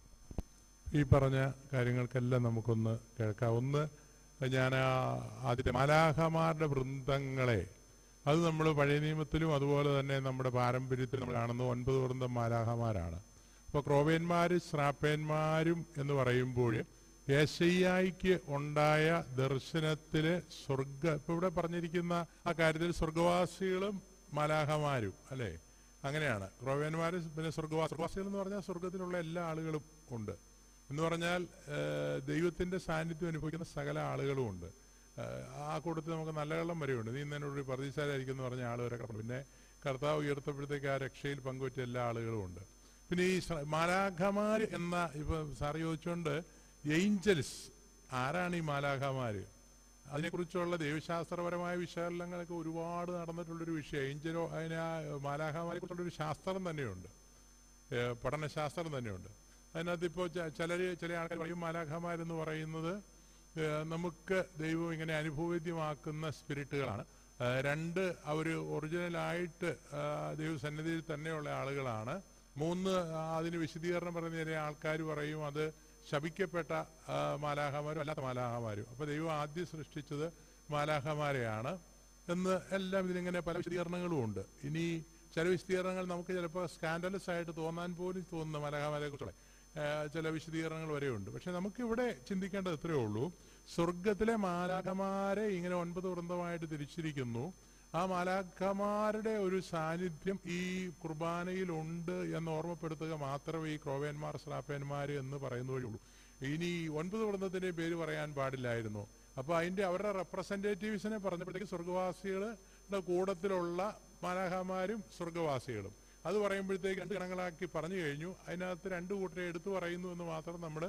ഈ പറഞ്ഞ കാര്യങ്ങൾക്കെല്ലാം നമുക്കൊന്ന് കേൾക്കാം ഒന്ന് ഞാൻ ആ ആദ്യത്തെ മാലാഹമാരുടെ വൃന്ദങ്ങളെ അത് നമ്മൾ പഴയ നിയമത്തിലും അതുപോലെ തന്നെ നമ്മുടെ പാരമ്പര്യത്തിലും നമ്മൾ കാണുന്ന ഒൻപത് വൃന്ദം മാലാഹമാരാണ് അപ്പോൾ ക്രോവേന്മാരും ശ്രാപ്പേന്മാരും എന്ന് പറയുമ്പോൾ യേശയ്യായിക്ക് ഉണ്ടായ ദർശനത്തില് സ്വർഗ ഇപ്പൊ ഇവിടെ പറഞ്ഞിരിക്കുന്ന ആ കാര്യത്തിൽ സ്വർഗവാസികളും മാലാഹമാരും അല്ലെ അങ്ങനെയാണ് ക്രോവേന്മാര് പിന്നെ സ്വർഗവാ സ്വർഗവാസികൾ എന്ന് പറഞ്ഞാൽ സ്വർഗത്തിലുള്ള എല്ലാ ആളുകളും ഉണ്ട് എന്ന് പറഞ്ഞാൽ ഏഹ്, ദൈവത്തിന്റെ സാന്നിധ്യം അനുഭവിക്കുന്ന സകല ആളുകളും ഉണ്ട് ഏഹ്, ആ കൂട്ടത്തിൽ നമുക്ക് നല്ല കള്ളം വരെയുണ്ട് നീ എന്നോട് പ്രതിശാലായിരിക്കും എന്ന് പറഞ്ഞ ആൾ വരെ കിടപ്പുണ്ട് പിന്നെ കർത്താവ് ഉയർത്തപ്പോഴത്തേക്ക് ആ രക്ഷയിൽ പങ്കുപറ്റിയ എല്ലാ ആളുകളും ഉണ്ട് പിന്നെ ഈ ശ്ര- മാലാഖമാര് എന്ന ഇപ്പൊ സാറ് ചോദിച്ചുകൊണ്ട് ഏഞ്ചൽസ് ആരാണ് ഈ മാലാഖമാര് അതിനെക്കുറിച്ചുള്ള ദൈവശാസ്ത്രപരമായ വിശകലനങ്ങളൊക്കെ ഒരുപാട് നടന്നിട്ടുള്ളൊരു വിഷയം ഏഞ്ചലോ അതിന് ആ മാലാഖമാരെ കുറിച്ചുള്ളൊരു ശാസ്ത്രം തന്നെയുണ്ട് ഏഹ് പഠനശാസ്ത്രം തന്നെയുണ്ട് അതിനകത്ത് ഇപ്പോൾ ചിലർ ചില ആൾക്കാർ പറയും മാലാഖമാരെന്ന് പറയുന്നത് ഏഹ് നമുക്ക് ദൈവം ഇങ്ങനെ അനുഭവവേദ്യമാക്കുന്ന സ്പിരിറ്റുകളാണ് ആ, രണ്ട് അവർ ഒറിജിനലായിട്ട് ആ, ദൈവസന്നിധിയിൽ തന്നെയുള്ള ആളുകളാണ് മൂന്ന് ആ, അതിന് വിശദീകരണം പറയുന്ന ചില ആൾക്കാർ പറയും അത് ശപിക്കപ്പെട്ട ആ, മാലാഹമാരും അല്ലാത്ത മാലാഹമാരും അപ്പോൾ ദൈവം ആദ്യം സൃഷ്ടിച്ചത് മാലാഹമാരെയാണ് എന്ന് എല്ലാം ഇതിനിങ്ങനെ പല വിശദീകരണങ്ങളും ഉണ്ട് ഇനി ചില വിശദീകരണങ്ങൾ നമുക്ക് ചിലപ്പോൾ സ്കാൻഡലസ് ആയിട്ട് തോന്നാൻ പോലും തോന്നുന്ന മലഹാമലയെ കുറിച്ചുള്ള ചില വിശദീകരണങ്ങൾ വരെയുണ്ട് പക്ഷെ നമുക്കിവിടെ ചിന്തിക്കേണ്ടത് ഇത്രയേ ഉള്ളൂ സ്വർഗത്തിലെ മാലാഖമാരെ ഇങ്ങനെ ഒൻപത് വൃന്ദമായിട്ട് തിരിച്ചിരിക്കുന്നു ആ മാലാഖമാരുടെ ഒരു സാന്നിധ്യം ഈ കുർബാനയിൽ ഉണ്ട് എന്ന് ഓർമ്മപ്പെടുത്തുക മാത്രമേ ഈ ക്രോവേന്മാർ ശ്രാപ്പേന്മാർ എന്ന് പറയുന്ന വഴിയുള്ളൂ ഇനി ഒൻപത് വൃന്ദത്തിന്റെ പേര് പറയാൻ പാടില്ലായിരുന്നു അപ്പൊ അതിന്റെ അവരുടെ റെപ്രസെന്റേറ്റീവ്സിനെ പറഞ്ഞപ്പോഴത്തേക്ക് സ്വർഗവാസികളുടെ കൂടത്തിലുള്ള മാലാഹമാരും സ്വർഗവാസികളും അത് പറയുമ്പോഴത്തേക്ക് രണ്ട് ഗണങ്ങളാക്കി പറഞ്ഞു കഴിഞ്ഞു അതിനകത്ത് രണ്ട് കൂട്ടരെ എടുത്തു പറയുന്നു എന്ന് മാത്രം നമ്മൾ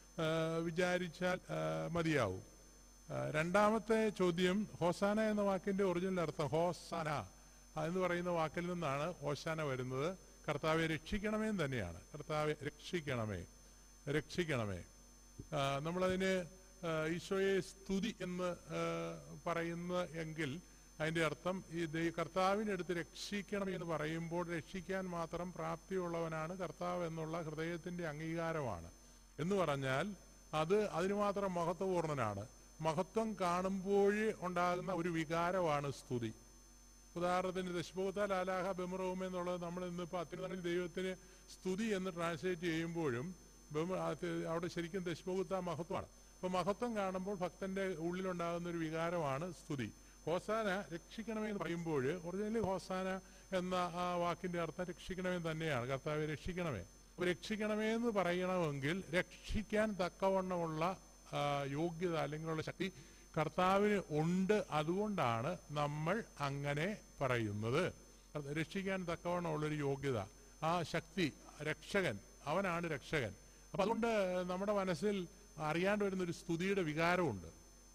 വിചാരിച്ചാൽ ആ, മതിയാവും ആ, രണ്ടാമത്തെ ചോദ്യം ഹോസാന എന്ന വാക്കിന്റെ ഒറിജിനൽ അർത്ഥം ഹോസാന എന്ന് പറയുന്ന വാക്കിൽ നിന്നാണ് ഹോസാന വരുന്നത് കർത്താവെ രക്ഷിക്കണമേ എന്ന് തന്നെയാണ് കർത്താവെ രക്ഷിക്കണമേ രക്ഷിക്കണമേ ആ, നമ്മളതിന് ആ, ഈശോയെ സ്തുതി എന്ന് ആ, പറയുന്ന എങ്കിൽ അതിന്റെ അർത്ഥം ഈ ദൈ- കർത്താവിനടുത്ത് രക്ഷിക്കണം എന്ന് പറയുമ്പോൾ രക്ഷിക്കാൻ മാത്രം പ്രാപ്തിയുള്ളവനാണ് കർത്താവ് എന്നുള്ള ഹൃദയത്തിന്റെ അംഗീകാരമാണ് എന്ന് പറഞ്ഞാൽ അത് അതിന് മാത്രം മഹത്വപൂർണനാണ് മഹത്വം കാണുമ്പോൾ ഉണ്ടാകുന്ന ഒരു വികാരമാണ് സ്തുതി ഉദാഹരണത്തിന് ദശഭൂത ലാലാഹ ബെമറവും എന്നുള്ളത് നമ്മൾ ഇന്നിപ്പോൾ അത്യുന്നത ദൈവത്തിന് സ്തുതി എന്ന് ട്രാൻസ്ലേറ്റ് ചെയ്യുമ്പോഴും ബഹുമ- അത് അവിടെ ശരിക്കും ദശഭൂത മഹത്വമാണ് അപ്പൊ മഹത്വം കാണുമ്പോൾ ഭക്തന്റെ ഉള്ളിലുണ്ടാകുന്ന ഒരു വികാരമാണ് സ്തുതി ഹോസാന രക്ഷിക്കണമേ എന്ന് പറയുമ്പോൾ ഒറിജിനലി ഹോസാന എന്ന ആ വാക്കിന്റെ അർത്ഥം രക്ഷിക്കണമേ തന്നെയാണ് കർത്താവെ രക്ഷിക്കണമേ അപ്പൊ രക്ഷിക്കണമേ എന്ന് പറയണമെങ്കിൽ രക്ഷിക്കാൻ തക്കവണ്ണമുള്ള ആ, യോഗ്യത അല്ലെങ്കിലുള്ള ശക്തി കർത്താവിന് ഉണ്ട് അതുകൊണ്ടാണ് നമ്മൾ അങ്ങനെ പറയുന്നത് അത് രക്ഷിക്കാൻ തക്കവണ്ണമുള്ളൊരു യോഗ്യത ആ ശക്തി രക്ഷകൻ അവനാണ് രക്ഷകൻ അപ്പൊ അതുകൊണ്ട് നമ്മുടെ മനസ്സിൽ അറിയാണ്ട് വരുന്ന ഒരു സ്തുതിയുടെ വികാരമുണ്ട്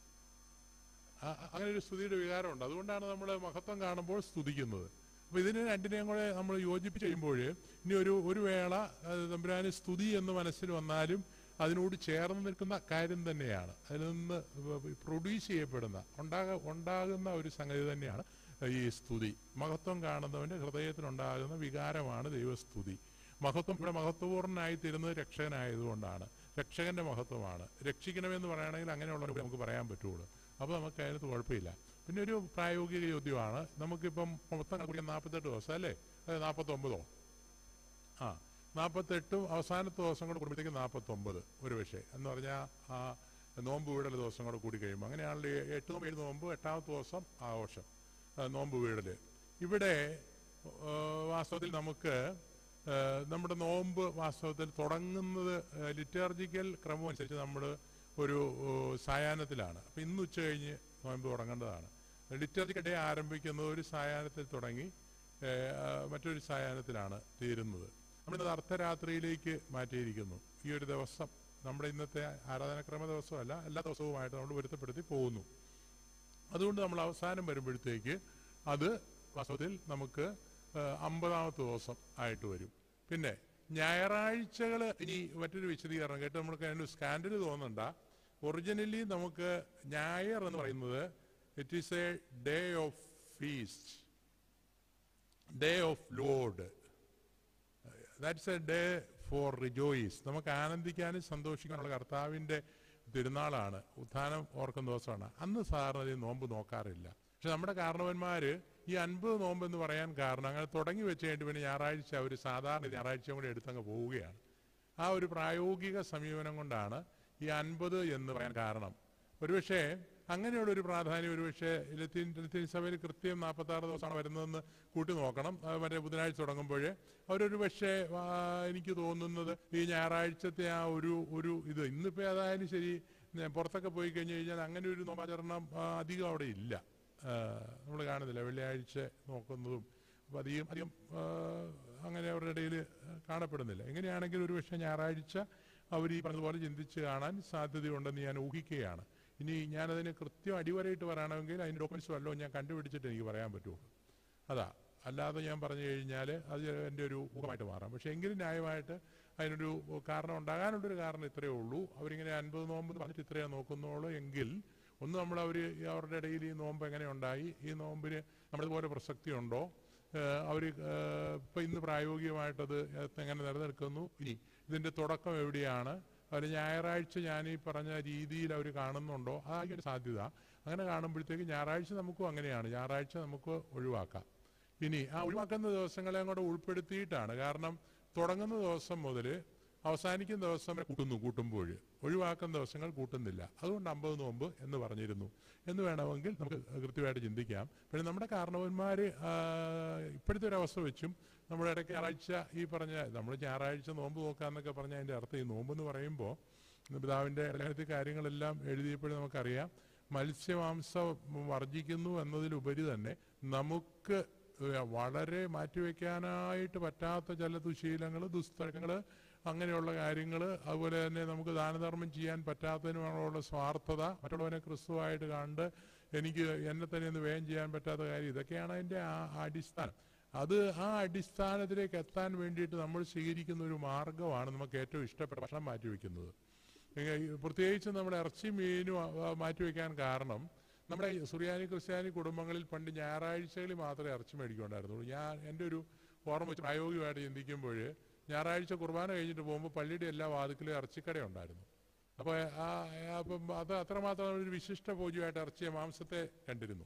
ആ- അങ്ങനെ ഒരു സ്തുതിയുടെ വികാരമുണ്ട് അതുകൊണ്ടാണ് നമ്മൾ മഹത്വം കാണുമ്പോൾ സ്തുതിക്കുന്നത് അപ്പൊ ഇതിനെ രണ്ടിനെയും കൂടെ നമ്മൾ യോജിപ്പിച്ച് കഴിയുമ്പോൾ ഇനി ഒരു ഒരു വേള അത് തമ്പുരാന് സ്തുതി എന്ന് മനസ്സിൽ വന്നാലും അതിനോട് ചേർന്ന് നിൽക്കുന്ന കാര്യം തന്നെയാണ് അതിൽ നിന്ന് പ്രൊഡ്യൂസ് ചെയ്യപ്പെടുന്ന ഉണ്ടാക ഉണ്ടാകുന്ന ഒരു സംഗതി തന്നെയാണ് ഈ സ്തുതി മഹത്വം കാണുന്നവന്റെ ഹൃദയത്തിലുണ്ടാകുന്ന വികാരമാണ് ദൈവസ്തുതി മഹത്വം ഇവിടെ മഹത്വപൂർണ്ണനായി തീരുന്നത് രക്ഷകനായതുകൊണ്ടാണ് രക്ഷകന്റെ മഹത്വമാണ് രക്ഷിക്കണമെന്ന് പറയുകയാണെങ്കിൽ അങ്ങനെയുള്ളവർ നമുക്ക് പറയാൻ പറ്റുള്ളൂ അപ്പോൾ നമുക്ക് അതിനകത്ത് കുഴപ്പമില്ല പിന്നെ ഒരു പ്രായോഗിക ചോദ്യമാണ് നമുക്കിപ്പം മൊത്തം കണക്കുടിക്കാൻ നാൽപ്പത്തെട്ട് ദിവസം അല്ലേ അതെ നാൽപ്പത്തൊമ്പതോ ആ നാൽപ്പത്തെട്ടും അവസാനത്തെ ദിവസം കൂടെ കൂടുമ്പോഴത്തേക്ക് നാൽപ്പത്തൊമ്പത് ഒരു പക്ഷേ എന്ന് പറഞ്ഞാൽ ആ നോമ്പ് വീടൽ ദിവസം കൂടെ കൂടി കഴിയുമ്പോൾ അങ്ങനെയാണെങ്കിൽ ഏ- എട്ട് നോമ്പ് ഏഴ് നോമ്പ് എട്ടാമത്തെ ദിവസം ആഘോഷം ആ, നോമ്പ് വീടല് ഇവിടെ ആ, വാസ്തവത്തിൽ നമുക്ക് ആ, നമ്മുടെ നോമ്പ് വാസ്തവത്തിൽ തുടങ്ങുന്നത് ലിറ്റർജിക്കൽ ക്രമം അനുസരിച്ച് നമ്മൾ ഒരു ഓ, സായാഹ്നത്തിലാണ് അപ്പം ഇന്ന് ഉച്ച കഴിഞ്ഞ് നോമ്പ് തുടങ്ങേണ്ടതാണ് ലിറ്റർജിക്കൽ ഡേ ആരംഭിക്കുന്നത് ഒരു സായാഹ്നത്തിൽ തുടങ്ങി ഏ, ആ, മറ്റൊരു സായാഹ്നത്തിലാണ് തീരുന്നത് നമ്മളിത് അർദ്ധരാത്രിയിലേക്ക് മാറ്റിയിരിക്കുന്നു ഈ ഒരു ദിവസം നമ്മുടെ ഇന്നത്തെ ആരാധനാക്രമ ദിവസമല്ല എല്ലാ ദിവസവുമായിട്ട് നമ്മൾ പൊരുത്തപ്പെടുത്തി പോകുന്നു അതുകൊണ്ട് നമ്മൾ അവസാനം വരുമ്പോഴത്തേക്ക് അത് വാസ്തവത്തിൽ നമുക്ക് ആ, അമ്പതാമത്തെ ദിവസം ആയിട്ട് വരും പിന്നെ ഞായറാഴ്ചകൾ ഇനി മറ്റൊരു വിശദീകരണം കേട്ട് നമുക്ക് അതിന് സ്കാൻഡൽ തോന്നണ്ട ഒറിജിനലി നമുക്ക് ഞായർ എന്ന് പറയുന്നത് it is a day of feast day of lord that's a day for rejoice നമുക്ക് ആനന്ദിക്കാനും സന്തോഷിക്കാനുള്ള കർത്താവിൻ്റെ തിരുനാളാണ് ഉത്ഥാനം ഓർക്കുന്ന ദിവസമാണ് അന്ന് സാറിന് അധികം നോമ്പ് നോക്കാറില്ല പക്ഷെ നമ്മുടെ കാരണവന്മാര് ഈ അൻപത് നോമ്പ് എന്ന് പറയാൻ കാരണം അങ്ങനെ തുടങ്ങി വെച്ച് കഴിഞ്ഞിട്ട് പിന്നെ ഞായറാഴ്ച ഒരു സാധാരണ ഞായറാഴ്ചയും കൂടി എടുത്തങ്ങ് പോവുകയാണ് ആ ഒരു പ്രായോഗിക സമീപനം കൊണ്ടാണ് ഈ അൻപത് എന്ന് പറയാൻ കാരണം ഒരുപക്ഷെ അങ്ങനെയുള്ള ഒരു പ്രാധാന്യം ഒരുപക്ഷെ ലത്തീൻ ലത്തീൻ സഭയിൽ കൃത്യം നാൽപ്പത്തി ആറ് ദിവസമാണ് വരുന്നതെന്ന് കൂട്ടി നോക്കണം അത് മറ്റേ ബുധനാഴ്ച തുടങ്ങുമ്പോൾ അവരൊരു പക്ഷേ ആ, എനിക്ക് തോന്നുന്നത് ഈ ഞായറാഴ്ചത്തെ ആ ഒരു ഒരു ഇത് ഇന്നിപ്പോൾ ഏതായാലും ശരി ഞാൻ പുറത്തൊക്കെ പോയി കഴിഞ്ഞു കഴിഞ്ഞാൽ അങ്ങനെ ഒരു നോമാചരണം ആ, അധികം അവിടെ ഇല്ല നമ്മൾ കാണുന്നില്ല വെള്ളിയാഴ്ച നോക്കുന്നതും അപ്പം അധികം അധികം ആ, അങ്ങനെ അവരുടെ ഇടയിൽ കാണപ്പെടുന്നില്ല എങ്ങനെയാണെങ്കിൽ ഒരു പക്ഷേ ഞായറാഴ്ച അവർ ഈ പറഞ്ഞതുപോലെ ചിന്തിച്ച് കാണാൻ സാധ്യതയുണ്ടെന്ന് ഞാൻ ഊഹിക്കുകയാണ് ഇനി ഞാനതിന് കൃത്യം അടിവരയിട്ട് പറയണമെങ്കിൽ അതിന് ഡോക്യുമെന്റ്സ് വല്ലതും ഞാൻ കണ്ടുപിടിച്ചിട്ട് എനിക്ക് പറയാൻ പറ്റുള്ളൂ അതാ അല്ലാതെ ഞാൻ പറഞ്ഞു കഴിഞ്ഞാൽ അത് എൻ്റെ ഒരു ഊഹമായിട്ട് മാറാം പക്ഷെ എങ്കിലും ന്യായമായിട്ട് അതിനൊരു കാരണം ഉണ്ടാകാനുള്ളൊരു കാരണം ഇത്രയേ ഉള്ളൂ അവരിങ്ങനെ അൻപത് നോമ്പ് എന്ന് പറഞ്ഞിട്ട് ഇത്രയേ നോക്കുന്നുള്ളൂ എങ്കിൽ ഒന്ന് നമ്മൾ അവർ അവരുടെ ഇടയിൽ ഈ നോമ്പ് എങ്ങനെ ഉണ്ടായി ഈ നോമ്പിന് നമ്മളിതുപോലെ പ്രസക്തി ഉണ്ടോ അവർ ഇപ്പം ഇന്ന് പ്രായോഗികമായിട്ടത് എങ്ങനെ നിലനിൽക്കുന്നു ഇനി ഇതിൻ്റെ തുടക്കം എവിടെയാണ് അവർ ഞായറാഴ്ച ഞാൻ ഈ പറഞ്ഞ രീതിയിൽ അവർ കാണുന്നുണ്ടോ അതായിരിക്കും സാധ്യത അങ്ങനെ കാണുമ്പോഴത്തേക്ക് ഞായറാഴ്ച നമുക്കും അങ്ങനെയാണ് ഞായറാഴ്ച നമുക്ക് ഒഴിവാക്കാം ഇനി ആ ഒഴിവാക്കുന്ന ദിവസങ്ങളെ അങ്ങോട്ട് ഉൾപ്പെടുത്തിയിട്ടാണ് കാരണം തുടങ്ങുന്ന ദിവസം മുതൽ അവസാനിക്കുന്ന ദിവസം വരെ കൂട്ടുന്നു കൂട്ടുമ്പോൾ ഒഴിവാക്കുന്ന ദിവസങ്ങൾ കൂട്ടുന്നില്ല അതുകൊണ്ട് അമ്പത് നോമ്പ് എന്ന് പറഞ്ഞിരുന്നു എന്ന് വേണമെങ്കിൽ നമുക്ക് കൃത്യമായിട്ട് ചിന്തിക്കാം പിന്നെ നമ്മുടെ കാരണവന്മാർ ഇപ്പോഴത്തെ ഒരു അവസ്ഥ വെച്ചും നമ്മുടെ ഇടയ്ക്ക് ഞായറാഴ്ച ഈ പറഞ്ഞ നമ്മൾ ഞായറാഴ്ച നോമ്പ് നോക്കാന്നൊക്കെ പറഞ്ഞ അതിൻ്റെ അർത്ഥം ഈ നോമ്പ് എന്ന് പറയുമ്പോൾ പിതാവിൻ്റെ ലേഖനത്തിൽ കാര്യങ്ങളെല്ലാം എഴുതിയപ്പോഴും നമുക്കറിയാം മത്സ്യമാംസം വർജിക്കുന്നു എന്നതിലുപരി തന്നെ നമുക്ക് വളരെ മാറ്റിവെക്കാനായിട്ട് പറ്റാത്ത ചില ദുശീലങ്ങൾ ദുസ്തരങ്ങൾ അങ്ങനെയുള്ള കാര്യങ്ങൾ അതുപോലെ തന്നെ നമുക്ക് ദാനധർമ്മം ചെയ്യാൻ പറ്റാത്തതിനുള്ള സ്വാർത്ഥത മറ്റുള്ളവനെ ക്രിസ്തുവായിട്ട് കണ്ട് എനിക്ക് എന്നെ തന്നെ ഒന്ന് വേഗം ചെയ്യാൻ പറ്റാത്ത കാര്യം ഇതൊക്കെയാണ് അതിൻ്റെ ആ അടിസ്ഥാനം അത് ആ അടിസ്ഥാനത്തിലേക്ക് എത്താൻ വേണ്ടിയിട്ട് നമ്മൾ സ്വീകരിക്കുന്ന ഒരു മാർഗമാണ് നമുക്ക് ഏറ്റവും ഇഷ്ടപ്പെട്ട ഭക്ഷണം മാറ്റിവെക്കുന്നത് പ്രത്യേകിച്ച് നമ്മുടെ ഇറച്ചി മീനും മാറ്റിവെക്കാൻ കാരണം നമ്മുടെ സുറിയാനി ക്രിസ്ത്യാനി കുടുംബങ്ങളിൽ പണ്ട് ഞായറാഴ്ചകളിൽ മാത്രമേ ഇറച്ചി മേടിക്കുന്നുണ്ടായിരുന്നുള്ളൂ ഞാൻ എൻ്റെ ഒരു ഓർമ്മ വെച്ച് പ്രായോഗികമായിട്ട് ചിന്തിക്കുമ്പോൾ ഞായറാഴ്ച കുർബാന കഴിഞ്ഞിട്ട് പോകുമ്പോൾ പള്ളിയുടെ എല്ലാ വാതിക്കലും ഇറച്ചിക്കട ഉണ്ടായിരുന്നു അപ്പോൾ ആ അപ്പം അത് അത്രമാത്രം ഒരു വിശിഷ്ട പൂജയായിട്ട് ഇറച്ചിയ മാംസത്തെ കണ്ടിരുന്നു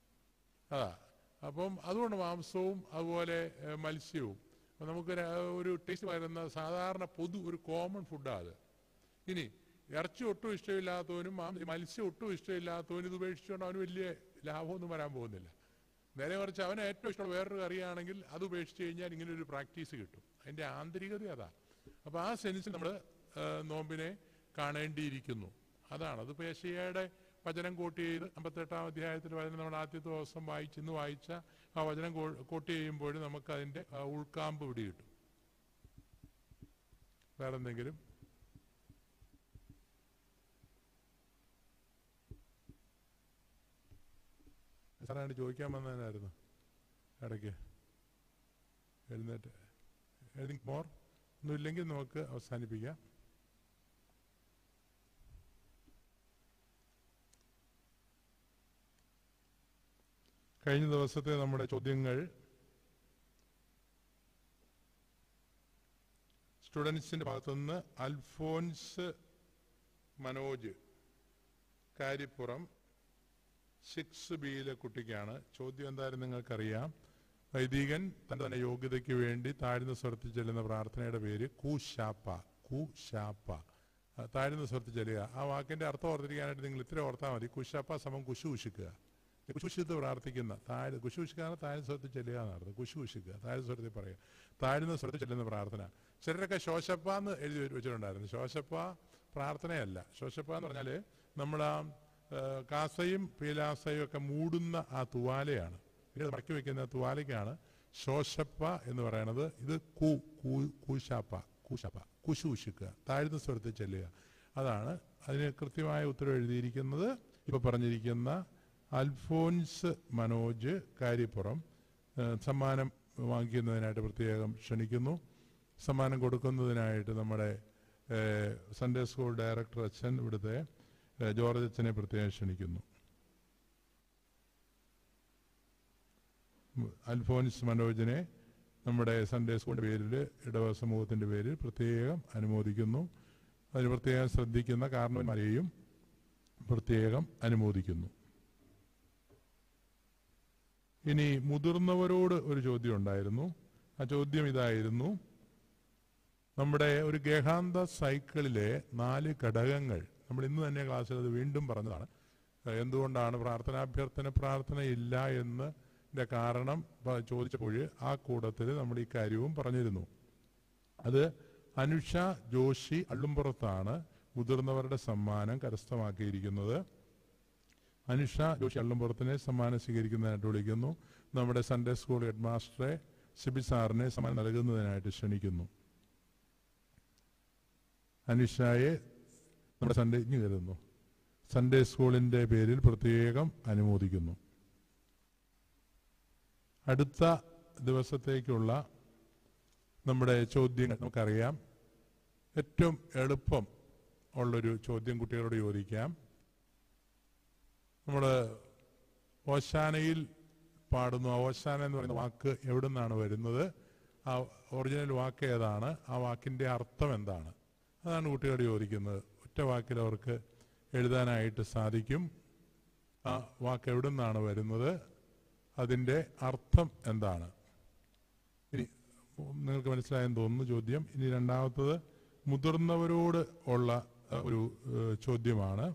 അതാ അപ്പം അതുകൊണ്ട് മാംസവും അതുപോലെ മത്സ്യവും നമുക്ക് ഒരു ടേസ്റ്റ് വരുന്ന സാധാരണ പൊതു ഒരു കോമൺ ഫുഡാണ് അത് ഇനി ഇറച്ചി ഒട്ടും ഇഷ്ടമില്ലാത്തവനും മത്സ്യം ഒട്ടും ഇഷ്ടമില്ലാത്തവനും ഇത് ഉപേക്ഷിച്ചുകൊണ്ട് അവന് വലിയ ലാഭമൊന്നും വരാൻ പോകുന്നില്ല നേരെ മറിച്ച് അവന് ഏറ്റവും ഇഷ്ടമുള്ള വേറൊരു കറിയാണെങ്കിൽ അത് ഉപേക്ഷിച്ച് കഴിഞ്ഞാൽ ഇങ്ങനെ ഒരു പ്രാക്ടീസ് കിട്ടും അതിൻ്റെ ആന്തരികത അതാ അപ്പോൾ ആ സെൻസിൽ നമ്മൾ നോമ്പിനെ കാണേണ്ടിയിരിക്കുന്നു അതാണ് അത് പേശയുടെ വചനം കോട്ട് ചെയ്ത് അമ്പത്തെട്ടാം അധ്യായത്തിൽ വചനം നമ്മൾ ആദ്യത്തെ ദിവസം വായിച്ച് ഇന്ന് വായിച്ച ആ വചനം കോട്ട് ചെയ്യുമ്പോൾ നമുക്ക് അതിൻ്റെ ഉൾക്കാമ്പ് പിടി കിട്ടും വേറെന്തെങ്കിലും സാറാണ് ചോദിക്കാൻ വന്നതിനായിരുന്നു ഇടയ്ക്ക് എഴുന്നേറ്റ് എഴുതി മോർ ഒന്നുമില്ലെങ്കിൽ നമുക്ക് അവസാനിപ്പിക്കാം കഴിഞ്ഞ ദിവസത്തെ നമ്മുടെ ചോദ്യങ്ങൾ സ്റ്റുഡൻസിന്റെ ഭാഗത്തുനിന്ന് അൽഫോൻസ് മനോജ് കാരിപ്പുറം സിക്സ് ബിയിലെ കുട്ടിക്കാണ് ചോദ്യം എന്തായാലും നിങ്ങൾക്കറിയാം വൈദികൻ തന്റെ തന്നെ യോഗ്യതയ്ക്ക് വേണ്ടി താഴ്ന്ന സ്വരത്തിൽ ചെല്ലുന്ന പ്രാർത്ഥനയുടെ പേര് കുശാപ്പ കുശാപ്പ താഴ്ന്ന സ്വരത്തിൽ ചെല്ലുക ആ വാക്കിന്റെ അർത്ഥം ഓർത്തിരിക്കാനായിട്ട് നിങ്ങൾ ഇത്ര ഓർത്താൽ മതി കുശാപ്പ സമം കുശു കുശിക്കുക കുശുഷിത്ത് പ്രാർത്ഥിക്കുന്ന താഴ് കുശുഷിക്കാണ് താഴ്ന്ന സ്വരത്തിൽ ചെല്ലുക എന്നർത്ഥം കുശു കുശിക്കുക താഴ്ന്ന സ്വരത്തിൽ പറയുക താഴ്ന്ന സ്വരത്തിൽ ചെല്ലുന്ന പ്രാർത്ഥന ചിലരൊക്കെ ശോശപ്പ എന്ന് എഴുതി വെച്ചിട്ടുണ്ടായിരുന്നു ശോശപ്പ പ്രാർത്ഥനയല്ല ശോശപ്പ എന്ന് പറഞ്ഞാൽ നമ്മൾ ആ കാസയും പീലാസയും ഒക്കെ മൂടുന്ന ആ തുവാലയാണ് ഇത് മടക്കി വെക്കുന്ന തുവാലയ്ക്കാണ് ശോശപ്പ എന്ന് പറയുന്നത് ഇത് കു കൂശാപ്പ കൂശാപ്പ കുശു കുശിക്കുക താഴ്ന്ന സ്വരത്തിൽ ചെല്ലുക അതാണ് അതിന് കൃത്യമായ ഉത്തരവ് എഴുതിയിരിക്കുന്നത് ഇപ്പൊ പറഞ്ഞിരിക്കുന്ന അൽഫോൻസ് മനോജ് കാര്യപ്പുറം സമ്മാനം വാങ്ങിക്കുന്നതിനായിട്ട് പ്രത്യേകം ക്ഷണിക്കുന്നു സമ്മാനം കൊടുക്കുന്നതിനായിട്ട് നമ്മുടെ സൺഡേ സ്കൂൾ ഡയറക്ടർ അച്ഛൻ ഇവിടുത്തെ ജോർജ് അച്ഛനെ പ്രത്യേകം ക്ഷണിക്കുന്നു അൽഫോൻസ് മനോജിനെ നമ്മുടെ സൺഡേ സ്കൂളിന്റെ പേരിൽ ഇടവ സമൂഹത്തിന്റെ പേരിൽ പ്രത്യേകം അനുമോദിക്കുന്നു അതിന് പ്രത്യേകം ശ്രദ്ധിക്കുന്ന കാരണവന്മാരെയും പ്രത്യേകം അനുമോദിക്കുന്നു ഇനി മുതിർന്നവരോട് ഒരു ചോദ്യം ഉണ്ടായിരുന്നു ആ ചോദ്യം ഇതായിരുന്നു നമ്മുടെ ഒരു ഗേഹാന്ത സൈക്കിളിലെ നാല് ഘടകങ്ങൾ നമ്മൾ ഇന്ന് തന്നെ ക്ലാസ്സിൽ അത് വീണ്ടും പറഞ്ഞതാണ് എന്തുകൊണ്ടാണ് പ്രാർത്ഥനാഭ്യർത്ഥന പ്രാർത്ഥന ഇല്ല എന്ന് കാരണം ചോദിച്ചപ്പോൾ ആ കൂട്ടത്തിൽ നമ്മൾ ഈ കാര്യവും പറഞ്ഞിരുന്നു അത് അനുഷ ജോഷി അള്ളുംപുറത്താണ് മുതിർന്നവരുടെ സമ്മാനം കരസ്ഥമാക്കിയിരിക്കുന്നത് അനുഷ ജോഷി അള്ളുംപുറത്തിനെ സമ്മാനം സ്വീകരിക്കുന്നതിനായിട്ട് വിളിക്കുന്നു നമ്മുടെ സൺഡേ സ്കൂൾ ഹെഡ് മാസ്റ്ററെ സിബി സാറിനെ സമ്മാനം നൽകുന്നതിനായിട്ട് ക്ഷണിക്കുന്നു അനുഷയെ നമ്മുടെ സൺഡേ ഇഞ്ഞു കരുതുന്നു സൺഡേ സ്കൂളിന്റെ പേരിൽ പ്രത്യേകം അനുമോദിക്കുന്നു അടുത്ത ദിവസത്തേക്കുള്ള നമ്മുടെ ചോദ്യങ്ങൾ നമുക്കറിയാം ഏറ്റവും എളുപ്പം ഉള്ളൊരു ചോദ്യം കുട്ടികളോട് ചോദിക്കാം നമ്മൾ ഓശാനയിൽ പാടുന്നു ആ ഓശാന എന്ന് പറയുന്ന വാക്ക് എവിടെ നിന്നാണ് വരുന്നത് ആ ഒറിജിനൽ വാക്ക് ഏതാണ് ആ വാക്കിൻ്റെ അർത്ഥം എന്താണ് അതാണ് കുട്ടികളോട് ചോദിക്കുന്നത് ഒറ്റ വാക്കിൽ അവർക്ക് എഴുതാനായിട്ട് സാധിക്കും ആ വാക്ക് എവിടെ നിന്നാണ് വരുന്നത് അതിൻ്റെ അർത്ഥം എന്താണ് ഇനി നിങ്ങൾക്ക് മനസ്സിലായെന്ന് തോന്നുന്നു ചോദ്യം ഇനി രണ്ടാമത്തത് മുതിർന്നവരോട് ഉള്ള അഹ്, ഒരു ഏഹ്, ചോദ്യമാണ്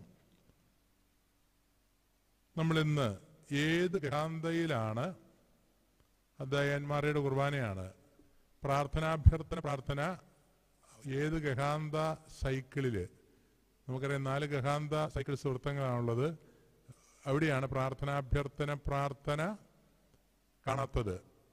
നമ്മളിന്ന് ഏത് ഗാന്തയിലാണ് അദ്ദായന്മാരുടെ കുർബാനയാണ് പ്രാർത്ഥനാഭ്യർത്ഥന പ്രാർത്ഥന ഏത് ഗഹാന്ത സൈക്കിളില് നമുക്കറിയാം നാല് ഗഹാന്ത സൈക്കിൾ സുഹൃത്തങ്ങളാണുള്ളത് അവിടെയാണ് പ്രാർത്ഥനാഭ്യർത്ഥന പ്രാർത്ഥന കാണാത്തത്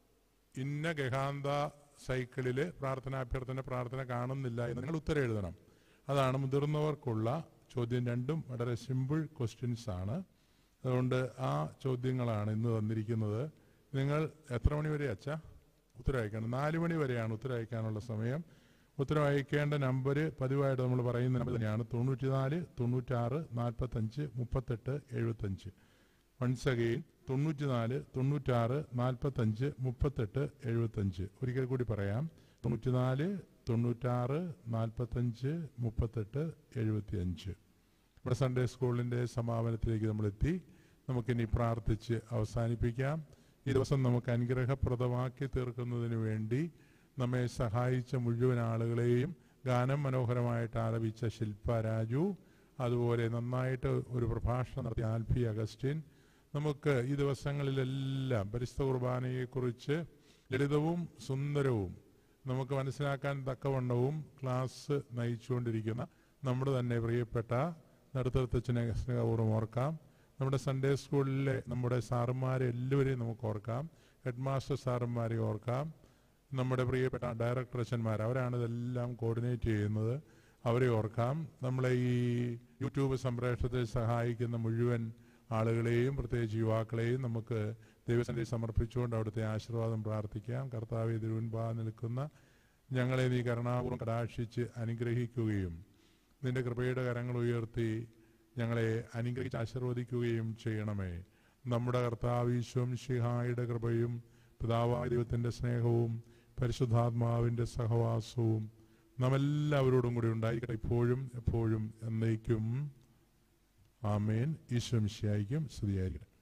ഇന്ന ഗഹാന്ത സൈക്കിളിൽ പ്രാർത്ഥനാഭ്യർത്ഥന പ്രാർത്ഥന കാണുന്നില്ല എന്ന് നിങ്ങൾ ഉത്തരം എഴുതണം അതാണ് മുതിർന്നവർക്കുള്ള ചോദ്യം രണ്ടും വളരെ സിമ്പിൾ ക്വസ്റ്റ്യൻസ് ആണ് അതുകൊണ്ട് ആ ചോദ്യങ്ങളാണ് ഇന്ന് തന്നിരിക്കുന്നത് നിങ്ങൾ എത്ര മണി വരെ അച്ഛ ഉത്തരം അയക്കണം നാല് മണി വരെയാണ് ഉത്തരം അയക്കാനുള്ള സമയം ഉത്തരം അയക്കേണ്ട നമ്പർ പതിവായിട്ട് നമ്മൾ പറയുന്ന നമ്പർ തന്നെയാണ് തൊണ്ണൂറ്റിനാല് തൊണ്ണൂറ്റാറ് നാൽപ്പത്തഞ്ച് മുപ്പത്തെട്ട് എഴുപത്തഞ്ച് വൺസ് അഗെയിൻ തൊണ്ണൂറ്റിനാല് തൊണ്ണൂറ്റാറ് നാൽപ്പത്തഞ്ച് മുപ്പത്തെട്ട് എഴുപത്തഞ്ച് ഒരിക്കൽ കൂടി പറയാം തൊണ്ണൂറ്റിനാല് തൊണ്ണൂറ്റാറ് നാൽപ്പത്തഞ്ച് മുപ്പത്തെട്ട് എഴുപത്തിയഞ്ച് നമ്മുടെ സൺഡേ സ്കൂളിൻ്റെ സമാപനത്തിലേക്ക് നമ്മളെത്തി നമുക്കിനി പ്രാർത്ഥിച്ച് അവസാനിപ്പിക്കാം ഈ ദിവസം നമുക്ക് അനുഗ്രഹപ്രദമാക്കി തീർക്കുന്നതിന് വേണ്ടി നമ്മെ സഹായിച്ച മുഴുവൻ ആളുകളെയും ഗാനം മനോഹരമായിട്ട് ആലപിച്ച ശില്പ രാജു അതുപോലെ നന്നായിട്ട് ഒരു പ്രഭാഷണം നടത്തിയ ആൽഫി അഗസ്റ്റിൻ നമുക്ക് ഈ ദിവസങ്ങളിലെല്ലാം പരിശുദ്ധ കുർബാനയെക്കുറിച്ച് ലളിതവും സുന്ദരവും നമുക്ക് മനസ്സിലാക്കാൻ തക്കവണ്ണവും ക്ലാസ് നയിച്ചുകൊണ്ടിരിക്കുന്ന നമ്മുടെ തന്നെ പ്രിയപ്പെട്ട നടുത്തച്ഛനെ സ്നേഹപൂർവ്വം ഓർക്കാം നമ്മുടെ സൺഡേ സ്കൂളിലെ നമ്മുടെ സാറുമാരെ എല്ലാവരെയും നമുക്ക് ഓർക്കാം ഹെഡ് മാസ്റ്റർ സാറുമാരെ ഓർക്കാം നമ്മുടെ പ്രിയപ്പെട്ട ഡയറക്ടർ അച്ഛന്മാർ അവരാണ് ഇതെല്ലാം കോർഡിനേറ്റ് ചെയ്യുന്നത് അവരെ ഓർക്കാം നമ്മളെ ഈ യൂട്യൂബ് സംപ്രേഷണത്തിൽ സഹായിക്കുന്ന മുഴുവൻ ആളുകളെയും പ്രത്യേകിച്ച് യുവാക്കളെയും നമുക്ക് ദൈവസന്ധി സമർപ്പിച്ചുകൊണ്ട് അവിടുത്തെ ആശീർവാദം പ്രാർത്ഥിക്കാം കർത്താവ് തിരുവൻപാ നിൽക്കുന്ന ഞങ്ങളെ നീ കരുണാപൂർവ്വം കടാക്ഷിച്ച് അനുഗ്രഹിക്കുകയും നിന്റെ കൃപയുടെ കരങ്ങൾ ഉയർത്തി ഞങ്ങളെ അനുഗ്രഹിച്ച് ആശീർവദിക്കുകയും ചെയ്യണമേ നമ്മുടെ കർത്താവീശ്വം ഷിഹായുടെ കൃപയും പിതാവായ ദൈവത്തിൻ്റെ സ്നേഹവും പരിശുദ്ധാത്മാവിൻ്റെ സഹവാസവും നാം എല്ലാവരോടും കൂടി ഉണ്ടായിരിക്കട്ടെ ഇപ്പോഴും എപ്പോഴും എന്നേക്കും ആമേൻ ഈശ്വം സ്തുതിയായിരിക്കട്ടെ